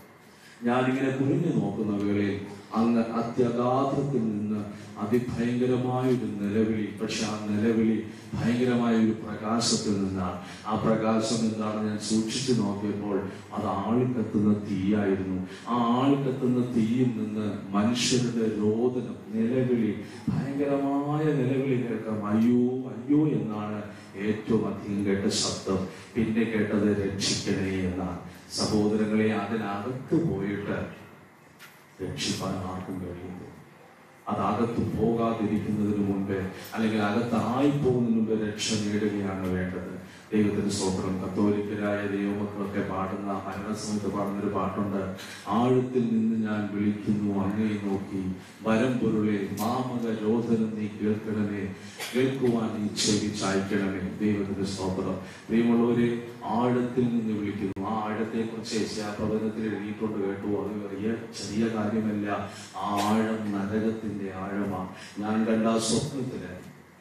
ഞാനിങ്ങനെ കുനിഞ്ഞു നോക്കുന്ന വേളയിൽ അങ്ങ് അത്യഗാധത്തിൽ നിന്ന് അതിഭയങ്കരമായ ഒരു നിലവിളി പക്ഷെ ആ നിലവിളി ഭയങ്കരമായ ഒരു പ്രകാശത്തിൽ നിന്നാണ് ആ പ്രകാശം എന്താണ് ഞാൻ സൂക്ഷിച്ചു നോക്കിയപ്പോൾ അത് ആളിക്കത്തുന്ന തീയായിരുന്നു ആ ആളിക്കത്തുന്ന തീയിൽ നിന്ന് മനുഷ്യരുടെ രോദനം നിലവിളി ഭയങ്കരമായ നിലവിളി കേൾക്കാം അയ്യോ അയ്യോ എന്നാണ് ഏറ്റവും അധികം കേട്ട ശബ്ദം പിന്നെ കേട്ടത് രക്ഷിക്കണേ എന്നാണ് സഹോദരങ്ങളെ അതിനകത്ത് പോയിട്ട് രക്ഷിപ്പാൻ ആർക്കും കഴിയുന്നു അതകത്ത് പോകാതിരിക്കുന്നതിന് മുമ്പേ അല്ലെങ്കിൽ അകത്തായി പോകുന്നതിന് മുമ്പേ രക്ഷ നേടുകയാണ് വേണ്ടത് ദൈവത്തിന് സ്വപ്നം കത്തോലിക്കരായ ദൈവമക്കളൊക്കെ പാടുന്ന മരണസമയത്ത് പാടുന്ന ഒരു പാട്ടുണ്ട് ആഴത്തിൽ നിന്ന് ഞാൻ വിളിക്കുന്നു അങ്ങേ നോക്കി വരം പൊരുളെ മാമക രോധനം നീ കേൾക്കണമേ കേൾക്കുവാൻ നീ ചെവി ചായ്ക്കണമേ ദൈവത്തിന്റെ സ്തോത്രം പ്രിയമുള്ളവരെ ആഴത്തിൽ നിന്ന് വിളിക്കുന്നു ആ ആഴത്തെ കുറിച്ച് യശാപ്രവചനത്തിൽ എഴുതിയിട്ടുണ്ട് കേട്ടു അത് വലിയ ചെറിയ കാര്യമല്ല ആ ആഴം നരകത്തിന്റെ ആഴമാണ് ഞാൻ കണ്ട ആ സ്വപ്നത്തില്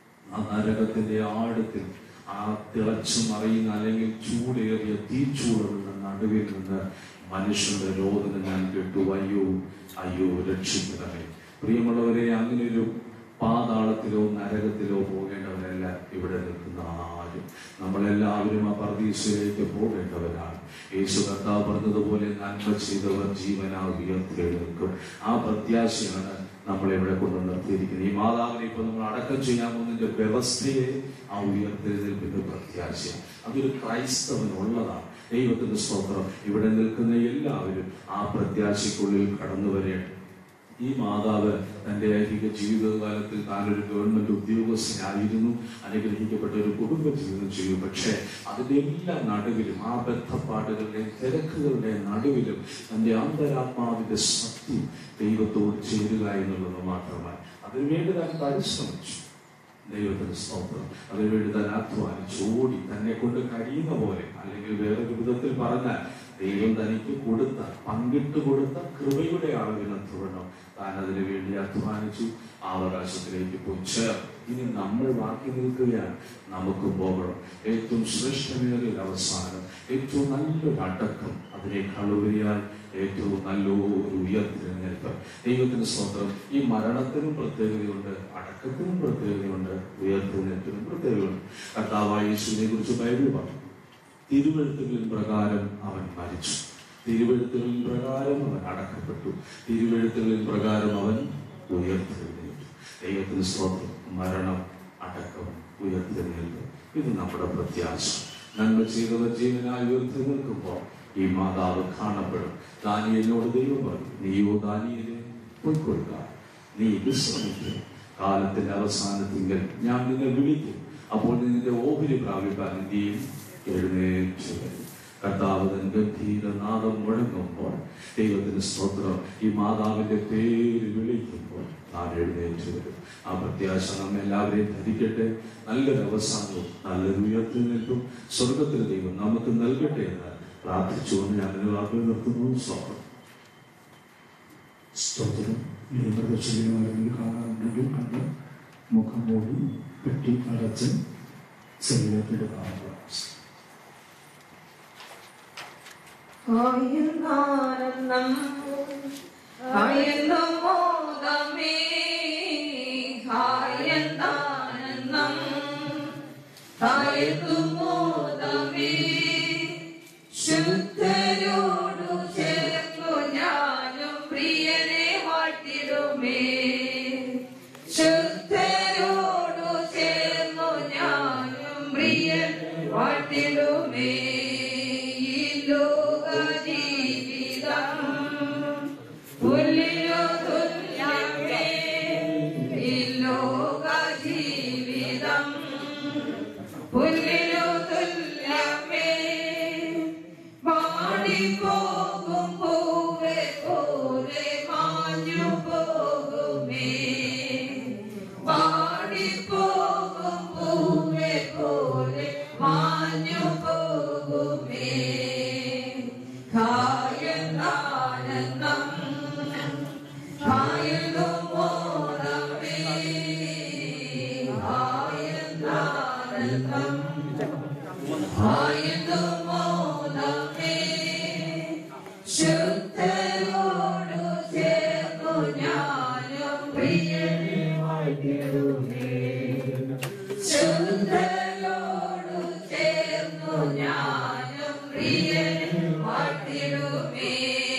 ആ നരകത്തിന്റെ ആഴത്തിൽ ആ തിളച്ചു മറിയുന്ന അല്ലെങ്കിൽ ചൂടേറിയ തീച്ചൂടുന്ന നടുവിൽ നിന്ന് മനുഷ്യന്റെ രോദനം ഞാൻ കേട്ടു അയ്യോ അയ്യോ രക്ഷിക്കണമേ പ്രിയമുള്ളവരെ അങ്ങനെ ഒരു പാതാളത്തിലോ നരകത്തിലോ പോകേണ്ടവരല്ല ഇവിടെ നിൽക്കുന്ന ആരും നമ്മളെല്ലാവരും ആ പർദീസയിലേക്ക് പോകേണ്ടവരാണ് യേശു കർത്താവ് പറഞ്ഞതുപോലെ നന്മ ചെയ്തവർ ജീവനാ ഉയർത്തെഴുന്നേൽക്കും ആ പ്രത്യാശയാണ് നമ്മളെ ഇവിടെ കൊണ്ട് നിർത്തിയിരിക്കുന്നത് ഈ മാതാവിനെ ഇപ്പൊ നമ്മൾ അടക്കം ചെയ്യാൻ പോകുന്നതിന്റെ വ്യവസ്ഥയെ ആ ഉയർത്തെഴുന്നേൽപ്പിന്റെ പ്രത്യാശ അതൊരു ക്രൈസ്തവനുള്ളതാണ് ദൈവത്തിന്റെ സ്തോത്രം ഇവിടെ നിൽക്കുന്ന എല്ലാവരും ആ പ്രത്യാശയ്ക്കുള്ളിൽ കടന്നു വരേണ്ടത് ഈ മാതാവ് തന്റെ ഐഹിക ജീവിതകാലത്തിൽ താനൊരു ഗവൺമെന്റ് ഉദ്യോഗസ്ഥനായിരുന്നു അനുഗ്രഹിക്കപ്പെട്ട ഒരു കുടുംബ ജീവിതം ചെയ്തു പക്ഷേ അതിന്റെ എല്ലാ നടുവിലും ആ ബന്ധപ്പാടുകളുടെയും തിരക്കുകളുടെ നടുവിലും തന്റെ അന്തരാത്മാവിന്റെ ശക്തി ദൈവത്തോട് ചേരുക എന്നുള്ളത് മാത്രമായി അതിനുവേണ്ടി താൻ പരിശ്രമിച്ചു ദൈവത്തിന് സ്തോത്രം അതിനുവേണ്ടി താൻ അധ്വാനിച്ചു ഓടി തന്നെ കൊണ്ട് കഴിയുന്ന പോലെ അല്ലെങ്കിൽ വേറൊരു വിധത്തിൽ പറഞ്ഞാൽ ദൈവം തനിക്ക് കൊടുത്ത പങ്കിട്ട് കൊടുത്ത കൃപയുടെ അളവിനൊത്തുവണ്ണം താൻ അതിനു വേണ്ടി അധ്വാനിച്ചു അവകാശത്തിലേക്ക് പോയി ചേർന്നു ഇനി നമ്മൾ ബാക്കി നിൽക്കുകയാണ് നമുക്ക് പോകണം ഏറ്റവും ശ്രേഷ്ഠമേറിയ ഒരു അവസാനം ഏറ്റവും നല്ലൊരു അടക്കം അതിനേക്കാൾ ഉപരിയായി ഏറ്റവും നല്ലൊരു ഉയർത്തെഴുന്നേൽപ്പ് ദൈവത്തിന് സ്വന്തം ഈ മരണത്തിനും പ്രത്യേകതയുണ്ട് അടക്കത്തിനും പ്രത്യേകതയുണ്ട് ഉയർത്തെഴുന്നേൽപ്പിനും പ്രത്യേകതയുണ്ട് കർത്താവായ യേശുവിനെ കുറിച്ച് ബൈബിൾ പറഞ്ഞു തിരുവെഴുത്തുകളിൻ പ്രകാരം അവൻ മരിച്ചു തിരുവെഴുത്തുകളിൻ പ്രകാരം അവൻ അടക്കപ്പെട്ടു തിരുവെഴുത്തുകളിൻ പ്രകാരം അവൻ ഉയർത്തെഴുന്നേറ്റു ദൈവത്തിന് സ്തോത്രം മരണം അടക്കം ഉയർത്തെഴുന്നേൽപ്പ് ഇത് നമ്മുടെ പ്രത്യാശ നന്മ ചെയ്തവർ ജീവനായി ഉയർത്തി നിൽക്കുമ്പോൾ ഈ മാതാവ് കാണപ്പെടും ദാനിയലിനോട് ദൈവം പറഞ്ഞു നീയോ ദാനിയലെ പോയിക്കൊടുക്ക നീ വിശ്രമിക്കുക കാലത്തിന്റെ അവസാനത്തിങ്കൽ ഞാൻ നിന്നെ വിളിക്കും അപ്പോൾ നീ നിന്റെ ഓഹരി പ്രാപിപ്പാൻ എന്ത് ചെയ്യും എഴുന്നേറ്റ് വരും കർത്താവ് തൻ ഗംഭീരനാദം മുഴങ്ങുമ്പോൾ ദൈവത്തിന് സ്തോത്രം ഈ മാതാവിന്റെ പേര് വിളിക്കുമ്പോൾ താൻ എഴുന്നേറ്റ് വരും ആ പ്രത്യാശ നമ്മെ എല്ലാവരെയും ധരിക്കട്ടെ നല്ലൊരു അവസാനവും നല്ലൊരു ഉയർത്തി നിൽക്കും സ്വർഗത്തിൽ ദൈവം നമുക്ക് നൽകട്ടെ എന്ന് പ്രാർത്ഥിച്ചുകൊണ്ട് ഞാൻ എന്റെ വാക്കുകൾ നിർത്തുന്നു സ്തോത്രം സ്തോത്രം ഈ മൃഗശരീരമാരെങ്കിലും കാണാറുണ്ടെങ്കിൽ കണ്ട് മുഖം മൂടി പെട്ടി അടച്ച് ശരീരത്തിലെടുക്കാനുള്ള ആയുർകാലം ആയെന്നും മോദമേ ഹായന്താനന്ദം ഹായത്തു മോദമേ ശുദ്ധരോടു ചേർന്നു ഞാനും പ്രിയനെ വാട്ടിടുമേ ശുദ്ധരോടു ചേർന്നു ഞാനും പ്രിയൻ വാട്ടിടുമേ ഈ ലോക ജീവിതം പുല്ലിനു തുല്യമേ പാടിപ്പോകും പൂവേ പോലെ മാഞ്ഞു പോകുമേ പാടിപ്പോകും പൂവേ പോലെ മാഞ്ഞു പോകുമേ കായനാനന്ദം കായലും മോദമേ കായനാനന്ദം കായലും മോദമേ ശുദ്ധരോടു ചേർന്നു ഞാനും പ്രിയനുമായിടുമേ ശുദ്ധരോടു ചേർന്നു ഞാനും പ്രിയനുമായിടുമേ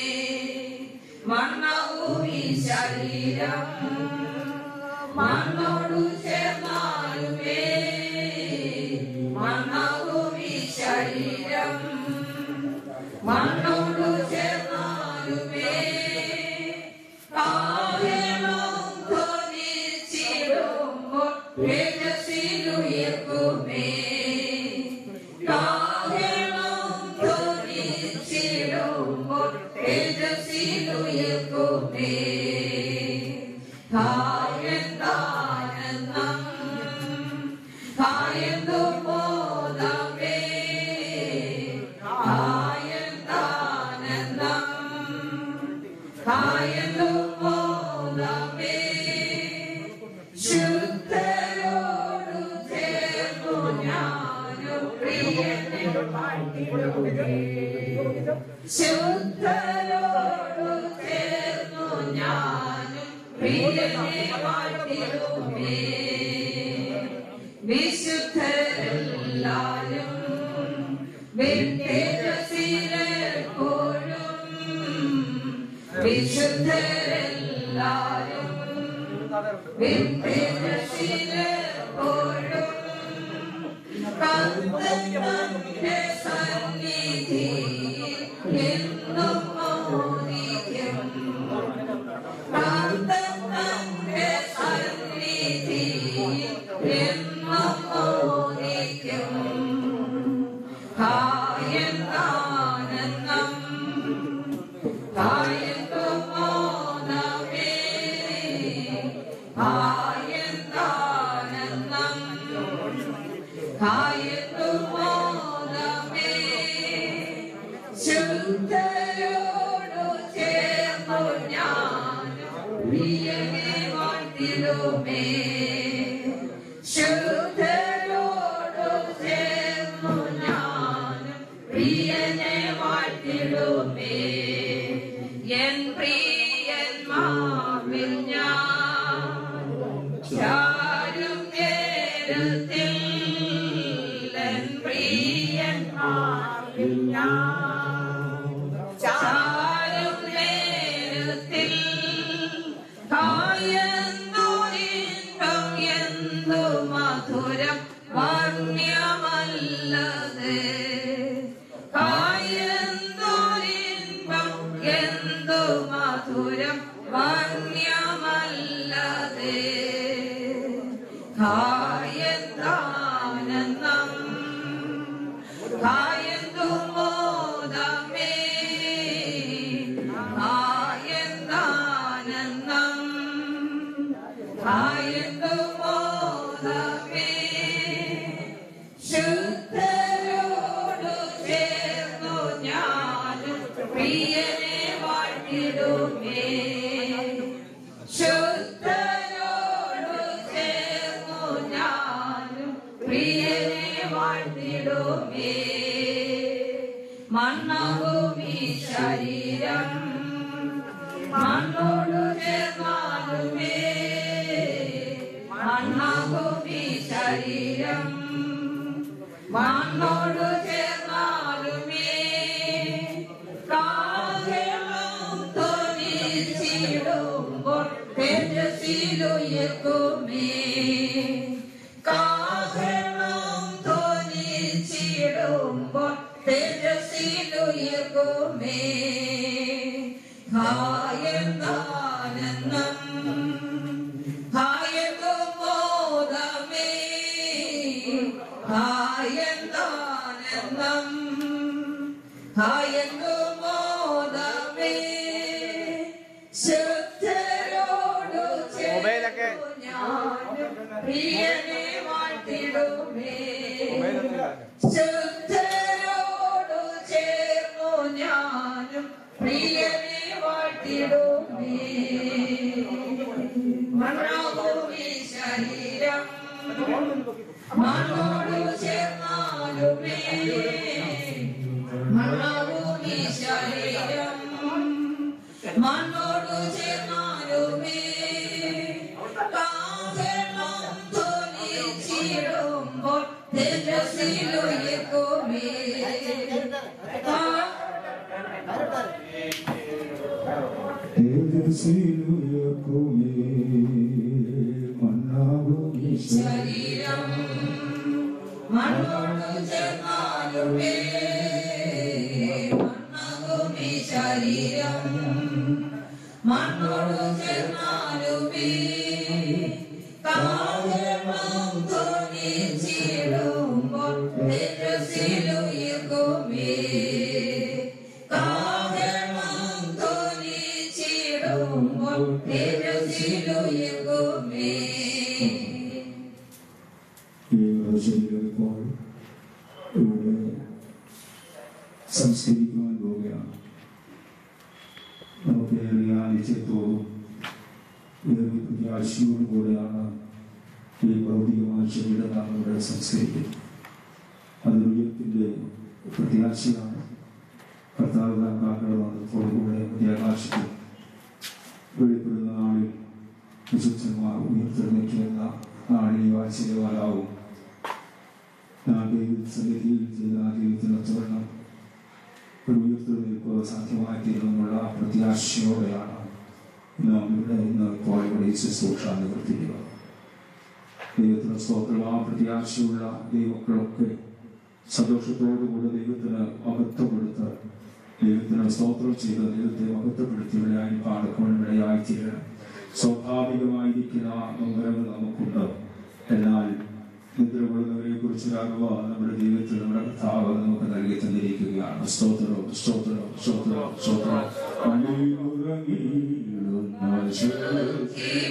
മണ്ണവും ഈ ശരീരം മണ്ണോടു ചേർന്നാലുമേ മണ്ണവും ഈ ശരീരം മണ്ണോടു ചേർന്നാലുമേ കായണം ധ്വനിച്ചിടുമ്പോൾ തേജസ്സിലുയർക്കുമേ കായണം ധ്വനിച്ചിടുമ്പോൾ തേജസ്സിലുയർക്കുമേ കായന്താനന്ദം കായന്തു മോദമേ കായന്താനന്ദം കായന്തു മോദമേ ശുദ്ധരോടു ചേർന്നു ഞാനും പ്രിയനെ പാട്ടിടുമേ ശുദ്ധരോടു ചേർന്നു ഞാനും പ്രിയനെ പാട്ടിടുമേ വിശുദ്ധരെല്ലാരും വിട്ടേജസിലെപ്പോഴും വിശുദ്ധരെല്ലാരും വിട്ടേജസിലെപ്പോഴും കർത്തന്റെ സന്നിധിയിൽ എന്നും മോദിക്കും കർത്തന്റെ സന്നിധിയിൽ എന്നും മോദിക്കും കായന്താനന്ദം കായന്തു മോദമേ കായന്താനന്ദം കായന്തു മോദമേ ശുദ്ധരോടു ചേർന്നു ഞാനും പ്രിയനെ വാഴ്ത്തിടുമേ ശുദ്ധരോടു ചേർന്നു ഞാനും പ്രിയനെ വാഴ്ത്തിടുമേ എൻ പ്രിയന്മാവിൽ ഞാൻ ചാരും നേരത്തിൽ എൻ പ്രിയന്മാവിൽ ഞാൻ ചാരും നേരത്തിൽ കായന്തോരിമ്പം എന്തു മധുരം വർണ്യമല്ലത് കായന്തോരിമ്പം എന്തു മധുരം വർണ്യമല്ലത് കായന്താനന്ദം കായന്തു മോദമേ കായന്താനന്ദം കായന്തു മോദമേ ശുദ്ധരോടു ചേർന്നു ഞാനും പ്രിയനെ വാഴ്ത്തിടുമേ ശുദ്ധരോടു ചേർന്നു ഞാനും പ്രിയനെ വാഴ്ത്തിടുമേ മണ്ണാകുമീ ശരീരം മണ്ണോടു ചേർന്നാലുമേ മണ്ണാകുമീ ശരീരം മണ്ണോടു ചേർന്നാലുമേ കാഹളം ധ്വനിച്ചിടുമ്പോൾ തേജസ്സിലുയർക്കുമേ കാഹളം ധ്വനിച്ചിടുമ്പോൾ തേജസ്സിലുയർക്കുമേ കായന്താനന്ദം കായന്തു മോദമേ കായന്താനന്ദം കായന്തു പ്രിയനെ വാഴ്ത്തിടുമേ ശുദ്ധരോടു ചേർന്നു ഞാനും പ്രിയനെ വാഴ്ത്തിടുമേ മണ്ണാഭൂമി ശരീരം മണ്ണോടു ചേർന്നാലുമേ മണ്ണാഭൂമി ശരീരം മണ്ണോടു ചേർന്നാലുമേ കാഹളം ധ്വനിച്ചിടുമ്പോൾ തേജസ്സിലുയർക്കുമേ ശരീരം മണ്ണോടു ചേർന്നാലുമേ മണ്ണാകുമേ ശരീരം മണ്ണോടു ചേർന്നാലുമേ കാഹളം ധ്വനിച്ചിടുമ്പോൾ തേജസ്സിലുയർക്കുമേ കാഹളം ധ്വനിച്ചിടുമ്പോൾ തേജസ്സിലുയർക്കുമേ ശരീരപ്പോൾ ഇവിടെ സംസ്കരിക്കുവാൻ പോവുകയാണ് നമുക്കേറിയ നിശ്ചയത്തോടും ഏറെ പ്രത്യാശയോടും കൂടെയാണ് ഈ ഭൗതികമായ ശരീരം നാം ഇവിടെ സംസ്കരിക്കുന്നത് അത് ഉയർത്തിൻ്റെ പ്രത്യാശയാണ് കർത്താവ് കാക്കണമെന്നതോടുകൂടെ പ്രത്യാകാശത്തിൽ വെളിപ്പെടുന്ന നാളിൽ വിശുദ്ധന്മാർ ഉയർത്തെഴുന്നേക്കുന്ന നാളിൽ വാത്സല്യകാലാവും നാം ദൈവസന്നിധിയിൽ ചെയ്ത ദൈവത്തിനൊത്തവണ്ണം ഒരു ഉയർത്തെഴുന്നേൽപ്പ് സാധ്യമായി തീരുമെന്നുള്ള പ്രത്യാശയോടെയാണ് നാം ഇവിടെ ഇന്ന് ഇപ്പോൾ ഇവിടെ ഈ ശുശ്രൂഷ നിവർത്തിക്കുക ദൈവത്തിന് സ്തോത്രം ആ പ്രത്യാശയുള്ള ദൈവങ്ങളൊക്കെ സന്തോഷത്തോടുകൂടി ദൈവത്തിന് മഹത്വപ്പെടുത്ത് ദൈവത്തിന് സ്തോത്രം ചെയ്ത് ദൈവത്തെ മഹത്വപ്പെടുത്തിയവരായി പാടക്കുവാനിടയായി തീരണം സ്വാഭാവികമായിരിക്കുന്ന നൊമ്പരങ്ങൾ നമുക്കുണ്ട് എന്നാൽ നിദ്രകൊള്ളുന്നവരെ കുറിച്ച് അറിവ് നമ്മുടെ ജീവിതത്തിൽ നമ്മുടെ കർത്താവ് നമുക്ക് നൽകി തന്നിരിക്കുകയാണ് സ്തോത്രം സ്തോത്രം സ്തോത്രം സ്തോത്രം മണ്ണിലുറങ്ങിയിടുന്ന ശക്തി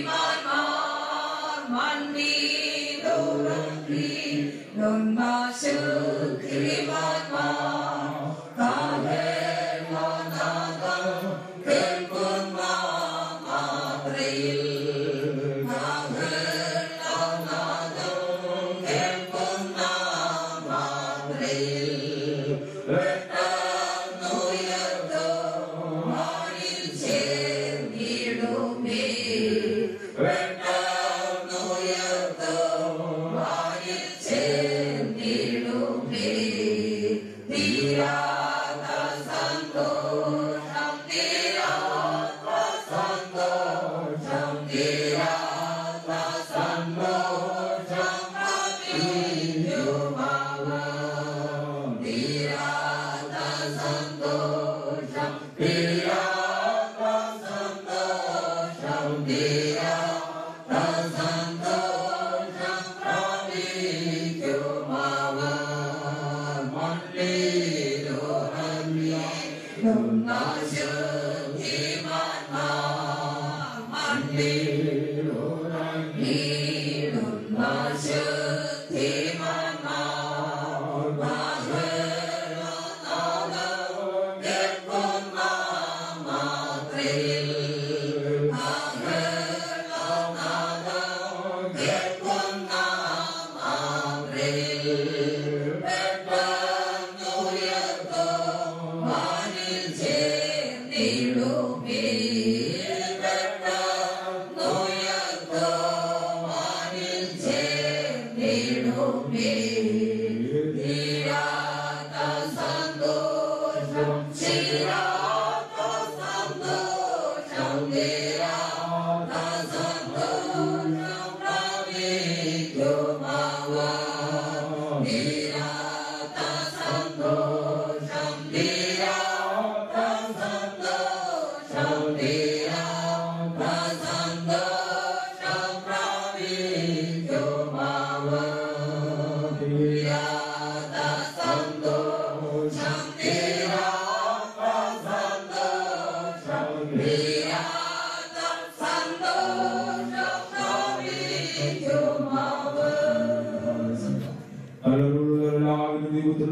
സന്തോഷം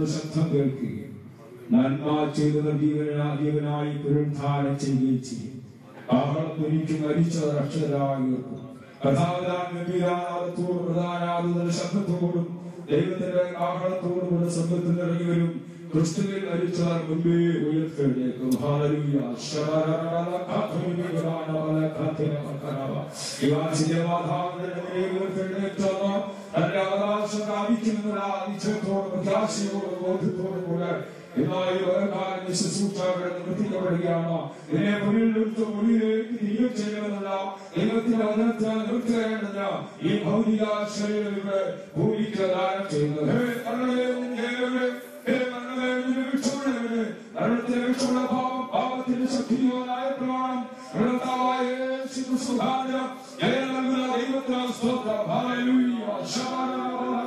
നമ്മുടെ ശബ്ദം കേൾക്കുകയും നന്മ ചെയ്തവർ ജീവനാ ജീവനായി പുനരുദ്ധാനം ചെയ്യുകയും ചെയ്യും ആഹളം ധരിക്കും മരിച്ചവർ അക്ഷരായി ഉയർക്കും കഥാവിധാൻ ഗംഭീരാനാഥത്തോടും പ്രധാനാഥത്തിന്റെ ശബ്ദത്തോടും ദൈവത്തിന്റെ ആഹളത്തോടും കൂടെ സ്വർഗത്തിൽ ഇറങ്ങി വരും ക്രിസ്തുവിൽ മരിച്ചവർ മുൻപേ ഉയർത്തെഴുന്നേക്കും ഹാലലൂയ ശബരബല കഥമികരാന ബല കഥിനമകരവ ഇവാസിന്റെ മാതാവിന്റെ ഉയർത്തെഴുന്നേറ്റവ തന്റെ അവകാശം പ്രാപിക്കുമെന്നുള്ള നിശ്ചയത്തോടും പ്രത്യാശയോടും ബോധ്യത്തോടും കൂടെ എന്നായി വേറെക്കാലം ശുശ്രൂഷകൾ നിവർത്തിക്കപ്പെടുകയാണ് ഇതിനെ മുന്നിൽ നിർത്ത മുന്നിലേക്ക് തിരികെ ചെയ്യുമെന്നുള്ള ദൈവത്തിന്റെ വചനത്തെ നിർത്തുകയാണെന്ന ഈ ഭൗതിക ശരീരങ്ങളുടെ ഭൂമിക്ക് ദാനം ചെയ്യുന്നത് ഹേ മരണമേ, ഹേ മരണമേ, ഹേ മരണമേ, നിന്നെ വിട്ടുകൊള്ളരുത്. മരണത്തെ വിട്ടുള്ള പാപം, പാപത്തിന്റെ ശക്തിയോനായ പ്രമാണം കർത്താവായ യേശു ക്രിസ്തു മുഖാന്തരം ജയം നൽകുന്ന ദൈവത്തിനാണ് സ്തോത്രം. ഹല്ലേലൂയ. ശബരബല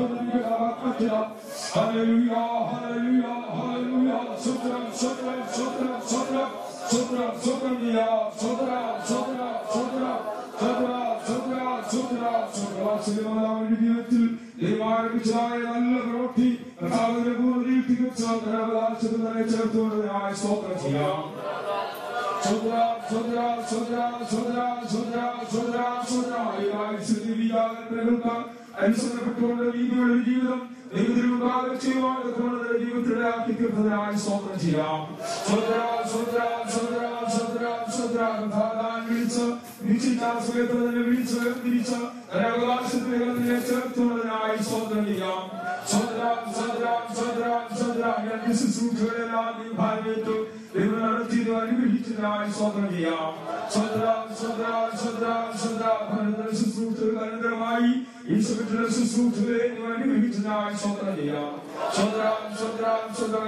കഥമികരാന ഹല്ലേലൂയ, ഹല്ലേലൂയ, ഹല്ലേലൂയ. സ്തോത്രം, സ്തോത്രം, സ്തോത്രം, സ്തോത്രം, സ്തോത്രം, സ്തോത്രം ചെയ്യാം. സ്തോത്രം, സ്തോത്രം, സ്തോത്രം, സ്തോത്രം, സ്തോത്രം, സ്തോത്രം, സ്തോത്രം. വാത്സല്യമുള്ളവരുടെ ജീവിതത്തിൽ ദൈവം ആരംഭിച്ചതായ നല്ല പ്രവൃത്തി കർത്താവിന്റെ പൂർണ്ണതയിൽ തികച്ച കരവകാശത്തിൽ തന്നെ ചേർത്തുകൊണ്ടതിനായി സ്തോത്രം ചെയ്യാം സ്തോത്രം, സ്തോത്രം, സ്തോത്രം, സ്തോത്രം, സ്തോത്രം, സ്തോത്രം, സ്തോത്രം. ഈ ആയുസ്സിന്റെ വിചാരങ്ങൾക്ക് അനുസരണപ്പെട്ടുകൊണ്ട് നീതിയുള്ള ഒരു ജീവിതം ദൈവത്തിന് മുമ്പാകെ ചെയ്യുവാൻ തക്കവണ്ണ ജീവിതത്തിലെ ആക്കി തീർത്തതിനായി സ്തോത്രം ചെയ്യാം സ്തോത്രം, സ്തോത്രം, സ്തോത്രം, സ്തോത്രം, സ്തോത്രം. കർത്താവാൻ വിളിച്ച് നിശ്ചയിച്ച സമയത്ത് തന്നെ വിളിച്ച് വേർതിരിച്ച് അവകാശത്തിനെ ചേർത്തുള്ളതിനായി സ്തോത്രം ചെയ്യാം സ്തോത്രം, സ്തോത്രം, സ്തോത്രം, സ്തോത്രം. രണ്ട് ശുശ്രൂഷകളെല്ലാം നീ ഭാരമേറ്റു ദൈവം നടത്തിയത് അനുഗ്രഹിച്ചതിനായി സ്തോത്രം ചെയ്യാം സ്തോത്രം, സ്തോത്രം, സ്തോത്രം, സ്തോത്രം. ഭരണത്തിലെ ശുശ്രൂഷകൾക്ക് അനുഗ്രഹമായി ഈ സമയത്തുള്ള ശുശ്രൂഷകളെ നീ അനുഗ്രഹിച്ചതിനായി സ്തോത്രം ചെയ്യാം സ്തോത്രം, സ്തോത്രം,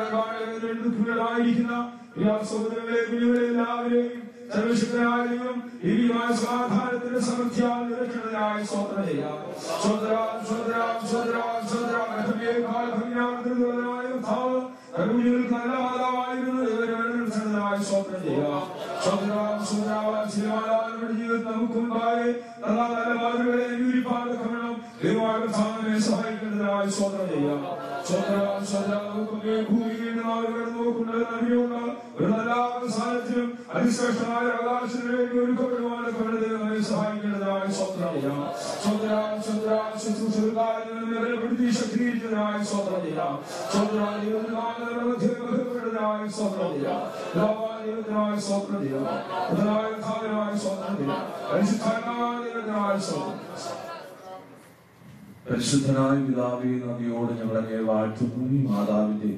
സ്തോത്രം. ആയിരിക്കുന്ന പ്രിയ സഹോദരങ്ങളെ കുഞ്ഞുങ്ങളെ എല്ലാവരെയും സർവശക്തനായ ദൈവം ദിവ്യമായ സമാധാനത്തിന്റെ സമൃദ്ധിയാൽ നിറയ്ക്കുന്നതിനായി സ്തോത്രം ചെയ്യാം സ്തോത്രം, സ്തോത്രം, സ്തോത്രം, സ്തോത്രം. കർത്താവേ, കാലഭംഗിയാർദ്ദമായ കർത്താവ്, കർമ്മങ്ങൾക്ക് നല്ല മാതാവായിരുന്നു ഇവരെ വെളിപ്പെടുത്തുന്നതിനായി സ്തോത്രം ചെയ്യാം സ്തോത്രം, സ്തോത്രം. ശിവമാതാവിന്റെ ജീവിതത്തിൽ നമുക്ക് മുമ്പായി നല്ല നല്ല മാതൃകളെ അനുകരിപ്പാൻ തക്കവണ്ണം ദൈവമായ കർത്താവിനെ സഹായിക്കുന്നതിനായി സ്തോത്രം ചെയ്യാം സ്തോത്രം, സ്തോത്രം. നമുക്കൊക്കെ ഭൂമിയിൽ നിന്ന് അവർ കടന്നു നോക്കുന്നത് നന്ദിയുള്ള ഒരു നല്ല അവസാനത്തിലും അതിശ്രേഷ്ഠമായ അവകാശത്തിന് വേണ്ടി ഒരുക്കപ്പെടുവാൻ തക്കവണ്ണം ദൈവമേ സഹായിക്കുന്നതിനായി സ്തോത്രം ചെയ്യാം സ്തോത്രം, സ്തോത്രം. ശുശ്രൂഷകർക്കായി നിന്ന് നിലപ്പെടുത്തി ശക്തീകരിക്കുന്നതിനായി സ്തോത്രം ചെയ്യാം സ്തോത്രം. ദൈവത്തിന്റെ നാമത്തിൽ മധ്യേ ബഹുപ്പെടുന്നതിനായി സ്തോത്രം ചെയ്യാം പിതാവായ ദൈവത്തിനായി സ്തോത്രം ചെയ്യാം പുത്രനായ കർത്താവിനായി സ്തോത്രം ചെയ്യാം പരിശുദ്ധാത്മാവായ ദൈവത്തിനായി സ്തോത്രം പരിശുദ്ധനായ പിതാവേ നന്ദിയോട് ഞങ്ങളെ വാഴ്ത്തുന്നു ഈ മാതാവിന്റെ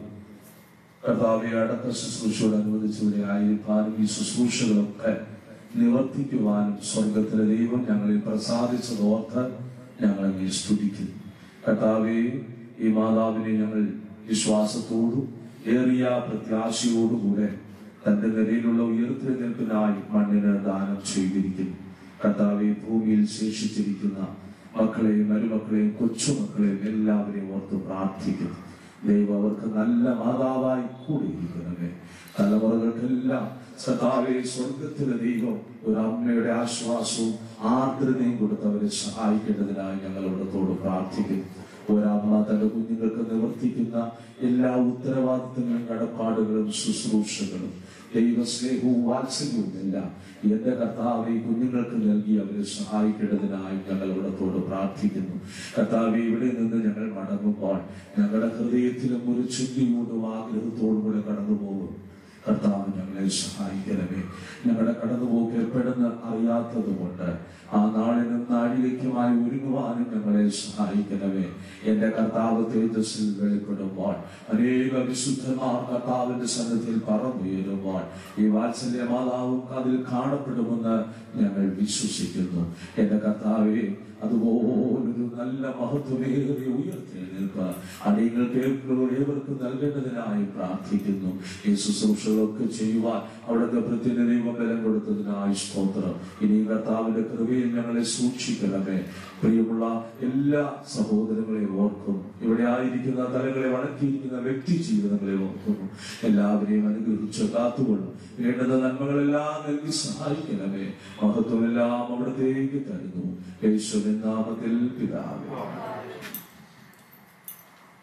കർത്താവെ അടക്ക ശുശ്രൂഷയോട് അനുവദിച്ചവരെ ആയിരിക്കാനും ഈ ശുശ്രൂഷകളൊക്കെ നിവർത്തിക്കുവാനും സ്വർഗത്തിലെ ദൈവം ഞങ്ങളെ പ്രസാദിച്ചതോർത്ത് ഞങ്ങളെ സ്തുതിക്കുന്നു കർത്താവെ ഈ മാതാവിനെ ഞങ്ങൾ വിശ്വാസത്തോടും ഏറിയ പ്രത്യാശയോടുകൂടെ തന്റെ നിലയിലുള്ള ഉയർത്തെഴുന്നേൽപ്പിനായി മണ്ണിന് ദാനം ചെയ്തിരിക്കുന്നു കർത്താവെ ഭൂമിയിൽ ശേഷിച്ചിരിക്കുന്ന മക്കളെയും മരുമക്കളെയും കൊച്ചുമക്കളെയും എല്ലാവരെയും ഓർത്ത് പ്രാർത്ഥിക്കുന്നു ദൈവം അവർക്ക് നല്ല മാതാവായി കൂടെ ഇരിക്കണമേ തലമുറകൾക്കെല്ലാം സഖാവെ സ്വർഗത്തിലെ ദൈവം ഒരു അമ്മയുടെ ആശ്വാസവും ആർദ്രതയും കൊടുത്ത് അവരെ സഹായിക്കേണ്ടതിനായി ഞങ്ങൾ ഇവിടത്തോട് പ്രാർത്ഥിക്കുന്നു ഒരമ്മ തന്റെ കുഞ്ഞുങ്ങൾക്ക് നിവർത്തിക്കുന്ന എല്ലാ ഉത്തരവാദിത്തങ്ങളും കടപ്പാടുകളും ശുശ്രൂഷകളും ദൈവസ്നേഹവും വാത്സല്യവും എല്ലാം എന്റെ കർത്താവ് ഈ കുഞ്ഞുങ്ങൾക്ക് നൽകി അവരെ സഹായിക്കേണ്ടതിനായി ഞങ്ങൾ ഇവിടത്തോട് പ്രാർത്ഥിക്കുന്നു കർത്താവ് ഇവിടെ നിന്ന് ഞങ്ങൾ മടങ്ങുമ്പോൾ ഞങ്ങളുടെ ഹൃദയത്തിലും ഒരു ചിന്തയോടും ആഗ്രഹത്തോടും കൂടെ കടന്നു പോകും കർത്താവ് ഞങ്ങളെ സഹായിക്കണമേ ഞങ്ങളുടെ കടന്നുപോക്ക് എപ്പോഴെന്ന് അറിയാത്തത് കൊണ്ട് ആ നാളിനും നാഴികയ്ക്കുമായി ഒരുങ്ങുവാനും ഞങ്ങളെ സഹായിക്കണമേ എന്റെ കർത്താവ് തേജസ്സിൽ വെളിപ്പെടുമ്പോൾ അനേക വിശുദ്ധന്മാർ കർത്താവിന്റെ സന്നിധിയിൽ പറന്നുയരുമ്പോൾ ഈ വാത്സല്യ മാതാവും അതിൽ കാണപ്പെടുമെന്ന് ഞങ്ങൾ വിശ്വസിക്കുന്നു എന്റെ കർത്താവെ അതുപോലൊരു നല്ല മഹത്വമേറിയ ഉയർത്തെഴുന്നേൽപ്പ് അടിയങ്ങൾ കേൾക്കുന്നവർ ഏവർക്കും നൽകേണ്ടതിനായി പ്രാർത്ഥിക്കുന്നു ഈ ശുശ്രൂഷകളൊക്കെ ചെയ്യുവാൻ അവിടുത്തെ പ്രത്യേക ദൈവം ബലം കൊടുത്തതിനായി സ്തോത്രം ഇനി കർത്താവിന്റെ കൃപയിൽ ഞങ്ങളെ സൂക്ഷിക്കണമേ പ്രിയമുള്ള എല്ലാ സഹോദരങ്ങളെയും ഓർക്കും ഇവിടെ ആയിരിക്കുന്ന തലങ്ങളെ വണക്കിയിരിക്കുന്ന വ്യക്തി ജീവിതങ്ങളെ ഓർക്കുന്നു എല്ലാവരെയും അനുഗ്രഹിച്ച് കാത്തുകൊള്ളും വേണ്ടുന്ന നന്മകളെല്ലാം നൽകി സഹായിക്കണമേ മഹത്വമെല്ലാം അവിടത്തേക്ക് തരുന്നു യേശുവിൻ നാമത്തിൽ പിതാവേ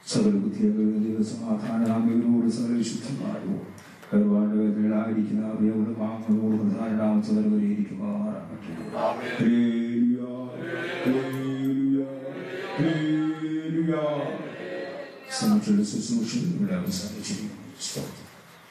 സകല ബുദ്ധിയുടെ സമാധാനാമികളോട് സകല വിശുദ്ധന്മാരും വേർപാടുകളായിരിക്കുന്ന അവയോട് വാങ്ങുകളോട് പ്രധാന സകലവരെയിരിക്കുമാറാകട്ടെ ഹല്ലേലൂയ, ഹല്ലേലൂയ, ഹല്ലേലൂയ. സമുദ്രയുടെ ശുശ്രൂഷ ഇവിടെ അവസാനിച്ചിരിക്കുന്നു സ്തോത്രം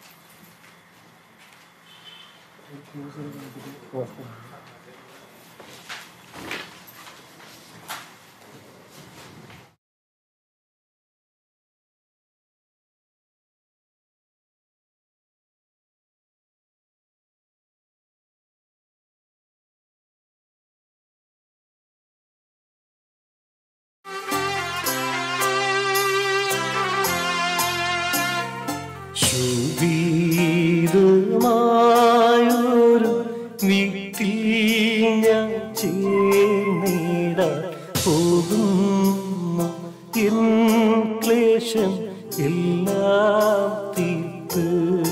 ശുഭീതമായൊരു വീട്ടിൽ ഞാൻ ചേർന്നിട പോകുന്നു എൻ ക്ലേശം എല്ലാം തീർത്ത്